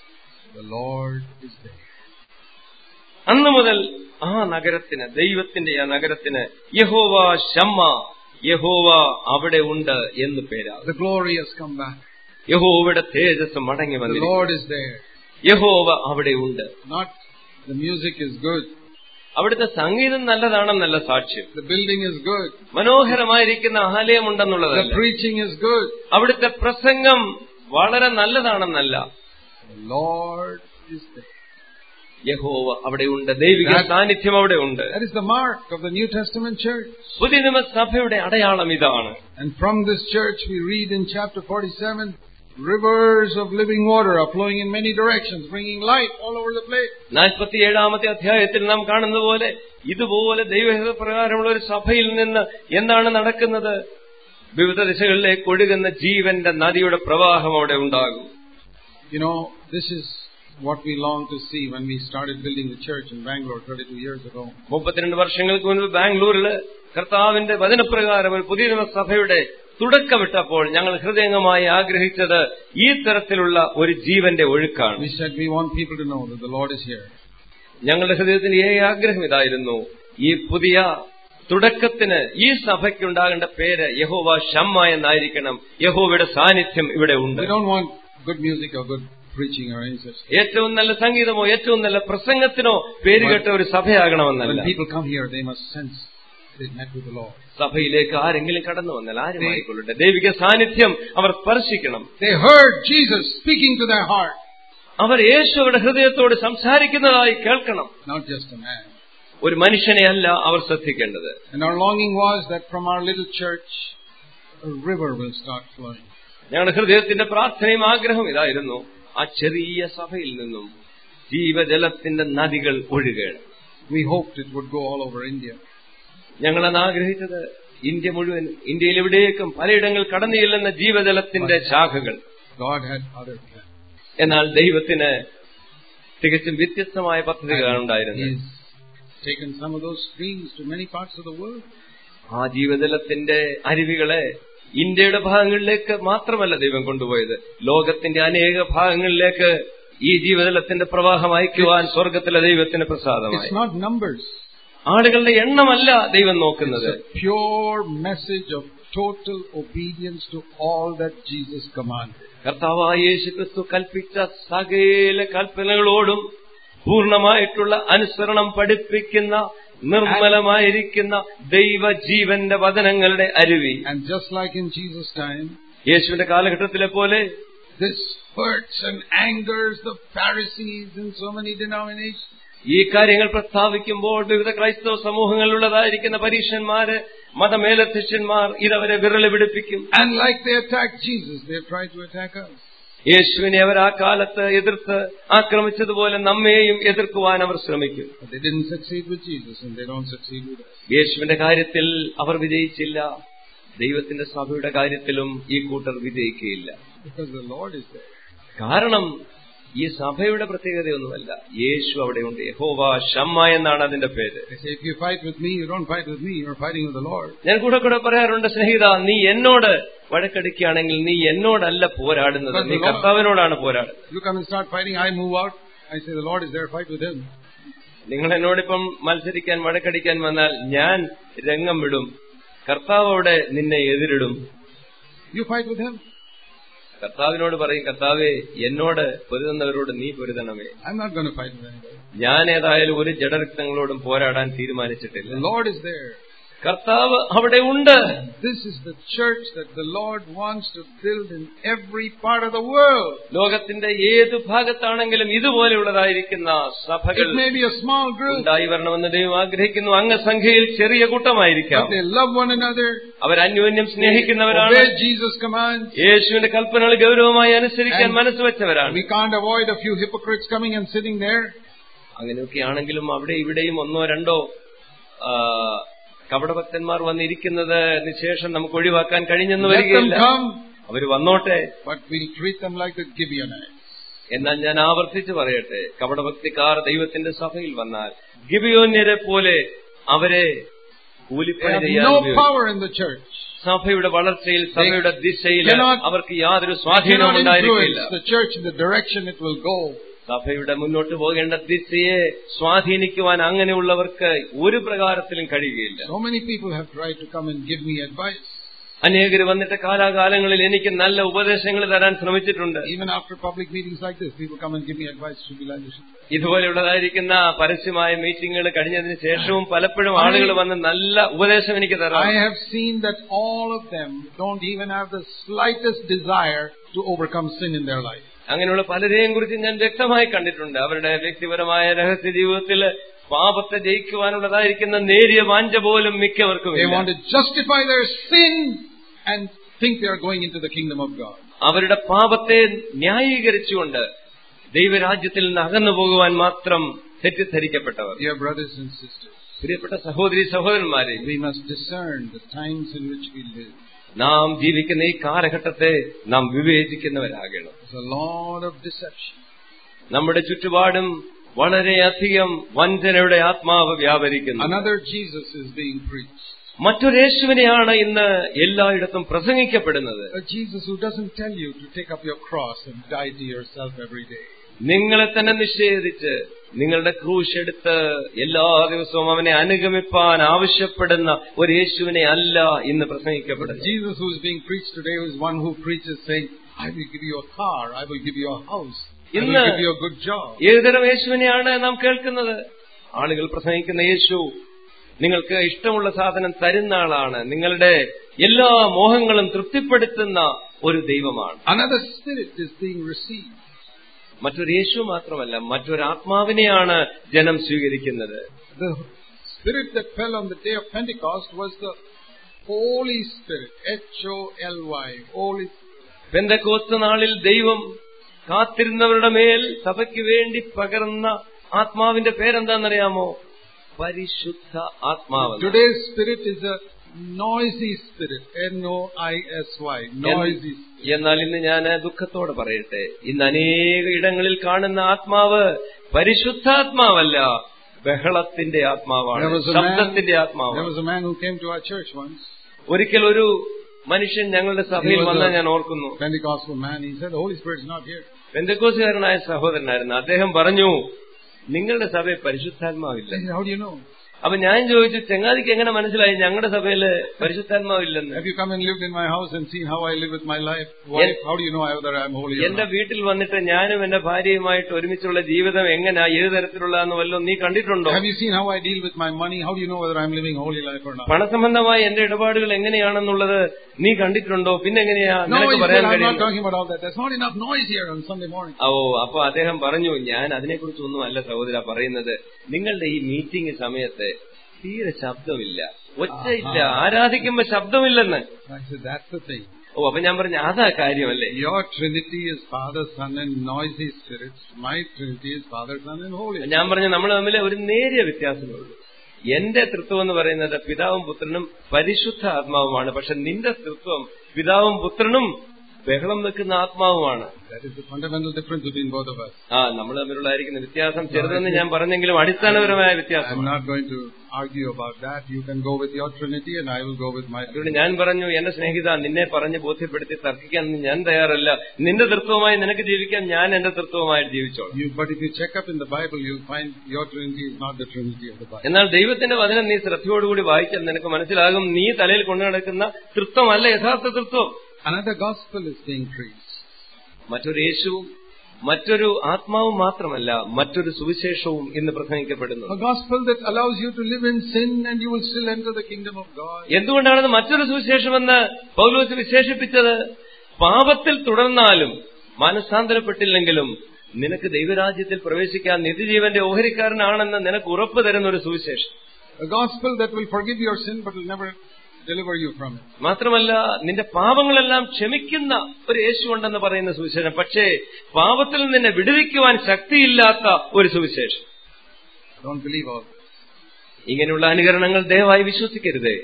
The Lord is there. അന്നു മുതൽ ആ നഗരത്തിന് ദൈവത്തിന്റെ ആ നഗരത്തിന് യഹോവ ഷമ്മ യഹോവ അവിടെ ഉണ്ട് എന്ന് പേരാകും The glory has come back. യഹോവയുടെ തേജസ് മടങ്ങി The വന്നിരിക്കും Lord is there. യഹോവ അവിടെ ഉണ്ട് Not the music is good. അവിടുത്തെ സംഗീതം നല്ലതാണെന്നല്ല സാക്ഷ്യം The building is good. മനോഹരമായിരിക്കുന്ന The ആലയമുണ്ടെന്നുള്ളതല്ല preaching is good. അവിടുത്തെ പ്രസംഗം വളരെ നല്ലതാണെന്നല്ല The Lord is there. യഹോവ അവിടെയുണ്ട് ദൈവിക That- സാന്നിധ്യം അവിടെ ഉണ്ട് That is the mark of the New Testament church. പുതിയ നിയമ സഭയുടെ അടയാളം ഇതാണ് And from this church we read in chapter 47, rivers of living water are flowing in many directions, bringing light all over the place. നാൽപ്പത്തിയേഴാമത്തെ അധ്യായത്തിൽ നാം കാണുന്ന പോലെ ഇതുപോലെ ദൈവഹിത പ്രകാരമുള്ള ഒരു സഭയിൽ നിന്ന് എന്താണ് നടക്കുന്നത് വിവിധ ദിശകളിലേക്ക് ഒഴുകുന്ന ജീവന്റെ നദിയുടെ പ്രവാഹം അവിടെ ഉണ്ടാകും You know, this is what we long to see when we started building the church in Bangalore 32 years ago. മുപ്പത്തിരണ്ട് വർഷങ്ങൾക്ക് മുൻപ് ബാംഗ്ലൂരിൽ കർത്താവിന്റെ വചനപ്രകാരം ഒരു പുതിയ നിയമ സഭയുടെ തുടക്കമിട്ടപ്പോൾ ഞങ്ങൾ ഹൃദയംഗമായി ആഗ്രഹിച്ചത് ഈ തരത്തിലുള്ള ഒരു ജീവന്റെ ഒഴുക്കാണ് We said we want people to know that the Lord is here. ഞങ്ങളുടെ ഹൃദയത്തിന്റെ ഏക ആഗ്രഹം ഇതായിരുന്നു ഈ പുതിയ തുടക്കത്തിന് ഈ സഭയ്ക്കുണ്ടാകേണ്ട പേര് യഹോവ ഷമ്മ എന്നായിരിക്കണം യഹോവയുടെ സാന്നിധ്യം ഇവിടെ ഉണ്ട് We don't want good music or good preaching or any such. ഏറ്റവും നല്ല സംഗീതമോ ഏറ്റവും നല്ല പ്രസംഗത്തിനോ പേരുകെട്ട ഒരു സഭയാകണമെന്നല്ല When people come here, they must sense they met with the Lord. സഭയിലേക്ക് ആരെങ്കിലും കടന്നു വന്നാൽ ആരുമായിക്കൊള്ളട്ടെ ദൈവിക സാന്നിധ്യം അവർ സ്പർശിക്കണം They heard Jesus speaking to their heart, അവർ യേശുവിടെ ഹൃദയത്തോട് സംസാരിക്കുന്നതായി കേൾക്കണം not just a man. ഒരു മനുഷ്യനെയല്ല അവർ ശ്രദ്ധിക്കേണ്ടത് And our longing was that from our little church, a river will start flowing. ഞങ്ങളുടെ ഹൃദയത്തിന്റെ പ്രാർത്ഥനയും ആഗ്രഹം ഇതായിരുന്നു ആ ചെറിയ സഭയിൽ നിന്നും ജീവജലത്തിന്റെ നദികൾ ഒഴുകണം We hoped it would go all over India. ഞങ്ങളത് ആഗ്രഹിച്ചത് ഇന്ത്യ മുഴുവൻ ഇന്ത്യയിൽ എവിടേക്കും പലയിടങ്ങൾ കടന്നു ചെല്ലുന്ന ജീവജലത്തിന്റെ ശാഖകൾ God had other plans. എന്നാൽ ദൈവത്തിന് തികച്ചും വ്യത്യസ്തമായ പദ്ധതികളാണ് ഉണ്ടായിരുന്നത് He's taken some of those streams to many parts of the world. ആ ജീവജലത്തിന്റെ അരുവികളെ ഇന്ത്യയുടെ ഭാഗങ്ങളിലേക്ക് മാത്രമല്ല ദൈവം കൊണ്ടുപോയത് ലോകത്തിന്റെ അനേക ഭാഗങ്ങളിലേക്ക് ഈ ജീവജലത്തിന്റെ പ്രവാഹം അയക്കുവാൻ സ്വർഗത്തിലെ ദൈവത്തിന് പ്രസാദമായി It's not numbers. ആളുകളുടെ എണ്ണമല്ല ദൈവം നോക്കുന്നത് It's a pure message of total obedience to all that Jesus commanded. കർത്താവായ യേശു ക്രിസ്തു കൽപ്പിച്ച സകല കൽപ്പനകളോടും പൂർണ്ണമായിട്ടുള്ള അനുസരണം പഠിപ്പിക്കുന്ന നിർമ്മലമായിരിക്കുന്ന ദൈവജീവന്റെ വചനങ്ങളുടെ അരുവി And just like in Jesus' time, യേശുവിന്റെ കാലഘട്ടത്തിലെ പോലെ this hurts and angers the Pharisees in so many denominations. ഈ കാര്യങ്ങൾ പ്രസ്താവിക്കുമ്പോൾ വിവിധ ക്രൈസ്തവ സമൂഹങ്ങളിലുള്ളതായിരിക്കുന്ന പരീക്ഷന്മാര് മതമേലധ്യക്ഷന്മാർ ഇതവരെ വിരളി പിടിപ്പിക്കും And like they attacked Jesus, they have tried to attack us. യേശുവിനെ അവർ ആ കാലത്ത് എതിർത്ത് ആക്രമിച്ചതുപോലെ നമ്മെയും എതിർക്കുവാൻ അവർ ശ്രമിക്കും But they didn't succeed with Jesus and they don't succeed with us. യേശുവിന്റെ കാര്യത്തിൽ അവർ വിജയിച്ചില്ല ദൈവത്തിന്റെ സഭയുടെ കാര്യത്തിലും ഈ കൂട്ടർ വിജയിക്കുകയില്ല Because the Lord is there. കാരണം ഈ സഭയുടെ പ്രത്യേകതയൊന്നുമല്ല യേശു അവിടെയുണ്ട് യഹോവ ഷമ്മ എന്നാണ് അതിന്റെ പേര് They say, if you fight with me, you don't fight with me, you're fighting with the Lord. ഞാൻ കൂടെ കൂടെ പറയാറുണ്ട് സ്നേഹിത നീ എന്നോട് വഴക്കടിക്കുകയാണെങ്കിൽ നീ എന്നോടല്ല പോരാടുന്നത് നീ കർത്താവിനോടാണ് പോരാടുന്നത് You come and start fighting, I move out. I say, the Lord is there, fight with him. നിങ്ങൾ എന്നോടിപ്പം മത്സരിക്കാൻ വഴക്കടിക്കാൻ വന്നാൽ ഞാൻ രംഗം വിടും കർത്താവ് അവിടെ നിന്നെ എതിരിടും You fight with him. കർത്താവിനോട് പറയും കർത്താവേ എന്നോട് പൊരുതുന്നവരോട് നീ പൊരുതണമേ I'm not going to fight with anybody. ഞാൻ ഏതായാലും ഒരു ജഡരക്തങ്ങളോടും പോരാടാൻ തീരുമാനിച്ചിട്ടില്ല The Lord is there. കർത്താവ് അവിടെ ഉണ്ട് This is the church that the Lord wants to build in every part of the world. ലോകത്തിന്റെ ഏത് ഭാഗത്താണെങ്കിലും ഇതുപോലെയുള്ളതായിരിക്കുന്ന സഭകൾ It may be a small group, ഉണ്ടായി വരണമെന്ന് ദൈവം ആഗ്രഹിക്കുന്നു അംഗസംഖ്യയിൽ ചെറിയ കൂട്ടമായിരിക്കാം but they love one another, അവർ അന്യോന്യം സ്നേഹിക്കുന്നവരാണ് obey Jesus' commands. യേശുവിന്റെ കൽപ്പനകൾ ഗൗരവമായി അനുസരിക്കാൻ മനസ്സ് വെച്ചവരാണ് We can't avoid a few hypocrites coming and sitting there. അങ്ങനെയൊക്കെയാണെങ്കിലും അവിടെ ഇവിടെയും ഒന്നോ രണ്ടോ ആ, കപടഭക്തന്മാർ വന്നിരിക്കുന്നതിന് ശേഷം നമുക്ക് ഒഴിവാക്കാൻ കഴിഞ്ഞെന്ന് Let them വരികയില്ല come, അവര് വന്നോട്ടെ but we'll treat them like the Gibeonites. എന്നാൽ ഞാൻ ആവർത്തിച്ച് പറയട്ടെ കപടഭക്തിക്കാർ ദൈവത്തിന്റെ സഭയിൽ വന്നാൽ ഗിബിയോന്യരെ പോലെ അവരെ They കൂലിപ്പണി have ചെയ്യാൻ no ഉപയോഗിക്കും. power in the church. സഭയുടെ വളർച്ചയിൽ സഭയുടെ ദിശയിൽ cannot- അവർക്ക് യാതൊരു They സ്വാധീനവും cannot ഉണ്ടായിരിക്കില്ല influence the church in the direction it will go. സഭയുടെ മുന്നോട്ട് പോകേണ്ട ദിശയെ സ്വാധീനിക്കുവാൻ അങ്ങനെയുള്ളവർക്ക് ഒരു പ്രകാരത്തിലും കഴിയുകയില്ല So many people have tried to come and give me advice. അനേകർ വന്നിട്ട് കാലാകാലങ്ങളിൽ എനിക്ക് നല്ല ഉപദേശങ്ങൾ തരാൻ ശ്രമിച്ചിട്ടുണ്ട് Even after public meetings like this, people come and give me advice to be like this. ഇതുപോലെയുള്ളതായിരിക്കുന്ന പരസ്യമായ മീറ്റിങ്ങുകൾ കഴിഞ്ഞതിന് ശേഷവും പലപ്പോഴും ആളുകൾ വന്ന് നല്ല ഉപദേശം എനിക്ക് തരാം I have seen that all of them don't even have the slightest desire to overcome sin in their life. അങ്ങനെയുള്ള പലരെയും കുറിച്ച് ഞാൻ വ്യക്തമായി കണ്ടിട്ടുണ്ട് അവരുടെ വ്യക്തിപരമായ രഹസ്യ ജീവിതത്തിൽ പാപത്തെ ജയിക്കുവാനുള്ളതായിരിക്കുന്ന നേരിയ വാഞ്ച പോലും മിക്കവർക്കും They ഇല്ല. want to justify their sin and think they are going into the kingdom of God. അവരുടെ പാപത്തെ ന്യായീകരിച്ചുകൊണ്ട് ദൈവരാജ്യത്തിൽ നിന്ന് അകന്നു പോകുവാൻ മാത്രം തെറ്റിദ്ധരിക്കപ്പെട്ടവർ Dear brothers and sisters, പ്രിയപ്പെട്ട സഹോദരി സഹോദരന്മാരെ we must discern the times in which we live. നാം ജീവിക്കുന്ന ഈ കാലഘട്ടത്തെ നാം വിവേചിക്കുന്നവരാകണം There's a lot of deception. നമ്മുടെ ചുറ്റുപാടും വളരെയധികം വഞ്ചനയുടെ ആത്മാവ് വ്യാപരിക്കുന്നു Another Jesus is being preached. മറ്റൊരു യേശുവിനെയാണ് ഇന്ന് എല്ലായിടത്തും പ്രസംഗിക്കപ്പെടുന്നത് A Jesus who doesn't tell you to take up your cross and die to yourself every day. നിങ്ങളെ തന്നെ നിഷേധിച്ച് നിങ്ങളുടെ ക്രൂശ് എടുത്ത് എല്ലാ ദിവസവും അവനെ അനുഗമിപ്പാൻ ആവശ്യപ്പെടുന്ന ഒരു യേശുവിനെ അല്ല ഇന്ന് The പ്രസംഗിക്കപ്പെടുന്നത് Jesus who is being preached today is one who preaches saying, I will give you a car, I will give you a house, I will ഇന്ന് give you a good job. ഏതുതരം യേശുവിനെയാണ് നാം കേൾക്കുന്നത് ആളുകൾ പ്രസംഗിക്കുന്ന യേശു നിങ്ങൾക്ക് ഇഷ്ടമുള്ള സാധനം തരുന്ന ആളാണ് നിങ്ങളുടെ എല്ലാ മോഹങ്ങളും തൃപ്തിപ്പെടുത്തുന്ന ഒരു ദൈവമാണ് Another spirit is being received. മറ്റൊരു യേശു മാത്രമല്ല മറ്റൊരു ആത്മാവിനെയാണ് ജനം സ്വീകരിക്കുന്നത് The spirit that fell on the day of Pentecost was the Holy Spirit. H-O-L-Y. Holy Pentecost നാളിൽ ദൈവം കാത്തിരുന്നവരുടെ മേൽ സഭയ്ക്ക് വേണ്ടി പകർന്ന ആത്മാവിന്റെ പേരെന്താണെന്നറിയാമോ പരിശുദ്ധ ആത്മാവ് Today's spirit is a noisy spirit. N-O-I-S-Y. Noisy. എന്നാൽ ഇന്ന് ഞാൻ ദുഃഖത്തോടെ പറയട്ടെ ഇന്ന് അനേക ഇടങ്ങളിൽ കാണുന്ന ആത്മാവ് പരിശുദ്ധാത്മാവല്ല ബഹളത്തിന്റെ ആത്മാവാണ് There was a man, ശബ്ദത്തിന്റെ there ആത്മാവാണ് was a man who came to our church once. ഒരിക്കൽ ഒരു മനുഷ്യൻ ഞങ്ങളുടെ സഭയിൽ He was വന്നാൽ a ഞാൻ ഓർക്കുന്നു Pentecostal man. He said, the Holy Spirit is not here. പെന്തക്കോസുകാരനായ സഹോദരനായിരുന്നു അദ്ദേഹം പറഞ്ഞു നിങ്ങളുടെ സഭയിൽ പരിശുദ്ധാത്മാവില്ല I said, how do you know? അപ്പൊ ഞാൻ ചോദിച്ചു ചെങ്ങാതിക്ക് എങ്ങനെ മനസ്സിലായി ഞങ്ങളുടെ സഭയില് പരിശുദ്ധാത്മാവില്ലെന്ന് Have you come and lived in my house and seen how I live with my life? Wife, how do you know whether I'm holy or എന്റെ not? വീട്ടിൽ വന്നിട്ട് ഞാനും എന്റെ ഭാര്യയുമായിട്ട് ഒരുമിച്ചുള്ള ജീവിതം എങ്ങനെയാ ഏത് തരത്തിലുള്ളതെന്ന് വല്ലതും നീ കണ്ടിട്ടുണ്ടോ Have you seen how I deal with my money? How do you know whether I'm living holy life or not? പണസംബന്ധമായ എന്റെ ഇടപാടുകൾ എങ്ങനെയാണെന്നുള്ളത് നീ കണ്ടിട്ടുണ്ടോ പിന്നെ എങ്ങനെയാ No, നിനക്ക് he said, പറയാൻ I'm not കഴിയും talking about all that. There's not enough noise here on Sunday morning. ഓ അപ്പൊ അദ്ദേഹം പറഞ്ഞു ഞാൻ അതിനെക്കുറിച്ചൊന്നും അല്ല സഹോദര പറയുന്നത് നിങ്ങളുടെ ഈ മീറ്റിംഗ് സമയത്ത് തീരെ ശബ്ദമില്ല ഒച്ചയില്ല ആരാധിക്കുമ്പോ ശബ്ദമില്ലെന്ന് I said, that's the thing. ഓ അപ്പൊ ഞാൻ പറഞ്ഞു അതാ കാര്യമല്ലേ Your Trinity is Father, Son, and noisy spirits. My Trinity is Father, Son, and Holy. ഞാൻ പറഞ്ഞു നമ്മൾ തമ്മിൽ ഒരു നേരിയ വ്യത്യാസമേ ഉള്ളൂ എന്റെ തൃത്വം എന്ന് പറയുന്നത് പിതാവും പുത്രനും പരിശുദ്ധ ആത്മാവുമാണ് പക്ഷെ നിന്റെ തൃത്വം പിതാവും പുത്രനും ബഹളം വെക്കുന്ന ആത്മാവുമാണ് That is the fundamental difference between both of us. ആ നമ്മൾ തമ്മിലുള്ളായിരിക്കുന്ന വ്യത്യാസം ചെറുതെന്ന് ഞാൻ പറഞ്ഞെങ്കിലും അടിസ്ഥാനപരമായ I'm വ്യത്യാസമാണ് not going to argue about that. You can go with your Trinity, and I will go with my അതുകൊണ്ട് Trinity. ഞാൻ പറഞ്ഞു എന്റെ സ്നേഹിത നിന്നെ പറഞ്ഞ് ബോധ്യപ്പെടുത്തി തർക്കിക്കാൻ ഞാൻ തയ്യാറല്ല നിന്റെ തൃത്വമായി നിനക്ക് ജീവിക്കാൻ ഞാൻ എന്റെ തൃത്വമായിട്ട് ജീവിച്ചോളാം You, but if you check up in the Bible, you'll find your Trinity is not the Trinity of the Bible. എന്നാൽ ദൈവത്തിന്റെ വചനം നീ ശ്രദ്ധയോടുകൂടി വായിച്ചാൽ നിനക്ക് മനസ്സിലാകും നീ തലയിൽ കൊണ്ടു നടക്കുന്ന തൃത്വമല്ല യഥാർത്ഥ തൃത്വം Another gospel is being preached. മറ്റൊരു യേശുവും മറ്റൊരു ആത്മാവും മാത്രമല്ല മറ്റൊരു സുവിശേഷവും ഇന്ന് പ്രസംഗിക്കപ്പെടുന്നു A gospel that allows you to live in sin and you will still enter the kingdom of God. എന്തുകൊണ്ടാണ് മറ്റൊരു സുവിശേഷമെന്ന് പൗലോസ് വിശേഷിപ്പിച്ചത് പാപത്തിൽ തുടർന്നാലും മനസ്സാന്തരപ്പെട്ടില്ലെങ്കിലും നിനക്ക് ദൈവരാജ്യത്തിൽ പ്രവേശിക്കാൻ നിത്യജീവന്റെ ഓഹരിക്കാരനാണെന്ന് നിനക്ക് ഉറപ്പ് തരുന്ന ഒരു സുവിശേഷം A gospel that will forgive your sin but will never deliver you from it. മാത്രമല്ല നിന്റെ പാപങ്ങളെല്ലാം ക്ഷമിക്കുന്ന ഒരു യേശു ഉണ്ടെന്ന് പറയുന്ന സുവിശേഷം പക്ഷേ പാപത്തിൽ നിന്നെ വിടുവിക്കുവാൻ ശക്തിയില്ലാത്ത ഒരു സുവിശേഷം Don't believe all this. ഇങ്ങനെയുള്ള അനുകരണങ്ങൾ ദയവായി വിശ്വസിക്കരുതേ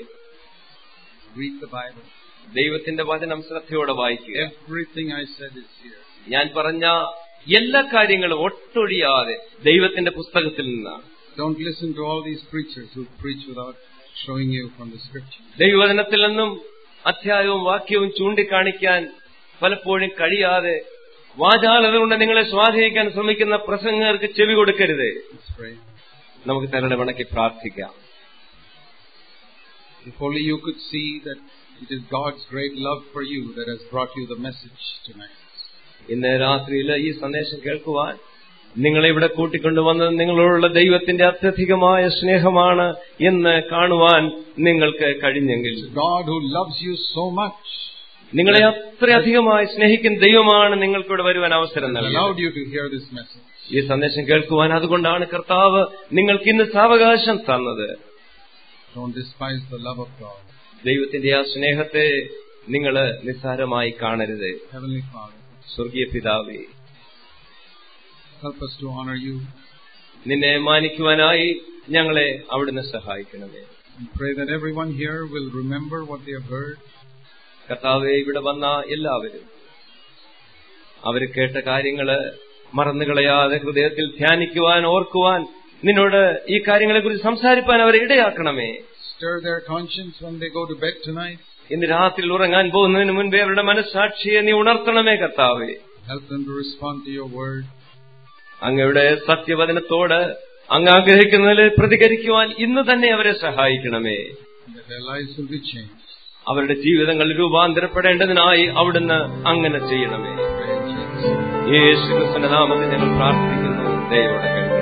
Read the Bible. ദൈവത്തിന്റെ വചനം ശ്രദ്ധയോടെ വായിക്കുക Everything I said is here. ഞാൻ പറഞ്ഞ എല്ലാ കാര്യങ്ങളും ഒട്ടൊഴിയാതെ ദൈവത്തിന്റെ പുസ്തകത്തിൽ നിന്നാണ് Don't listen to all these preachers who preach without showing you from the scripture. ദൈവവചനത്തിൽ നിന്നും അധ്യായവും വാക്യവും ചൂണ്ടിക്കാണിക്കാൻ പലപ്പോഴും കഴിയാതെ വാചാലത കൊണ്ട് നിങ്ങളെ സ്വാധീനിക്കാൻ ശ്രമിക്കുന്ന പ്രസംഗർക്ക് ചെവി കൊടുക്കരുത് Let's pray. നമുക്ക് തങ്ങളുടെ വണക്കി പ്രാർത്ഥിക്കാം If only you could see that it is God's great love for you that has brought you the message tonight. ഇന്ന് രാത്രിയിൽ ഈ സന്ദേശം കേൾക്കുവാൻ നിങ്ങളെ ഇവിടെ കൂട്ടിക്കൊണ്ടുവന്നത് നിങ്ങളോടുള്ള ദൈവത്തിന്റെ അത്യധികമായ സ്നേഹമാണ് എന്ന് കാണുവാൻ നിങ്ങൾക്ക് കഴിഞ്ഞെങ്കിൽ God who loves you so much നിങ്ങളെ അത്രയധികമായി സ്നേഹിക്കുന്ന ദൈവമാണ് നിങ്ങൾക്കിവിടെ വരുവാൻ അവസരം has നൽകിയത് allowed you to hear this message. ഈ സന്ദേശം കേൾക്കുവാൻ അതുകൊണ്ടാണ് കർത്താവ് നിങ്ങൾക്ക് ഇന്ന് സാവകാശം തന്നത് Don't despise the love of God. ദൈവത്തിന്റെ ആ സ്നേഹത്തെ നിങ്ങൾ നിസ്സാരമായി കാണരുത് Heavenly Father, സ്വർഗീയ പിതാവേ help us to honor you നിന്നെ മാനിക്കുവാനായി ഞങ്ങളെ അവിടുന്ന് സഹായിക്കണമേ and pray that everyone here will remember what they have heard കർത്താവെ ഇവിടെ വന്ന എല്ലാവരും അവർ കേട്ട കാര്യങ്ങള് മറന്നുകളയാതെ ഹൃദയത്തിൽ ധ്യാനിക്കുവാൻ ഓർക്കുവാൻ നിന്നോട് ഈ കാര്യങ്ങളെക്കുറിച്ച് സംസാരിപ്പാൻ അവരെ ഇടയാക്കണമേ Stir their conscience when they go to bed tonight. ഇന്ന് രാത്രിയിൽ ഉറങ്ങാൻ പോകുന്നതിന് മുൻപേ അവരുടെ മനസ്സാക്ഷിയെ നീ ഉണർത്തണമേ കർത്താവെ Help them to respond to your word. അങ്ങയുടെ സത്യവചനത്തോട് അങ്ങ് ആഗ്രഹിക്കുന്നതിൽ പ്രതികരിക്കുവാൻ ഇന്ന് തന്നെ അവരെ സഹായിക്കണമേ and That their lives will be changed. അവരുടെ ജീവിതങ്ങൾ രൂപാന്തരപ്പെടേണ്ടതിനായി അവിടുന്ന് അങ്ങനെ ചെയ്യണമേ Pray in Jesus' name. യേശു ക്രിസ്തുവിന്റെ നാമത്തിൽ ഞങ്ങൾ പ്രാർത്ഥിക്കുന്നു ദയോടെ കേൾക്കണം